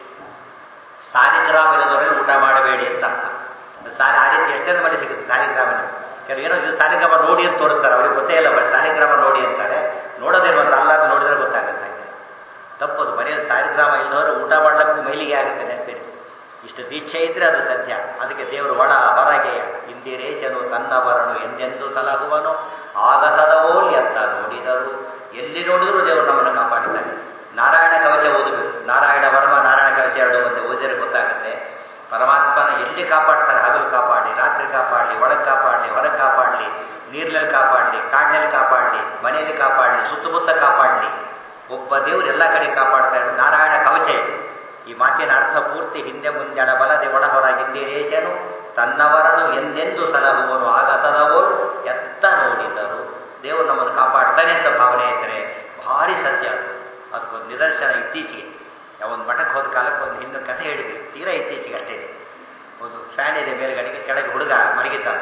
ಸಾಲಿಗ್ರಾಮ ಇಲ್ಲದವರಲ್ಲಿ ಊಟ ಮಾಡಬೇಡಿ ಅಂತ ಅರ್ಥ ಸಾಲಿ ಆ ರೀತಿ ಎಷ್ಟೇ ಮನೆ ಸಿಗುತ್ತೆ ಸಾಲಿಗ್ರಾಮನ ಕೆಲವು ಏನೋ ಇದು ಸಾಲಿಗ್ರಾಮ ನೋಡಿ ಅಂತ ತೋರಿಸ್ತಾರೆ ಅವ್ರಿಗೆ ಗೊತ್ತೇ ಇಲ್ಲ ಬಟ್ ಸಾಲಿಗ್ರಾಮ ನೋಡಿ ಅಂತಾರೆ ನೋಡೋದೇನು ಅಂತ ಅಲ್ಲ ಅಂತ ನೋಡಿದ್ರೆ ಗೊತ್ತಾಗುತ್ತೆ ಹಾಗೆ ತಪ್ಪದು ಮನೆಯಲ್ಲಿ ಸಾಲಿಗ್ರಾಮ ಇಲ್ಲದವರು ಊಟ ಮಾಡಲಿಕ್ಕೂ ಮೈಲಿಗೆ ಆಗುತ್ತೆ ನೆನಪಿರಿ ಇಷ್ಟು ದೀಕ್ಷೆ ಇದ್ರೆ ಅದು ಸತ್ಯ ಅದಕ್ಕೆ ದೇವರು ಒಳ ಹೊರಗೆ ಇಂದಿರೇಶನು ತನ್ನವರನು ಎಂದೆಂದು ಸಲಹುವನು ಆಗಸದವೋಲ್ ಅಂತ ನೋಡಿದರು ಎಲ್ಲಿ ನೋಡಿದ್ರು ದೇವರು ನಮ್ಮನ್ನು ಕಾಪಾಡ್ತಾನೆ ನಾರಾಯಣ ಕವಚ ಓದಬೇಕು ನಾರಾಯಣ ವರ್ಮ ನಾರಾಯಣ ಕವಚ ಎರಡು ಒಂದೇ ಓದಿದ್ರೆ ಗೊತ್ತಾಗುತ್ತೆ ಪರಮಾತ್ಮನ ಎಲ್ಲಿ ಕಾಪಾಡ್ತಾರೆ ಹಗಲು ಕಾಪಾಡಲಿ ರಾತ್ರಿ ಕಾಪಾಡಲಿ ಒಳಗೆ ಕಾಪಾಡಲಿ ಹೊರಗೆ ಕಾಪಾಡಲಿ ನೀರಿನಲ್ಲಿ ಕಾಪಾಡಲಿ ಕಾಡಿನಲ್ಲಿ ಕಾಪಾಡಲಿ ಮನೆಯಲ್ಲಿ ಕಾಪಾಡಲಿ ಸುತ್ತಮುತ್ತ ಕಾಪಾಡಲಿ ಒಬ್ಬ ದೇವರು ಎಲ್ಲ ಕಡೆ ಕಾಪಾಡ್ತಾ ಇರೋ ನಾರಾಯಣ ಕವಚ ಇದು ಈ ಮಾತಿನ ಅರ್ಥ ಪೂರ್ತಿ ಹಿಂದೆ ಮುಂದೆಡ ಬಲದೆ ಒಳ ಹೊರಗಿಂದಿರೇಶನು ತನ್ನವರನು ಎಂದೆಂದು ಸಲಹುವನು ಆಗ ಸದವೋರು ಎತ್ತ ನೋಡಿದರು ದೇವರು ನಮ್ಮನ್ನು ಕಾಪಾಡ್ತಾನೆ ಅಂತ ಭಾವನೆ ಇದ್ದರೆ ಭಾರಿ ಸತ್ಯ ಅದು ಅದಕ್ಕೊಂದು ನಿದರ್ಶನ ಇತ್ತೀಚೆಗೆ ಒಂದು ಮಠಕ್ಕೆ ಹೋದ ಕಾಲಕ್ಕೆ ಒಂದು ಹಿಂದೆ ಕಥೆ ಹೇಳಿದ್ವಿ ತೀರಾ ಇತ್ತೀಚೆಗೆ ಅಷ್ಟೇ ಇದೆ ಒಂದು ಫ್ಯಾನ್ ಇದೆ ಮೇಲ್ಗಡೆಗೆ ಕೆಳಗೆ ಹುಡುಗ ಮಲಗಿದ್ದಾನೆ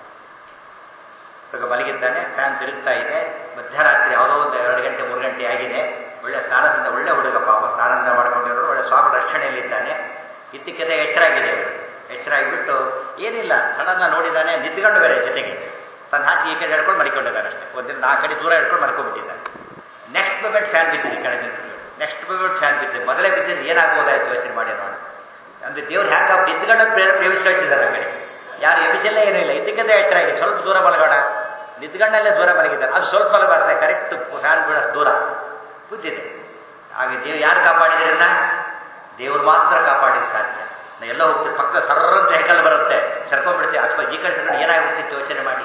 ಹುಡುಗ ಮಲಗಿದ್ದಾನೆ ಫ್ಯಾನ್ ತಿರುಗ್ತಾ ಇದೆ ಮಧ್ಯರಾತ್ರಿ ಯಾವುದೋ ಒಂದು ಎರಡು ಗಂಟೆ ಮೂರು ಗಂಟೆ ಆಗಿದೆ ಒಳ್ಳೆ ಸ್ನಾನದಿಂದ ಒಳ್ಳೆ ಹುಡುಗ ಪಾಪ ಸ್ನಾನದಿಂದ ಮಾಡ್ಕೊಂಡಿರೋರು ಒಳ್ಳೆ ಸ್ವಾಮಿ ರಕ್ಷಣೆಯಲ್ಲಿದ್ದಾನೆ ಇದ್ದಕ್ಕಿದ್ದ ಎಚ್ಚರ ಆಗಿದೆ ಅವರು ಎಚ್ಚರ ಆಗಿಬಿಟ್ಟು ಏನಿಲ್ಲ ಸಡನ್ನ ನೋಡಿದ್ದಾನೆ ನಿದ್ಕೊಂಡು ಬೇರೆ ಜೊತೆಗೆ ತನ್ನ ಹಾಕಿ ಈ ಕಡೆ ಹೇಳ್ಕೊಂಡು ಮಲ್ಕೊಂಡಿದ್ದಾನೆ ಅಷ್ಟೇ ಒಂದಿನ ನಾಲ್ಕು ಕಡೆ ದೂರ ಹೇಳ್ಕೊಂಡು ಮಲ್ಕೊಂಡ್ಬಿಟ್ಟಿದ್ದಾನೆ ನೆಕ್ಸ್ಟ್ ಮೂಮೆಂಟ್ ಫ್ಯಾನ್ ಬಿದ್ದಿದೆ ಕೆಳಗೆ ನಿಂತ್ಕೊಂಡು ನೆಕ್ಸ್ಟ್ ಮೂಮೆಂಟ್ ಫ್ಯಾನ್ ಬಿದ್ದಿದೆ ಮೊದಲೇ ಬಿದ್ದಿದ್ದು ಏನಾಗ್ಬೋದಾಯ್ತು ಯೋಚನೆ ಮಾಡಿ ನೋಡಿ ಅಂದರೆ ದೇವ್ರು ಹ್ಯಾಕ ನಿಂತ್ಕೊಂಡು ಪ್ರೇರ ಪ್ರೇಮಿಸಿ ಕಳಿಸಿದ್ದಾರೆ ಆ ಕಡೆ ಯಾರು ಎಬ್ಬಿಸಿಲ್ಲ ಏನೂ ಇಲ್ಲ ಇದ್ದಕ್ಕಿದ್ದ ಎಚ್ಚರ ಆಗಿದೆ ಸ್ವಲ್ಪ ದೂರ ಮಲಗೋಣ ನಿಂತ್ಕೊಂಡಲ್ಲೇ ದೂರ ಮಲಗಿದ್ದಾರೆ ಅದು ಸ್ವಲ್ಪ ಮಲಗಬಾರ್ದೆ ಕರೆಕ್ಟ್ ಫ್ಯಾನ್ ಬಿಡೋಷ್ಟು ದೂರ ಬುದ್ಧಿದೆ ಹಾಗೆ ದೇವ್ ಯಾರು ಕಾಪಾಡಿದ್ರನ್ನ ದೇವ್ರು ಮಾತ್ರ ಕಾಪಾಡಲಿಕ್ಕೆ ಸಾಧ್ಯ ನಾ ಎಲ್ಲ ಹೋಗ್ತೀವಿ ಪಕ್ಕ ಸರ್ರಂತ ಹೆಕಲ್ ಬರುತ್ತೆ ಸರ್ಕೊಂಡ್ಬಿಡ್ತೀವಿ ಅಥವಾ ಈ ಕಡೆ ಸರ್ಕೊಂಡು ಏನಾಗ್ಬಿಡ್ತಿತ್ತು ಯೋಚನೆ ಮಾಡಿ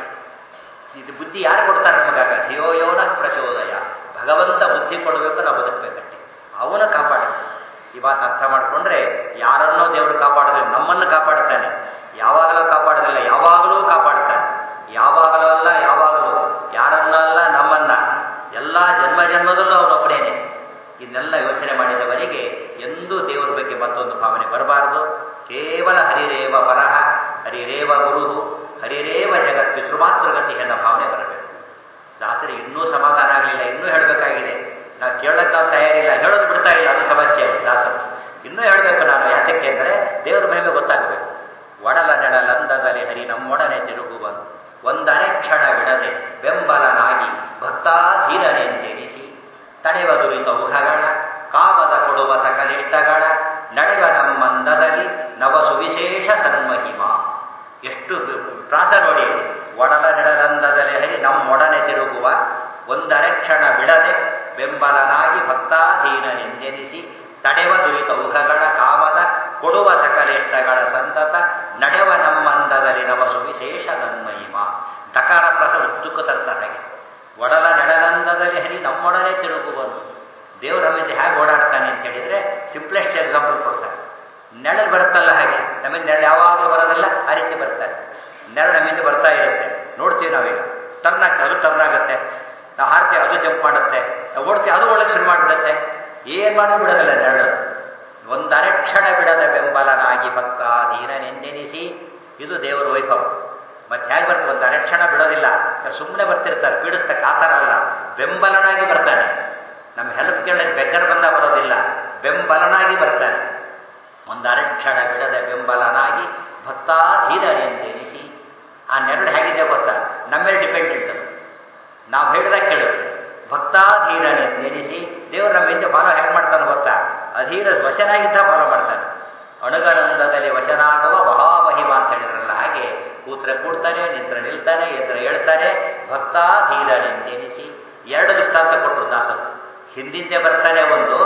ಇದು ಬುದ್ಧಿ ಯಾರು ಕೊಡ್ತಾರೆ ನಮಗಾಗ ಧಿಯೋ ಯೋನ ಪ್ರಚೋದಯ ಭಗವಂತ ಬುದ್ಧಿ ಕೊಡಬೇಕು ನಾವು ಬದುಕಬೇಕಷ್ಟೆ ಅವನ ಕಾಪಾಡಿ ಈ ಮಾತು ಅರ್ಥ ಮಾಡಿಕೊಂಡ್ರೆ ಯಾರನ್ನೋ ದೇವರು ಕಾಪಾಡೋದಿಲ್ಲ ನಮ್ಮನ್ನು ಕಾಪಾಡ್ತಾನೆ ಯಾವಾಗಲೂ ಕಾಪಾಡೋದಿಲ್ಲ ಯಾವಾಗಲೂ ಕಾಪಾಡ್ತಾನೆ ಯಾವಾಗಲೂ ಅಲ್ಲ ಯಾವಾಗಲೂ ಯಾರನ್ನಲ್ಲ ನಮ್ಮನ್ನ ಎಲ್ಲ ಜನ್ಮ ಜನ್ಮದಲ್ಲೂ ಅವನೊಬ್ಬನೇನೆ ಇದನ್ನೆಲ್ಲ ಯೋಚನೆ ಮಾಡಿದವನಿಗೆ ಎಂದೂ ದೇವರ ಬಗ್ಗೆ ಮತ್ತೊಂದು ಭಾವನೆ ಬರಬಾರದು ಕೇವಲ ಹರಿರೇವ ಪರಹ ಹರಿರೇವ ಗುರು ಹರಿರೇವ ಜಗತ್ತು ಮಾತೃಗತಿ ಎನ್ನ ಭಾವನೆ ಬರಬೇಕು ದಾಸರಿಗೆ ಇನ್ನೂ ಸಮಾಧಾನ ಆಗಲಿಲ್ಲ ಇನ್ನೂ ಹೇಳಬೇಕಾಗಿದೆ ನಾವು ಕೇಳಕ್ಕೆ ನಾವು ತಯಾರಿಲ್ಲ ಹೇಳೋದು ಬಿಡ್ತಾ ಇಲ್ಲ ಅದು ಸಮಸ್ಯೆ ಅವರು ದಾಸರು ಇನ್ನೂ ಹೇಳಬೇಕು ನಾನು ಯಾತಕ್ಕೆ ಅಂದರೆ ದೇವರ ಮಹಿಮೆ ಗೊತ್ತಾಗಬೇಕು ಒಡಲ ನೆಡಲಂದದಲ್ಲಿ ಹರಿ ನಮ್ಮೊಡನೆ ತಿರುಗುವನು ಒಂದರೆ ಕ್ಷಣ ಬಿಡದೆ ಬೆಂಬಲನಾಗಿ ಭಕ್ತಾಧೀನನೆಂದೆನಿಸಿ ತಡೆವ ದುರಿತ ಊಹಗಳ ಕಾಮದ ಕೊಡುವ ಸಕಲಿಷ್ಟಗಳ ನಡೆವ ನಮ್ಮಂದದಲ್ಲಿ ನವ ಸುವಿಶೇಷ ಸನ್ಮಹಿಮ ಎಷ್ಟು ಪ್ರಾಸ ನೋಡಿ ಒಡಲ ನೆಡಲಂದದಲ್ಲಿ ಹರಿ ನಮ್ಮೊಡನೆ ತಿರುಗುವ ಒಂದರೆ ಕ್ಷಣ ಬಿಡದೆ ಬೆಂಬಲನಾಗಿ ಭಕ್ತಾಧೀನನೆಂದೆನಿಸಿ ತಡೆವ ದುರಿತ ಊಹಗಳ ಕಾಮದ ಕೊಡುವ ಸಕಲೇಷ್ಟಗಳ ಸಂತತ ನಡೆವ ನಮ್ಮಂದದಲ್ಲಿ ನವ ಸುವಿಶೇಷ ನನ್ಮಹಿಮ ದಕಾರ ಪ್ರಸ ಉದ್ದಕ್ಕೂ ತರ್ತಾರೆ ಹಾಗೆ ಒಡಲ ನೆಡಲಂದದಲ್ಲಿ ಹರಿ ನಮ್ಮೊಡನೆ ತಿರುಗುವನು ದೇವರು ನಮ್ಮಿಂದ ಹೇಗೆ ಓಡಾಡ್ತಾನೆ ಅಂತ ಹೇಳಿದ್ರೆ ಸಿಂಪ್ಲೆಸ್ಟ್ ಎಕ್ಸಾಂಪಲ್ ಕೊಡ್ತಾರೆ ನೆರಳು ಬರುತ್ತಲ್ಲ ಹಾಗೆ ನಮ್ಮಿಂದ ನೆರಳು ಯಾವಾಗಲೂ ಬರೋದಿಲ್ಲ ಆ ರೀತಿ ಬರ್ತಾರೆ ನೆರಳು ನಮ್ಮಿಂದ ಬರ್ತಾ ಇರುತ್ತೆ ನೋಡ್ತೀವಿ ನಾವೀಗ ಟರ್ನ್ ಆಗ್ತದೆ ಅದು ಟರ್ನ್ ಆಗುತ್ತೆ ನಾವು ಹಾರ್ತೀವಿ ಅದು ಜಂಪ್ ಮಾಡುತ್ತೆ ನಾವು ಓಡ್ತೀವಿ ಅದು ಒಳಗೆ ಶುರು ಮಾಡಿಬಿಡುತ್ತೆ ಏನು ಮಾಡಿ ಬಿಡೋದಿಲ್ಲ ನೆರಳು ಒಂದರೆ ಕ್ಷಣ ಬಿಡದ ಬೆಂಬಲನಾಗಿ ಭಕ್ತ ಧೀರನೆಂದೆನಿಸಿ ಇದು ದೇವರ ವೈಭವ ಮತ್ತೆ ಹೇಗೆ ಬರ್ತಾರೆ ಒಂದು ಅರೆಕ್ಷಣ ಬಿಡೋದಿಲ್ಲ ಸುಮ್ಮನೆ ಬರ್ತಿರ್ತಾರೆ ಪೀಡಿಸ್ತಾ ಕಾತರ ಅಲ್ಲ ಬೆಂಬಲನಾಗಿ ಬರ್ತಾನೆ ನಮ್ಮ ಹೆಲ್ಪ್ ಕೇಳಕ್ಕೆ ಬೆಕ್ಕರ್ ಬಂದ ಬರೋದಿಲ್ಲ ಬೆಂಬಲನಾಗಿ ಬರ್ತಾನೆ ಒಂದು ಅರೆಕ್ಷಣ ಬಿಡದ ಬೆಂಬಲನಾಗಿ ಭಕ್ತಾಧೀರನೆಂದೆನಿಸಿ ಆ ನೆರಳು ಹೇಗಿದೆ ಗೊತ್ತಾ ನಮ್ಮ ಮೇಲೆ ಡಿಪೆಂಡೆಂಟ್ ಅದು ನಾವು ಹೇಳಿದಾಗ ಕೇಳುತ್ತೆ ಭಕ್ತಾಧೀರನೆಂದೆನಿಸಿ ದೇವರು ನಮ್ಮ ಹಿಂದೆ ಫಾಲೋ ಹೇಗೆ ಮಾಡ್ತಾನೆ ಗೊತ್ತಾ ಅಧೀರ ವಶನಾಗಿದ್ದ ಫಾಲೋ ಮಾಡ್ತಾನೆ ಅಣುಗನಂದದಲ್ಲಿ ವಶನಾಗುವ ಮಹಾಮಹಿಮ ಅಂತ ಹೇಳಿದ್ರಲ್ಲ ಹಾಗೆ ಕೂತ್ರೆ ಕೂಡ್ತಾನೆ ನಿಂತ್ರೆ ನಿಲ್ತಾನೆ ಎತ್ತರ ಹೇಳ್ತಾನೆ ಭಕ್ತಾಧೀರನೆಂದೆನಿಸಿ ಎರಡು ದೃಷ್ಟಾಂತ ಕೊಟ್ಟರು ದಾಸರು ಹಿಂದಿಂದೆ ಬರ್ತಾನೆ ಒಂದು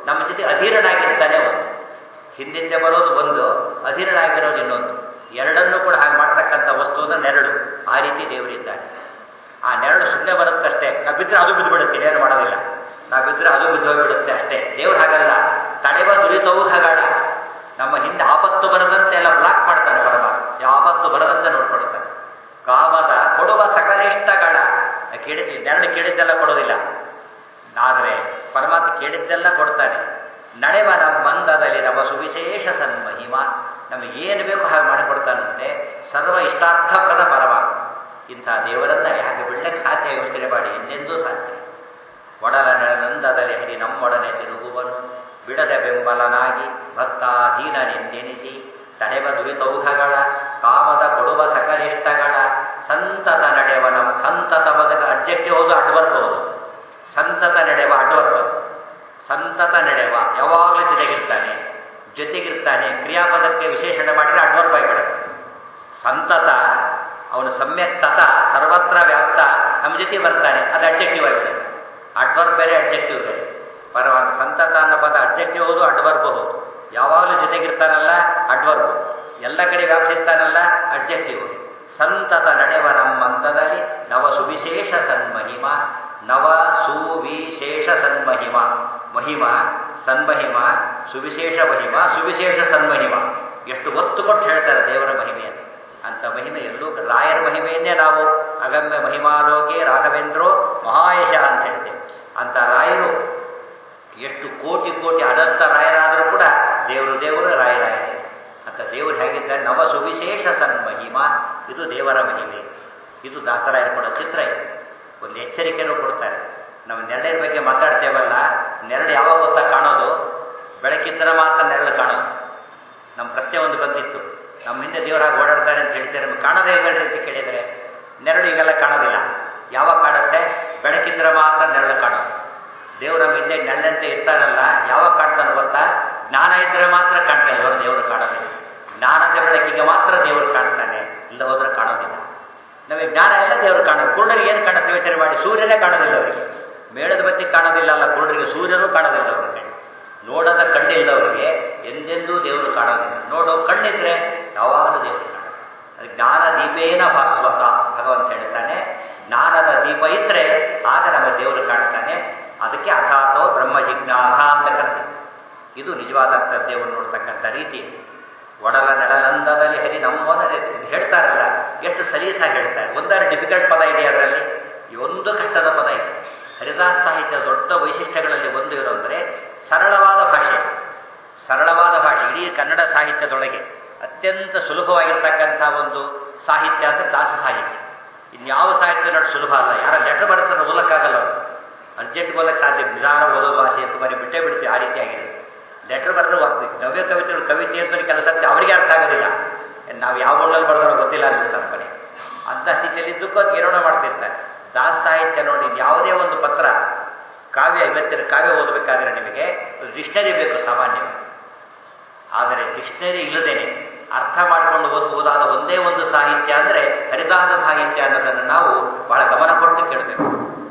ನಮ್ಮ ಜೊತೆ ಅಧೀರನಾಗಿರ್ತಾನೆ ಒಂದು ಹಿಂದಿಂದೆ ಬರೋದು ಒಂದು ಅಧೀರನಾಗಿರೋದು ಇನ್ನೊಂದು ಎರಡನ್ನೂ ಕೂಡ ಹಾಗೆ ಮಾಡ್ತಕ್ಕಂಥ ವಸ್ತು ಅಂದ್ರೆ ನೆರಳು ಆ ರೀತಿ ದೇವರಿದ್ದಾನೆ ಆ ನೆರಳು ಸುಮ್ಮನೆ ಬರುತ್ತಷ್ಟೇ ನಾವು ಬಿದ್ದರೆ ಅದು ಬಿದ್ದು ಬಿಡುತ್ತೆ ಏನು ಮಾಡೋದಿಲ್ಲ ನಾವು ಬಿದ್ದರೆ ಅದು ಬಿದ್ದು ಹೋಗ್ಬಿಡುತ್ತೆ ಅಷ್ಟೇ ದೇವ್ರು ಹಾಗಲ್ಲ ತಡೆವ ದುರಿತವೂ ಹಾಗಾಡ ನಮ್ಮ ಹಿಂದೆ ಆಪತ್ತು ಬರದಂತೆ ಎಲ್ಲ ಬ್ಲಾಕ್ ಮಾಡ್ತಾನೆ ಪರಮಾತ್ಮ ಯಾವ ಆಪತ್ತು ಬರದಂತೆ ನೋಡ್ಕೊಳ್ತಾನೆ ಕಾಮದ ಕೊಡುವ ಸಕಲೇಷ್ಟಗಳ ಕೇಳಿದ ನೆರಳು ಕೇಳಿದ್ದೆಲ್ಲ ಕೊಡೋದಿಲ್ಲ ಆದರೆ ಪರಮಾತ್ಮ ಕೇಳಿದ್ದೆಲ್ಲ ಕೊಡ್ತಾನೆ ನಡೆವ ನಮ್ಮ ಮಂದದಲ್ಲಿ ನಮ್ಮ ಸುವಿಶೇಷ ಸನ್ಮಹಿಮ ನಮಗೆ ಏನು ಬೇಕು ಹಾಗೆ ಮಾಡಿಕೊಡ್ತಾನಂತೆ ಸರ್ವ ಇಷ್ಟಾರ್ಥಪ್ರದ ಪರಮಾತ್ಮ ಇಂಥ ದೇವರನ್ನ ಯಾಕೆ ಬಿಡ್ಲಿಕ್ಕೆ ಸಾಧ್ಯ ಯೋಚನೆ ಮಾಡಿ ಇನ್ನೆಂದೂ ಸಾಧ್ಯ ಒಡಲ ನೆಲನಂದದಲ್ಲಿ ಹರಿ ನಮ್ಮೊಡನೆ ತಿರುಗುವನು ಬಿಡದ ಬೆಂಬಲನಾಗಿ ಭಕ್ತಾಧೀನನೆಂದೆನಿಸಿ ತಡೆವ ದುರಿತೌಹಗಳ ಕಾಮದ ಕೊಡುವ ಸಕಲಿಷ್ಟಗಳ ಸಂತತ ನಡೆವ ನಮ್ಮ ಸಂತತ ಬದಕ ಅಡ್ಜೆಕ್ಟಿವ್ ಹೌದು ಅಡ್ವರ್ಬ್ ಹೌದು ಸಂತತ ನಡೆವ ಅಡ್ವರ್ಬ್ ಅದು ಸಂತತ ನಡೆವ ಯಾವಾಗಲೂ ಜೊತೆಗಿರ್ತಾನೆ ಜೊತೆಗಿರ್ತಾನೆ ಕ್ರಿಯಾಪದಕ್ಕೆ ವಿಶೇಷಣೆ ಮಾಡಿದರೆ ಅಡ್ವರ್ಬ್ ಆಗಿಬಿಡುತ್ತೆ ಸಂತತ ಅವನು ಸಮ್ಯಕ್ ತತ ಸರ್ವತ್ರ ವ್ಯಾಪ್ತ ನಮ್ಮ ಜೊತೆ ಬರ್ತಾನೆ ಅದು ಅಡ್ಜೆಕ್ಟಿವ್ ಆಗಿಬಿಡುತ್ತೆ ಅಡ್ವರ್ಬ್ ಬೇರೆ ಅಡ್ಜೆಕ್ಟಿವ್ ಬೇರೆ ಪರವಾಗಿ ಸಂತತ ಅನ್ನೋ ಪದ ಅಡ್ಜೆಕ್ಟಿವ್ ಹೌದು ಅಡ್ವರ್ಬ್ ಹೌದು ಯಾವಾಗಲೂ ಜೊತೆಗಿರ್ತಾನಲ್ಲ ಅಡ್ವರ್ಬ್ ಎಲ್ಲ ಕಡೆ ವ್ಯಾಪಿಸಿರ್ತಾನಲ್ಲ ಅಡ್ಜೆಕ್ಟಿವ್ ಸಂತತ ನಡೆವ ನಮ್ಮಂತದಲ್ಲಿ ನವ ಸುವಿಶೇಷ ಸನ್ಮಹಿಮ ನವ ಸುವಿಶೇಷ ಸನ್ಮಹಿಮ ಮಹಿಮ ಸನ್ಮಹಿಮ ಸುವಿಶೇಷ ಮಹಿಮ ಸುವಿಶೇಷ ಸನ್ಮಹಿಮ ಎಷ್ಟು ಒತ್ತು ಕೊಟ್ಟು ಹೇಳ್ತಾರೆ ದೇವರ ಮಹಿಮೆಯನ್ನು ಅಂತ ಮಹಿಮೆ ಎಲ್ಲೂ ರಾಯರ ಮಹಿಮೆಯನ್ನೇ ನಾವು ಅಗಮ್ಯ ಮಹಿಮಾಲೋಕೆ ರಾಘವೇಂದ್ರೋ ಮಹಾಯಶ ಅಂತ ಹೇಳ್ತೇವೆ ಅಂತ ರಾಯರು ಎಷ್ಟು ಕೋಟಿ ಕೋಟಿ ಅನಂತ ರಾಯರಾದರೂ ಕೂಡ ದೇವರು ದೇವರು ರಾಯರಾಯರೇ ಅಂತ ದೇವರು ಹೇಗಿದ್ದಾರೆ ನವ ಸುವಿಶೇಷ ಸನ್ಮಹಿಮ ಇದು ದೇವರ ಮಹಿಮೆ ಇದು ದಾಸರಾಯರು ಕೊಡೋ ಚಿತ್ರ ಇದೆ ಒಂದು ಎಚ್ಚರಿಕೆನೂ ಕೊಡ್ತಾರೆ ನಾವು ನೆರಳಿನ ಬಗ್ಗೆ ಮಾತಾಡ್ತೇವಲ್ಲ ನೆರಳು ಯಾವಾಗ ಗೊತ್ತಾ ಕಾಣೋದು ಬೆಳಕಿದ್ದರೆ ಮಾತ್ರ ನೆರಳು ಕಾಣೋದು ನಮ್ಮ ಪ್ರಶ್ನೆ ಒಂದು ಬಂದಿತ್ತು ನಮ್ಮ ಹಿಂದೆ ದೇವರಾಗಿ ಓಡಾಡ್ತಾರೆ ಅಂತ ಹೇಳ್ತಾರೆ ನಮ್ಗೆ ಕಾಣೋದೇ ಇಲ್ವಲ್ರಿ ಅಂತ ಕೇಳಿದರೆ ನೆರಳು ಈಗೆಲ್ಲ ಕಾಣೋದಿಲ್ಲ ಯಾವಾಗ ಕಾಣುತ್ತೆ ಬೆಳಕಿದ್ರೆ ಮಾತ್ರ ನೆರಳು ಕಾಣೋದು ದೇವ್ರ ನಮ್ಮ ಹಿಂದೆ ನೆರಳಂತೆ ಇರ್ತಾನಲ್ಲ ಯಾವಾಗ ಕಾಣ್ತಾನೆ ಗೊತ್ತಾ ಜ್ಞಾನ ಇದ್ದರೆ ಮಾತ್ರ ಕಾಣ್ತಾನೆ ಅವರು ದೇವರು ಕಾಣೋದಿಲ್ಲ ಜ್ಞಾನದ ಬೆಳಕಿಗೆ ಮಾತ್ರ ದೇವರು ಕಾಣ್ತಾನೆ ಇಲ್ಲ ಹೋದ್ರೆ ಕಾಣೋದಿಲ್ಲ ನಮಗೆ ಜ್ಞಾನ ಎಲ್ಲ ದೇವರು ಕಾಣೋದು ಕುರುಡರಿಗೆ ಏನು ಕಾಣುತ್ತೆ ಯೋಚನೆ ಮಾಡಿ ಸೂರ್ಯನೇ ಕಾಣೋದಿಲ್ಲ ಅವರಿಗೆ ಮೇಳದ ಬತ್ತಿ ಕಾಣೋದಿಲ್ಲ ಅಲ್ಲ ಕುರುಡರಿಗೆ ಸೂರ್ಯನೂ ಕಾಣೋದಿಲ್ಲ ಅವರಿಗೆ ನೋಡದ ಕಣ್ಣಿಲ್ಲದವರಿಗೆ ಎಂದೆಂದೂ ದೇವರು ಕಾಣೋದಿಲ್ಲ ನೋಡೋ ಕಣ್ಣಿದ್ರೆ ಯಾವಾಗಲೂ ದೇವರು ಕಾಣೋದು ಅದು ಜ್ಞಾನ ದೀಪೇನ ಭಾಸ್ವತ ಭಗವಂತ ಹೇಳ್ತಾನೆ ಜ್ಞಾನದ ದೀಪ ಇದ್ರೆ ಆಗ ನಮ್ಮ ದೇವರು ಕಾಣ್ತಾನೆ ಅದಕ್ಕೆ ಅಥಾತೋ ಬ್ರಹ್ಮ ಜಿಜ್ಞಾಸ ಅಂತ ಕರೆದ ಇದು ನಿಜವಾದ ದೇವರು ನೋಡ್ತಕ್ಕಂಥ ರೀತಿ ಒಡಲ ನೆಲನಂದದಲ್ಲಿ ಹರಿ ನಮ್ಮೋದ ಹೇಳ್ತಾರಲ್ಲ ಎಷ್ಟು ಸಲೀಸಾಗಿ ಹೇಳ್ತಾರೆ ಒಂದಾರು ಡಿಫಿಕಲ್ಟ್ ಪದ ಇದೆ ಅದರಲ್ಲಿ ಈ ಒಂದು ಕಷ್ಟದ ಪದ ಇದೆ ಹರಿದಾಸ ಸಾಹಿತ್ಯದ ದೊಡ್ಡ ವೈಶಿಷ್ಟ್ಯಗಳಲ್ಲಿ ಒಂದು ಇರೋ ಅಂದರೆ ಸರಳವಾದ ಭಾಷೆ ಸರಳವಾದ ಭಾಷೆ ಇಡೀ ಕನ್ನಡ ಸಾಹಿತ್ಯದೊಳಗೆ ಅತ್ಯಂತ ಸುಲಭವಾಗಿರ್ತಕ್ಕಂಥ ಒಂದು ಸಾಹಿತ್ಯ ಅಂದರೆ ದಾಸ ಸಾಹಿತ್ಯ ಇನ್ಯಾವ ಸಾಹಿತ್ಯ ನೋಡಿ ಸುಲಭ ಅಲ್ಲ ಯಾರ ಲೆಟರ್ ಬರುತ್ತೆ ಓದಕ್ಕಾಗಲ್ಲ ಅವರು ಅರ್ಜೆಂಟ್ ಓದಕ್ಕೆ ಸಾಧ್ಯ ನಿಧಾನ ಓದೋದು ಭಾಷೆ ಅಂತ ಬರೀ ಬಿಟ್ಟೇ ಬಿಡ್ತೀವಿ ಆ ರೀತಿಯಾಗಿದೆ ಲೆಟರ್ ಬರೆದ್ರೆ ಓದ್ತೀವಿ ನವ್ಯ ಕವಿತೆಗಳು ಕವಿತೆ ಅಂತ ಕೆಲಸ ಅವರಿಗೆ ಅರ್ಥ ಆಗೋದಿಲ್ಲ ನಾವು ಯಾವ ಊರಲ್ಲಿ ಬರೆದ್ರೋ ಗೊತ್ತಿಲ್ಲ ಅನ್ಸುತ್ತೆ ಕೊನೆ ಅಂಥ ಸ್ಥಿತಿಯಲ್ಲಿ ಇದ್ದಕ್ಕೂ ಅದು ಏನೋ ಮಾಡ್ತಿರ್ತಾರೆ ದಾಸ ಸಾಹಿತ್ಯ ನೋಡಿ ಯಾವುದೇ ಒಂದು ಪತ್ರ ಕಾವ್ಯ ಇವತ್ತಿನ ಕಾವ್ಯ ಓದಬೇಕಾದ್ರೆ ನಿಮಗೆ ಡಿಕ್ಷನರಿ ಬೇಕು ಸಾಮಾನ್ಯವಾಗಿ ಆದರೆ ಡಿಕ್ಷನರಿ ಇಲ್ಲದೇನೆ ಅರ್ಥ ಮಾಡಿಕೊಂಡು ಓದಬಹುದಾದ ಒಂದೇ ಒಂದು ಸಾಹಿತ್ಯ ಅಂದರೆ ಹರಿದಾಸ ಸಾಹಿತ್ಯ ಅನ್ನೋದನ್ನು ನಾವು ಬಹಳ ಗಮನ ಕೊಟ್ಟು ಕೇಳಬೇಕು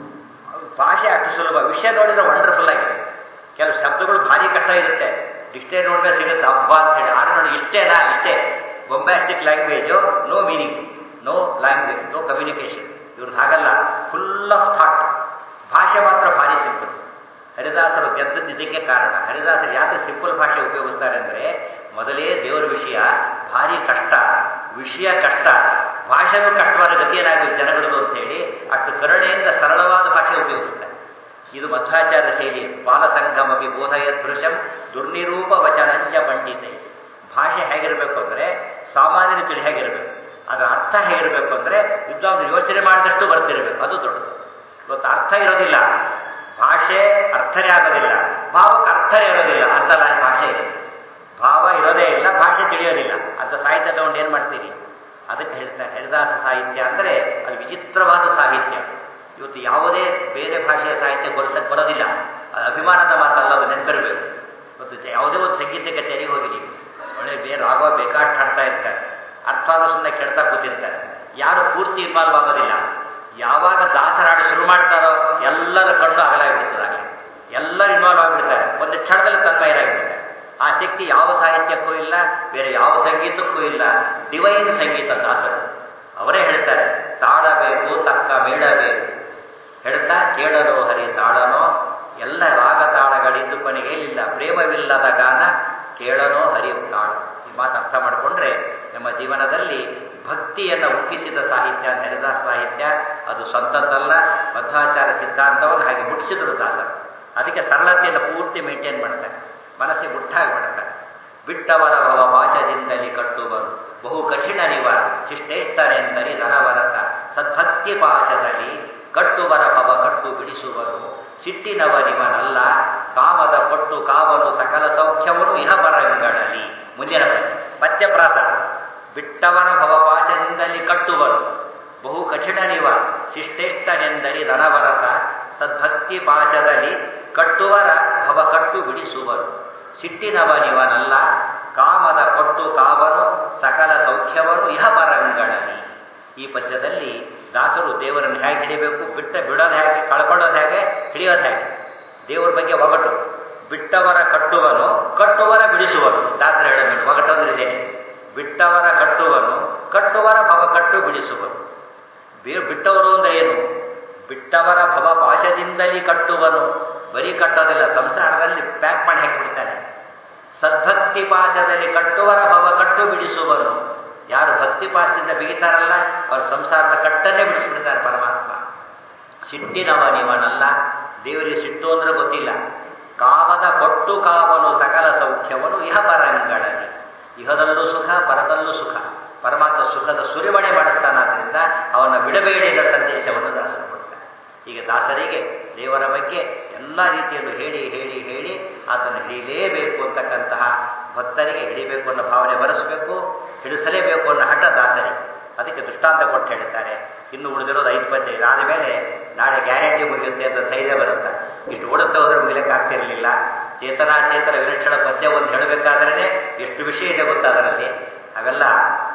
ಭಾಷೆ ಅಷ್ಟು ಸುಲಭ ವಿಷಯ ನೋಡಿದ್ರೆ ವಂಡರ್ಫುಲ್ ಆಗಿದೆ ಕೆಲವು ಶಬ್ದಗಳು ಭಾರಿ ಕಷ್ಟ ಇರುತ್ತೆ ಡಿಕ್ಷನರಿ ನೋಡಿದ್ರೆ ಸಿಗುತ್ತೆ ಹಬ್ಬ ಅಂತ ಹೇಳಿ ಆದ್ರೆ ನೋಡಿ ಇಷ್ಟೇನಾ ಇಷ್ಟೇ bombastic language no meaning no language no communication ಇವ್ರದ್ದು ಹಾಗಲ್ಲ ಫುಲ್ ಆಫ್ ಥಾಟ್ ಭಾಷೆ ಮಾತ್ರ ಭಾರಿ ಸಿಂಪಲ್ ಹರಿದಾಸರು ಗೆದ್ದದ್ದು ಇದಕ್ಕೆ ಕಾರಣ ಹರಿದಾಸರು ಯಾಕೆ ಸಿಂಪಲ್ ಭಾಷೆ ಉಪಯೋಗಿಸ್ತಾರೆ ಅಂದರೆ ಮೊದಲೇ ದೇವರ ವಿಷಯ ಭಾರಿ ಕಷ್ಟ ವಿಷಯ ಕಷ್ಟ ಭಾಷೆನೂ ಕಷ್ಟವಾದ ಗತಿ ಏನಾಗುತ್ತೆ ಜನಗಳದು ಅಂತೇಳಿ ಅಷ್ಟು ಕರುಣೆಯಿಂದ ಸರಳವಾದ ಭಾಷೆ ಉಪಯೋಗಿಸ್ತಾರೆ ಇದು ಮಧ್ವಾಚಾರ್ಯ ಶೈಲಿ ಬಾಲಸಂಗಮಿ ಬೋಧಯದೃಶಂ ದುರ್ನಿರೂಪ ವಚನಂಚ ಪಂಡಿತೆ ಭಾಷೆ ಹೇಗಿರಬೇಕು ಅಂದರೆ ಸಾಮಾನ್ಯನ ತಿಳಿ ಹೇಗಿರಬೇಕು ಅದರ ಅರ್ಥ ಹೇಗಿರಬೇಕು ಅಂದರೆ ವಿದ್ವಾಂಸರು ಯೋಚನೆ ಮಾಡಿದಷ್ಟು ಬರ್ತಿರಬೇಕು ಅದು ದೊಡ್ಡದು ಇವತ್ತು ಅರ್ಥ ಇರೋದಿಲ್ಲ ಭಾಷೆ ಅರ್ಥನೇ ಆಗೋದಿಲ್ಲ ಭಾವಕ್ಕೆ ಅರ್ಥನೇ ಇರೋದಿಲ್ಲ ಅಂತಲ್ಲ ಭಾಷೆ ಇರುತ್ತೆ ಭಾವ ಇರೋದೇ ಇಲ್ಲ ಭಾಷೆ ತಿಳಿಯೋದಿಲ್ಲ ಅಂತ ಸಾಹಿತ್ಯ ತಗೊಂಡು ಏನು ಮಾಡ್ತೀರಿ ಅದಕ್ಕೆ ಹೇಳ್ತಾರೆ ಹರಿದಾಸ ಸಾಹಿತ್ಯ ಅಂದರೆ ಅದು ವಿಚಿತ್ರವಾದ ಸಾಹಿತ್ಯ ಇವತ್ತು ಯಾವುದೇ ಬೇರೆ ಭಾಷೆಯ ಸಾಹಿತ್ಯ ಕೊಲಿಸಕ್ಕೆ ಬರೋದಿಲ್ಲ ಅದು ಅಭಿಮಾನದ ಮಾತಲ್ಲ ಅದು ನೆನಪಿರಬೇಕು ಇವತ್ತು ಯಾವುದೇ ಒಂದು ಸಂಗೀತ ಕಚೇರಿಗೆ ಹೋಗಿ ನೀವು ಒಳ್ಳೆ ಬೇರೆ ಆಗೋ ಬೇಕಾಷ್ಟು ಹಾಡ್ತಾ ಇರ್ತಾರೆ ಅರ್ಥ ಆದ್ರೂ ಸುಮ್ಮನೆ ಕೆಡ್ತಾ ಕೂತಿರ್ತಾರೆ ಯಾರು ಪೂರ್ತಿ ಇನ್ವಾಲ್ವ್ ಆಗೋದಿಲ್ಲ ಯಾವಾಗ ದಾಸರಾಡಿ ಶುರು ಮಾಡ್ತಾರೋ ಎಲ್ಲರ ಕಣ್ಣು ಅಗಲಾಗ್ಬಿಡ್ತದೆ ಆಗಲೇ ಎಲ್ಲರೂ ಇನ್ವಾಲ್ವ್ ಆಗಿಬಿಡ್ತಾರೆ ಒಂದು ಒಂದು ಕ್ಷಣದಲ್ಲಿ ತನ್ಮಯರಾಗಿಬಿಡ್ತಾರೆ ಆ ಶಕ್ತಿ ಯಾವ ಸಾಹಿತ್ಯಕ್ಕೂ ಇಲ್ಲ ಬೇರೆ ಯಾವ ಸಂಗೀತಕ್ಕೂ ಇಲ್ಲ ಡಿವೈನ್ ಸಂಗೀತ ದಾಸರು ಅವರೇ ಹೇಳ್ತಾರೆ ತಾಳಬೇಕು ತಕ್ಕ ಮೇಳಬೇಕು ಹೇಳ್ತಾ ಕೇಳಲು ಹರಿ ತಾಳನೋ ಎಲ್ಲ ರಾಗ ತಾಳಗಳಿದ್ದು ಕೊನೆಗೆ ಇಲ್ಲ ಪ್ರೇಮವಿಲ್ಲದ ಗಾನ ಕೇಳನೋ ಹರಿ ತಾಳ ಈ ಮಾತು ಅರ್ಥ ಮಾಡಿಕೊಂಡ್ರೆ ನಮ್ಮ ಜೀವನದಲ್ಲಿ ಭಕ್ತಿಯನ್ನು ಹುಟ್ಟಿಸಿದ ಸಾಹಿತ್ಯ ಅಂತ ಹರಿದಾಸ ಸಾಹಿತ್ಯ ಅದು ಸ್ವಂತದ್ದಲ್ಲ ಮಧ್ವಾಚಾರ ಸಿದ್ಧಾಂತವನ್ನು ಹಾಗೆ ಮುಟ್ಟಿಸಿದರು ದಾಸರು ಅದಕ್ಕೆ ಸರಳತೆಯನ್ನು ಪೂರ್ತಿ ಮೇಂಟೈನ್ ಮಾಡ್ತಾರೆ ಮನಸ್ಸಿಗೆ ಮುಟ್ಟಾಗಿ ಮಾಡ್ತಾರೆ ಬಿಟ್ಟವರ ಭವ ಪಾಶದಿಂದಲೇ ಕಟ್ಟುವರು ಬಹು ಕಠಿಣ ನಿವ ಶಿಷ್ಟೇಷ್ಟರೆಂದರಿ ಧನವರತ ಸದ್ಭಕ್ತಿ ಪಾಶದಲ್ಲಿ ಕಟ್ಟುವರ ಭವ ಕಟ್ಟು ಬಿಡಿಸುವರು ಸಿಟ್ಟಿನವನಿವನಲ್ಲ ಕಾಮದ ಕೊಟ್ಟು ಕಾವಲು ಸಕಲ ಸೌಖ್ಯವನ್ನು ಇಹ ಬರಂಗಳಲ್ಲಿ ಮುಂದಿನ ಪದ್ಯ ಪದ್ಯಪ್ರಾಸ ಬಿಟ್ಟವನ ಭವಪಾಶದಿಂದಲೇ ಕಟ್ಟುವರು ಬಹು ಕಠಿಣ ನಿವ ಶಿಷ್ಟೇಷ್ಟನೆಂದರಿ ಧನವರತ ಸದ್ಭಕ್ತಿ ಪಾಶದಲ್ಲಿ ಕಟ್ಟುವರ ಭವ ಕಟ್ಟು ಬಿಡಿಸುವರು ಸಿಟ್ಟಿನವನಿವನಲ್ಲ ಕಾಮದ ಕೊಟ್ಟು ಕಾವನು ಸಕಲ ಸೌಖ್ಯವರು ಇಹ ಬರಂಗಳಲ್ಲಿ ಈ ಪದ್ಯದಲ್ಲಿ ದಾಸರು ದೇವರನ್ನು ಹೇಗೆ ಹಿಡಿಬೇಕು ಬಿಟ್ಟ ಬಿಡೋದು ಹೇಗೆ ಕಳ್ಕೊಳ್ಳೋದು ಹೇಗೆ ಹಿಡಿಯೋದು ಹೇಗೆ ದೇವರ ಬಗ್ಗೆ ಒಗಟು ಬಿಟ್ಟವರ ಕಟ್ಟುವನು ಕಟ್ಟುವರ ಬಿಡಿಸುವನು ದಾಸರು ಹೇಳೋದು ಒಗಟು ಅಂದ್ರೆ ಇದೇನೆ ಬಿಟ್ಟವರ ಕಟ್ಟುವನು ಕಟ್ಟುವರ ಭವ ಕಟ್ಟು ಬಿಡಿಸುವನು ಬೇ ಬಿಟ್ಟವರು ಅಂದ್ರೆ ಏನು ಬಿಟ್ಟವರ ಭವ ಪಾಶದಿಂದಲೇ ಕಟ್ಟುವನು ಬರೀ ಕಟ್ಟೋದಿಲ್ಲ ಸಂಸಾರದಲ್ಲಿ ಪ್ಯಾಕ್ ಮಾಡಿ ಹಾಕಿಬಿಡ್ತಾನೆ ಸದ್ಭಕ್ತಿ ಪಾಶದಲ್ಲಿ ಕಟ್ಟುವರ ಭವ ಕಟ್ಟು ಬಿಡಿಸುವನು ಯಾರು ಭಕ್ತಿ ಪಾಶದಿಂದ ಬಿಗಿತಾರಲ್ಲ ಅವ್ರ ಸಂಸಾರದ ಕಟ್ಟನ್ನೇ ಬಿಡಿಸಿಬಿಡ್ತಾರೆ ಪರಮಾತ್ಮ ಸಿಟ್ಟಿನವನಿವನಲ್ಲ ದೇವರಿಗೆ ಸಿಟ್ಟು ಅಂದ್ರೆ ಗೊತ್ತಿಲ್ಲ ಕಾಮದ ಕೊಟ್ಟು ಕಾವನು ಸಕಲ ಸೌಖ್ಯವನ್ನು ಇಹ ಪರಂಗಳಲ್ಲಿ ಇಹದಲ್ಲೂ ಸುಖ ಪರದಲ್ಲೂ ಸುಖ ಪರಮಾತ್ಮ ಸುಖದ ಸುರಿಮಣೆ ಮಾಡಿಸ್ತಾನಾದ್ರಿಂದ ಅವನ ಬಿಡಬೇಡಿ ಎನ್ನುವ ಸಂದೇಶವನ್ನು ದಾಸರು ಕೊಡ್ತಾರೆ ಈಗ ದಾಸರಿಗೆ ದೇವರ ಬಗ್ಗೆ ಎಲ್ಲ ರೀತಿಯಲ್ಲೂ ಹೇಳಿ ಹೇಳಿ ಹೇಳಿ ಆತನ ಹಿಡಿಯಲೇಬೇಕು ಅಂತಕ್ಕಂತಹ ಭಕ್ತರಿಗೆ ಹಿಡಿಬೇಕು ಅನ್ನೋ ಭಾವನೆ ಬರೆಸಬೇಕು ಹಿಡಿಸಲೇಬೇಕು ಅನ್ನೋ ಹಠ ದಾಸರಿಗೆ ಅದಕ್ಕೆ ದೃಷ್ಟಾಂತ ಕೊಟ್ಟು ಹೇಳ್ತಾರೆ ಇನ್ನು ಉಳಿದಿರೋದು ಐದು ಪದ್ಯ ಇದಾದ ಮೇಲೆ ನಾಳೆ ಗ್ಯಾರಂಟಿ ಮುಗಿಯುತ್ತೆ ಅಂತ ಧೈರ್ಯ ಬರುತ್ತೆ ಇಷ್ಟು ಓಡಿಸ್ತಾ ಹೋದ್ರೆ ಮುಗಿಲಿಕ್ಕೆ ಆಗ್ತಿರಲಿಲ್ಲ ಚೇತನಾಚೇತನ ವಿಲಕ್ಷಣ ಪದ್ಯ ಒಂದು ಹೇಳಬೇಕಾದ್ರೆ ಎಷ್ಟು ವಿಷಯ ಇದೆ ಗೊತ್ತಾ ಅದರಲ್ಲಿ ಅವೆಲ್ಲ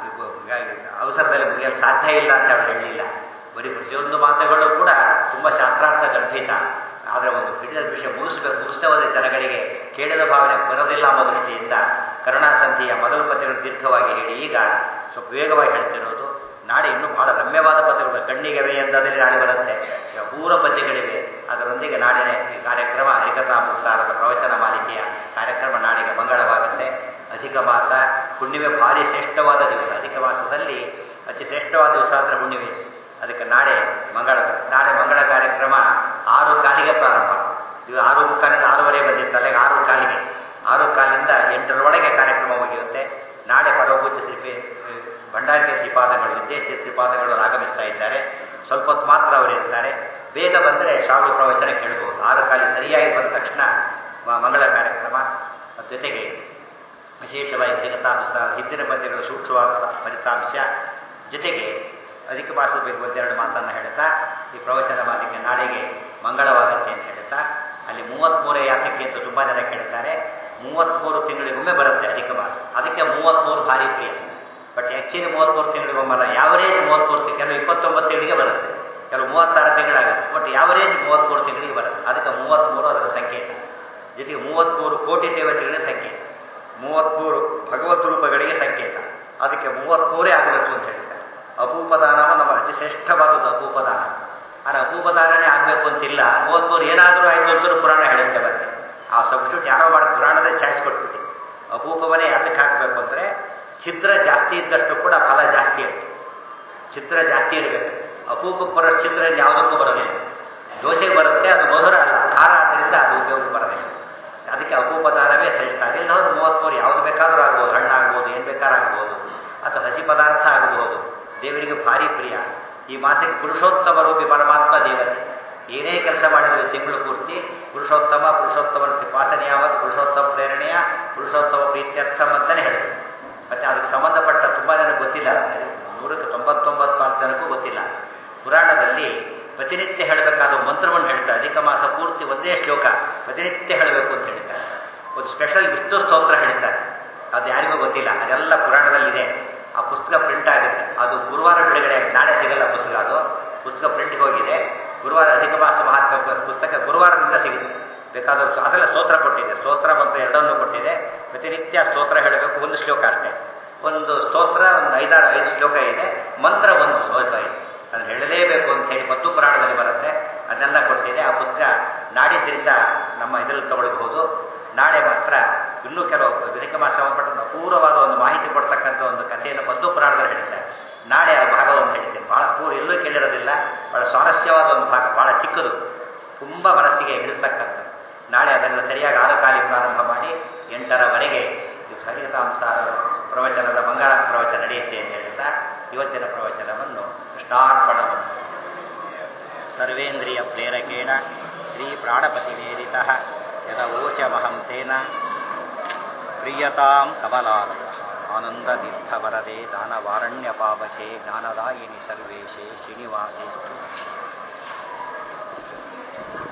ಅವಸರದಲ್ಲಿ ಮುಗಿಯಲು ಸಾಧ್ಯ ಇಲ್ಲ ಅಂತ ಅವ್ರು ಹೇಳಲಿಲ್ಲ ಬರೀ ಪ್ರತಿಯೊಂದು ಮಾತುಗಳು ಕೂಡ ತುಂಬ ಶಾಸ್ತ್ರಾರ್ಥ ಗರ್ಭಿತ ಆದರೆ ಒಂದು ಹಿಡಿದ ವಿಷಯ ಮುಗಿಸ್ಬೇಕು ಮುಗಿಸ್ತಾ ಹೋದರೆ ಜನಗಳಿಗೆ ಕೇಳಿದ ಭಾವನೆ ಬರೋದಿಲ್ಲ ಅನ್ನೋ ದೃಷ್ಟಿಯಿಂದ ಕರುಣಾಸಂಧಿಯ ಮೊದಲ ಪದ್ಯಗಳು ದೀರ್ಘವಾಗಿ ಹೇಳಿ ಈಗ ಸ್ವಲ್ಪ ವೇಗವಾಗಿ ಹೇಳ್ತಿರೋದು ನಾಳೆ ಇನ್ನೂ ಬಹಳ ರಮ್ಯವಾದ ಪದ್ಯಗಳು ಕಣ್ಣಿಗೆವೆ ಎಂದಾದಲ್ಲಿ ನಾಳೆ ಬರುತ್ತೆ ಪೂರ ಪದ್ಯಗಳಿವೆ ಅದರೊಂದಿಗೆ ನಾಡಿನ ಈ ಕಾರ್ಯಕ್ರಮ ಹರಿಕಥಾ ಮುಕ್ತಾರದ ಪ್ರವಚನ ಮಾಲಿಕೆಯ ಕಾರ್ಯಕ್ರಮ ನಾಳೆಗೆ ಮಂಗಳವಾಗುತ್ತೆ ಅಧಿಕ ಮಾಸ ಹುಣ್ಣಿಮೆ ಭಾರಿ ಶ್ರೇಷ್ಠವಾದ ದಿವಸ ಅಧಿಕ ಮಾಸದಲ್ಲಿ ಅತಿ ಶ್ರೇಷ್ಠವಾದ ದಿವಸ ಅಂದರೆ ಹುಣ್ಣಿಮೆ ಅದಕ್ಕೆ ನಾಳೆ ಮಂಗಳ ನಾಳೆ ಮಂಗಳ ಕಾರ್ಯಕ್ರಮ ಆರು ಕಾಲಿಗೆ ಪ್ರಾರಂಭ ಇದು ಆರು ಮುಕ್ಕಾಲಿಂದ ಆರೂವರೆ ಬಂದಿತ್ತಲ್ಲ ಈಗ ಆರು ಕಾಲಿಗೆ ಆರು ಕಾಲಿಂದ ಎಂಟರೊಳಗೆ ಕಾರ್ಯಕ್ರಮ ಮುಗಿಯುತ್ತೆ ನಾಳೆ ಪರಮಪೂಜ್ಯ ಶ್ರೀ ಭಂಡಾರಿಕೆ ಶ್ರೀಪಾದಗಳು ವಿದ್ಯೇಶ್ವರ ಶ್ರೀಪಾದಗಳು ಆಗಮಿಸ್ತಾ ಇದ್ದಾರೆ ಸ್ವಲ್ಪ ಹೊತ್ತು ಮಾತ್ರ ಅವರು ಇರ್ತಾರೆ ಬೇಗ ಬಂದರೆ ಶ್ರಾವಣ ಪ್ರವಚನ ಕೇಳ್ಬೋದು ಆರು ಕಾಲಿ ಸರಿಯಾಗಿ ಬಂದ ತಕ್ಷಣ ಮಂಗಳ ಕಾರ್ಯಕ್ರಮ ಜೊತೆಗೆ ವಿಶೇಷವಾಗಿ ಹರಿಕಥಾಂಶ ಹಿಂದಿನ ಪದ್ಯಗಳ ಸೂಕ್ಷ್ಮವಾದ ಫಲಿತಾಂಶ ಜೊತೆಗೆ ಅಧಿಕ ಮಾಸದ ಬೇಕು ಒಂದೆರಡು ಮಾತನ್ನು ಹೇಳ್ತಾ ಈ ಪ್ರವಚನ ಮಾಲಿಕೆ ನಾಳೆಗೆ ಮಂಗಳವಾಗುತ್ತೆ ಅಂತ ಹೇಳ್ತಾ ಅಲ್ಲಿ ಮೂವತ್ತ್ಮೂರೇ ಯಾತಕ್ಕೆ ಅಂತ ತುಂಬ ಜನ ಕೇಳ್ತಾರೆ ಮೂವತ್ತ್ಮೂರು ತಿಂಗಳಿಗೊಮ್ಮೆ ಬರುತ್ತೆ ಅಧಿಕ ಮಾಸ ಅದಕ್ಕೆ ಮೂವತ್ತ್ಮೂರು ಭಾರಿ ಪ್ರಿಯ ಬಟ್ ಆ್ಯಕ್ಚುಲಿ ಮೂವತ್ತ್ಮೂರು ತಿಂಗಳಿಗೊಮ್ಮಲ್ಲ ಯಾವರೇಜ್ ಮೂವತ್ತ್ಮೂರು ತಿಂಗಳು ಕೆಲವು ಇಪ್ಪತ್ತೊಂಬತ್ತು ತಿಂಗಳಿಗೆ ಬರುತ್ತೆ ಕೆಲವು ಮೂವತ್ತಾರು ತಿಂಗಳಾಗುತ್ತೆ ಬಟ್ ಯಾವರೇಜ್ ಮೂವತ್ತ್ಮೂರು ತಿಂಗಳಿಗೆ ಬರುತ್ತೆ ಅದಕ್ಕೆ ಮೂವತ್ತ್ಮೂರು ಅದರ ಸಂಕೇತ ಜೊತೆಗೆ ಮೂವತ್ತ್ಮೂರು ಕೋಟಿ ದೇವತೆಗಳಿಗೆ ಸಂಕೇತ ಮೂವತ್ತ್ಮೂರು ಭಗವದ್ ರೂಪಗಳಿಗೆ ಸಂಕೇತ ಅದಕ್ಕೆ ಮೂವತ್ತ್ಮೂರೇ ಆಗಬೇಕು ಅಂತ ಹೇಳ್ತಾರೆ ಅಪೂಪದಾನವ ನಮ್ಮ ಅತಿ ಶ್ರೇಷ್ಠವಾದದ್ದು ಅಪೂಪದಾನ ಆದರೆ ಅಪೂಪದಾನನೇ ಆಗಬೇಕು ಅಂತಿಲ್ಲ ಮೂವತ್ತ್ಮೂರು ಏನಾದರೂ ಆಯಿತು ಅಂತಲೂ ಪುರಾಣ ಹೇಳುತ್ತೆ ಮತ್ತೆ ಆ ಸಬ್ಸ್ಟಿಟ್ಯೂಟ್ ಯಾರೋ ಮಾಡಿ ಪುರಾಣದೇ ಚಾಯ್ಸ್ ಕೊಟ್ಬಿಟ್ಟು ಅಪೂಪವನೇ ಯಾತಕ್ಕೆ ಹಾಕಬೇಕು ಅಂದರೆ ಛಿದ್ರ ಜಾಸ್ತಿ ಇದ್ದಷ್ಟು ಕೂಡ ಫಲ ಜಾಸ್ತಿ ಇರುತ್ತೆ ಛಿದ್ರ ಜಾಸ್ತಿ ಇರಬೇಕು ಅಪೂಪಕ್ಕೆ ಬರೋ ಛಿದ್ರ ಯಾವುದಕ್ಕೂ ಬರೋದಿಲ್ಲ ದೋಸೆಗೆ ಬರುತ್ತೆ ಅದು ಮಧುರ ಅಲ್ಲ ಖಾರ ಆದ್ದರಿಂದ ಅದು ಉಪಯೋಗಕ್ಕೆ ಬರೋದಿಲ್ಲ ಅದಕ್ಕೆ ಅಪೂಪದಾನವೇ ಶ್ರೇಷ್ಠ ಇಲ್ಲದವ್ರು ಮೂವತ್ತ್ಮೂರು ಯಾವುದು ಬೇಕಾದರೂ ಆಗ್ಬೋದು ಹಣ್ಣಾಗ್ಬೋದು ಏನು ಬೇಕಾದ್ರೂ ಆಗ್ಬೋದು ಅಥವಾ ಹಸಿ ಪದಾರ್ಥ ಆಗಬಹುದು ದೇವರಿಗೆ ಭಾರಿ ಪ್ರಿಯ ಈ ಮಾಸಕ್ಕೆ ಪುರುಷೋತ್ತಮ ರೂಪಿ ಪರಮಾತ್ಮ ದೇವತೆ ಏನೇ ಕೆಲಸ ಮಾಡಿದ್ರು ತಿಂಗಳು ಪೂರ್ತಿ ಪುರುಷೋತ್ತಮ ಪುರುಷೋತ್ತಮನ ಉಪಾಸನೆ ಯಾವತ್ತು ಪುರುಷೋತ್ತಮ ಪ್ರೇರಣೆಯ ಪುರುಷೋತ್ತಮ ಪ್ರೀತ್ಯರ್ಥಂ ಅಂತಲೇ ಹೇಳಿದ್ರು ಮತ್ತು ಅದಕ್ಕೆ ಸಂಬಂಧಪಟ್ಟ ತುಂಬ ಜನ ಗೊತ್ತಿಲ್ಲ ನೂರಕ್ಕೆ ತೊಂಬತ್ತೊಂಬತ್ತು ನಾಲ್ಕು ಜನಕ್ಕೂ ಗೊತ್ತಿಲ್ಲ ಪುರಾಣದಲ್ಲಿ ಪ್ರತಿನಿತ್ಯ ಹೇಳಬೇಕಾದ ಮಂತ್ರವನ್ನು ಹೇಳ್ತಾರೆ ಅಧಿಕ ಮಾಸ ಪೂರ್ತಿ ಒಂದೇ ಶ್ಲೋಕ ಪ್ರತಿನಿತ್ಯ ಹೇಳಬೇಕು ಅಂತ ಹೇಳ್ತಾರೆ ಒಂದು ಸ್ಪೆಷಲ್ ವಿಷ್ಣು ಸ್ತೋತ್ರ ಹೇಳ್ತಾರೆ ಅದು ಯಾರಿಗೂ ಗೊತ್ತಿಲ್ಲ ಅದೆಲ್ಲ ಪುರಾಣದಲ್ಲಿದೆ ಆ ಪುಸ್ತಕ ಪ್ರಿಂಟ್ ಆಗುತ್ತೆ ಅದು ಗುರುವಾರ ಬಿಡುಗಡೆ ನಾಳೆ ಸಿಗಲ್ಲ ಪುಸ್ತಕ ಅದು ಪುಸ್ತಕ ಪ್ರಿಂಟ್ಗೆ ಹೋಗಿದೆ ಗುರುವಾರ ಅಧಿಕ ಮಾಸ ಮಹಾತ್ಮ ಪುಸ್ತಕ ಗುರುವಾರದಿಂದ ಸಿಗುತ್ತೆ ಬೇಕಾದಷ್ಟು ಅದೆಲ್ಲ ಸ್ತೋತ್ರ ಕೊಟ್ಟಿದೆ ಸ್ತೋತ್ರ ಮತ್ತು ಎರಡನ್ನೂ ಕೊಟ್ಟಿದೆ ಪ್ರತಿನಿತ್ಯ ಸ್ತೋತ್ರ ಹೇಳಬೇಕು ಒಂದು ಶ್ಲೋಕ ಅಷ್ಟೇ ಒಂದು ಸ್ತೋತ್ರ ಒಂದು ಐದಾರು ಐದು ಶ್ಲೋಕ ಇದೆ ಮಂತ್ರ ಒಂದು ಶ್ಲೋಕ ಇದೆ ಅದನ್ನು ಹೇಳಲೇಬೇಕು ಅಂತ ಹೇಳಿ ಪತ್ತು ಪುರಾಣದಲ್ಲಿ ಬರುತ್ತೆ ಅದನ್ನೆಲ್ಲ ಕೊಟ್ಟಿದೆ ಆ ಪುಸ್ತಕ ನಾಡಿದ್ದರಿಂದ ನಮ್ಮ ಇದರಲ್ಲಿ ತಗೊಳ್ಬಹುದು ನಾಳೆ ಮಾತ್ರ ಇನ್ನೂ ಕೆಲವು ವಿನಿಕಮ ಸಂಬಂಧಪಟ್ಟಂತ ಅಪೂರ್ವವಾದ ಒಂದು ಮಾಹಿತಿ ಕೊಡ್ತಕ್ಕಂಥ ಒಂದು ಕಥೆಯನ್ನು ಪದ್ದು ಪುರಾಣದಲ್ಲಿ ಹೇಳಿದ್ದಾರೆ ನಾಳೆ ಆ ಭಾಗವನ್ನು ಹೇಳ್ತೀನಿ ಭಾಳ ಪೂರ್ ಎಲ್ಲೂ ಕೇಳಿರೋದಿಲ್ಲ ಭಾಳ ಸ್ವಾರಸ್ಯವಾದ ಒಂದು ಭಾಗ ಭಾಳ ಚಿಕ್ಕದು ತುಂಬ ಮನಸ್ಸಿಗೆ ಹಿಡಿಸ್ತಕ್ಕಂಥದ್ದು ನಾಳೆ ಅದನ್ನು ಸರಿಯಾಗಿ ಆರು ಕಾಲಿ ಪ್ರಾರಂಭ ಮಾಡಿ ಎಂಟರವರೆಗೆ ಇದು ಸರಿಗತಾಂಸಾರ ಪ್ರವಚನದ ಮಂಗಳ ಪ್ರವಚನ ನಡೆಯುತ್ತೆ ಅಂತ ಹೇಳ್ತಾ ಇವತ್ತಿನ ಪ್ರವಚನವನ್ನು ಕೃಷ್ಣಾರ್ಪಣವನ್ನು ಸರ್ವೇಂದ್ರಿಯ ಪ್ರೇರಕೇಣ ಶ್ರೀ ಪ್ರಾಣಪತಿನೇರಿತ ಯದವೋಚಮಹಂ ತೇನ ಪ್ರಿಯತಾಂ ಕಮಲಾಲಯ ಆನಂದತೀರ್ಥವರದೆ ದಾನವಾರಣ್ಯಪಾವಕೆ ಜ್ಞಾನದಾಯಿನಿ ಸರ್ವೇಶೇ ಶ್ರೀನಿವಾಸೇಸ್ತು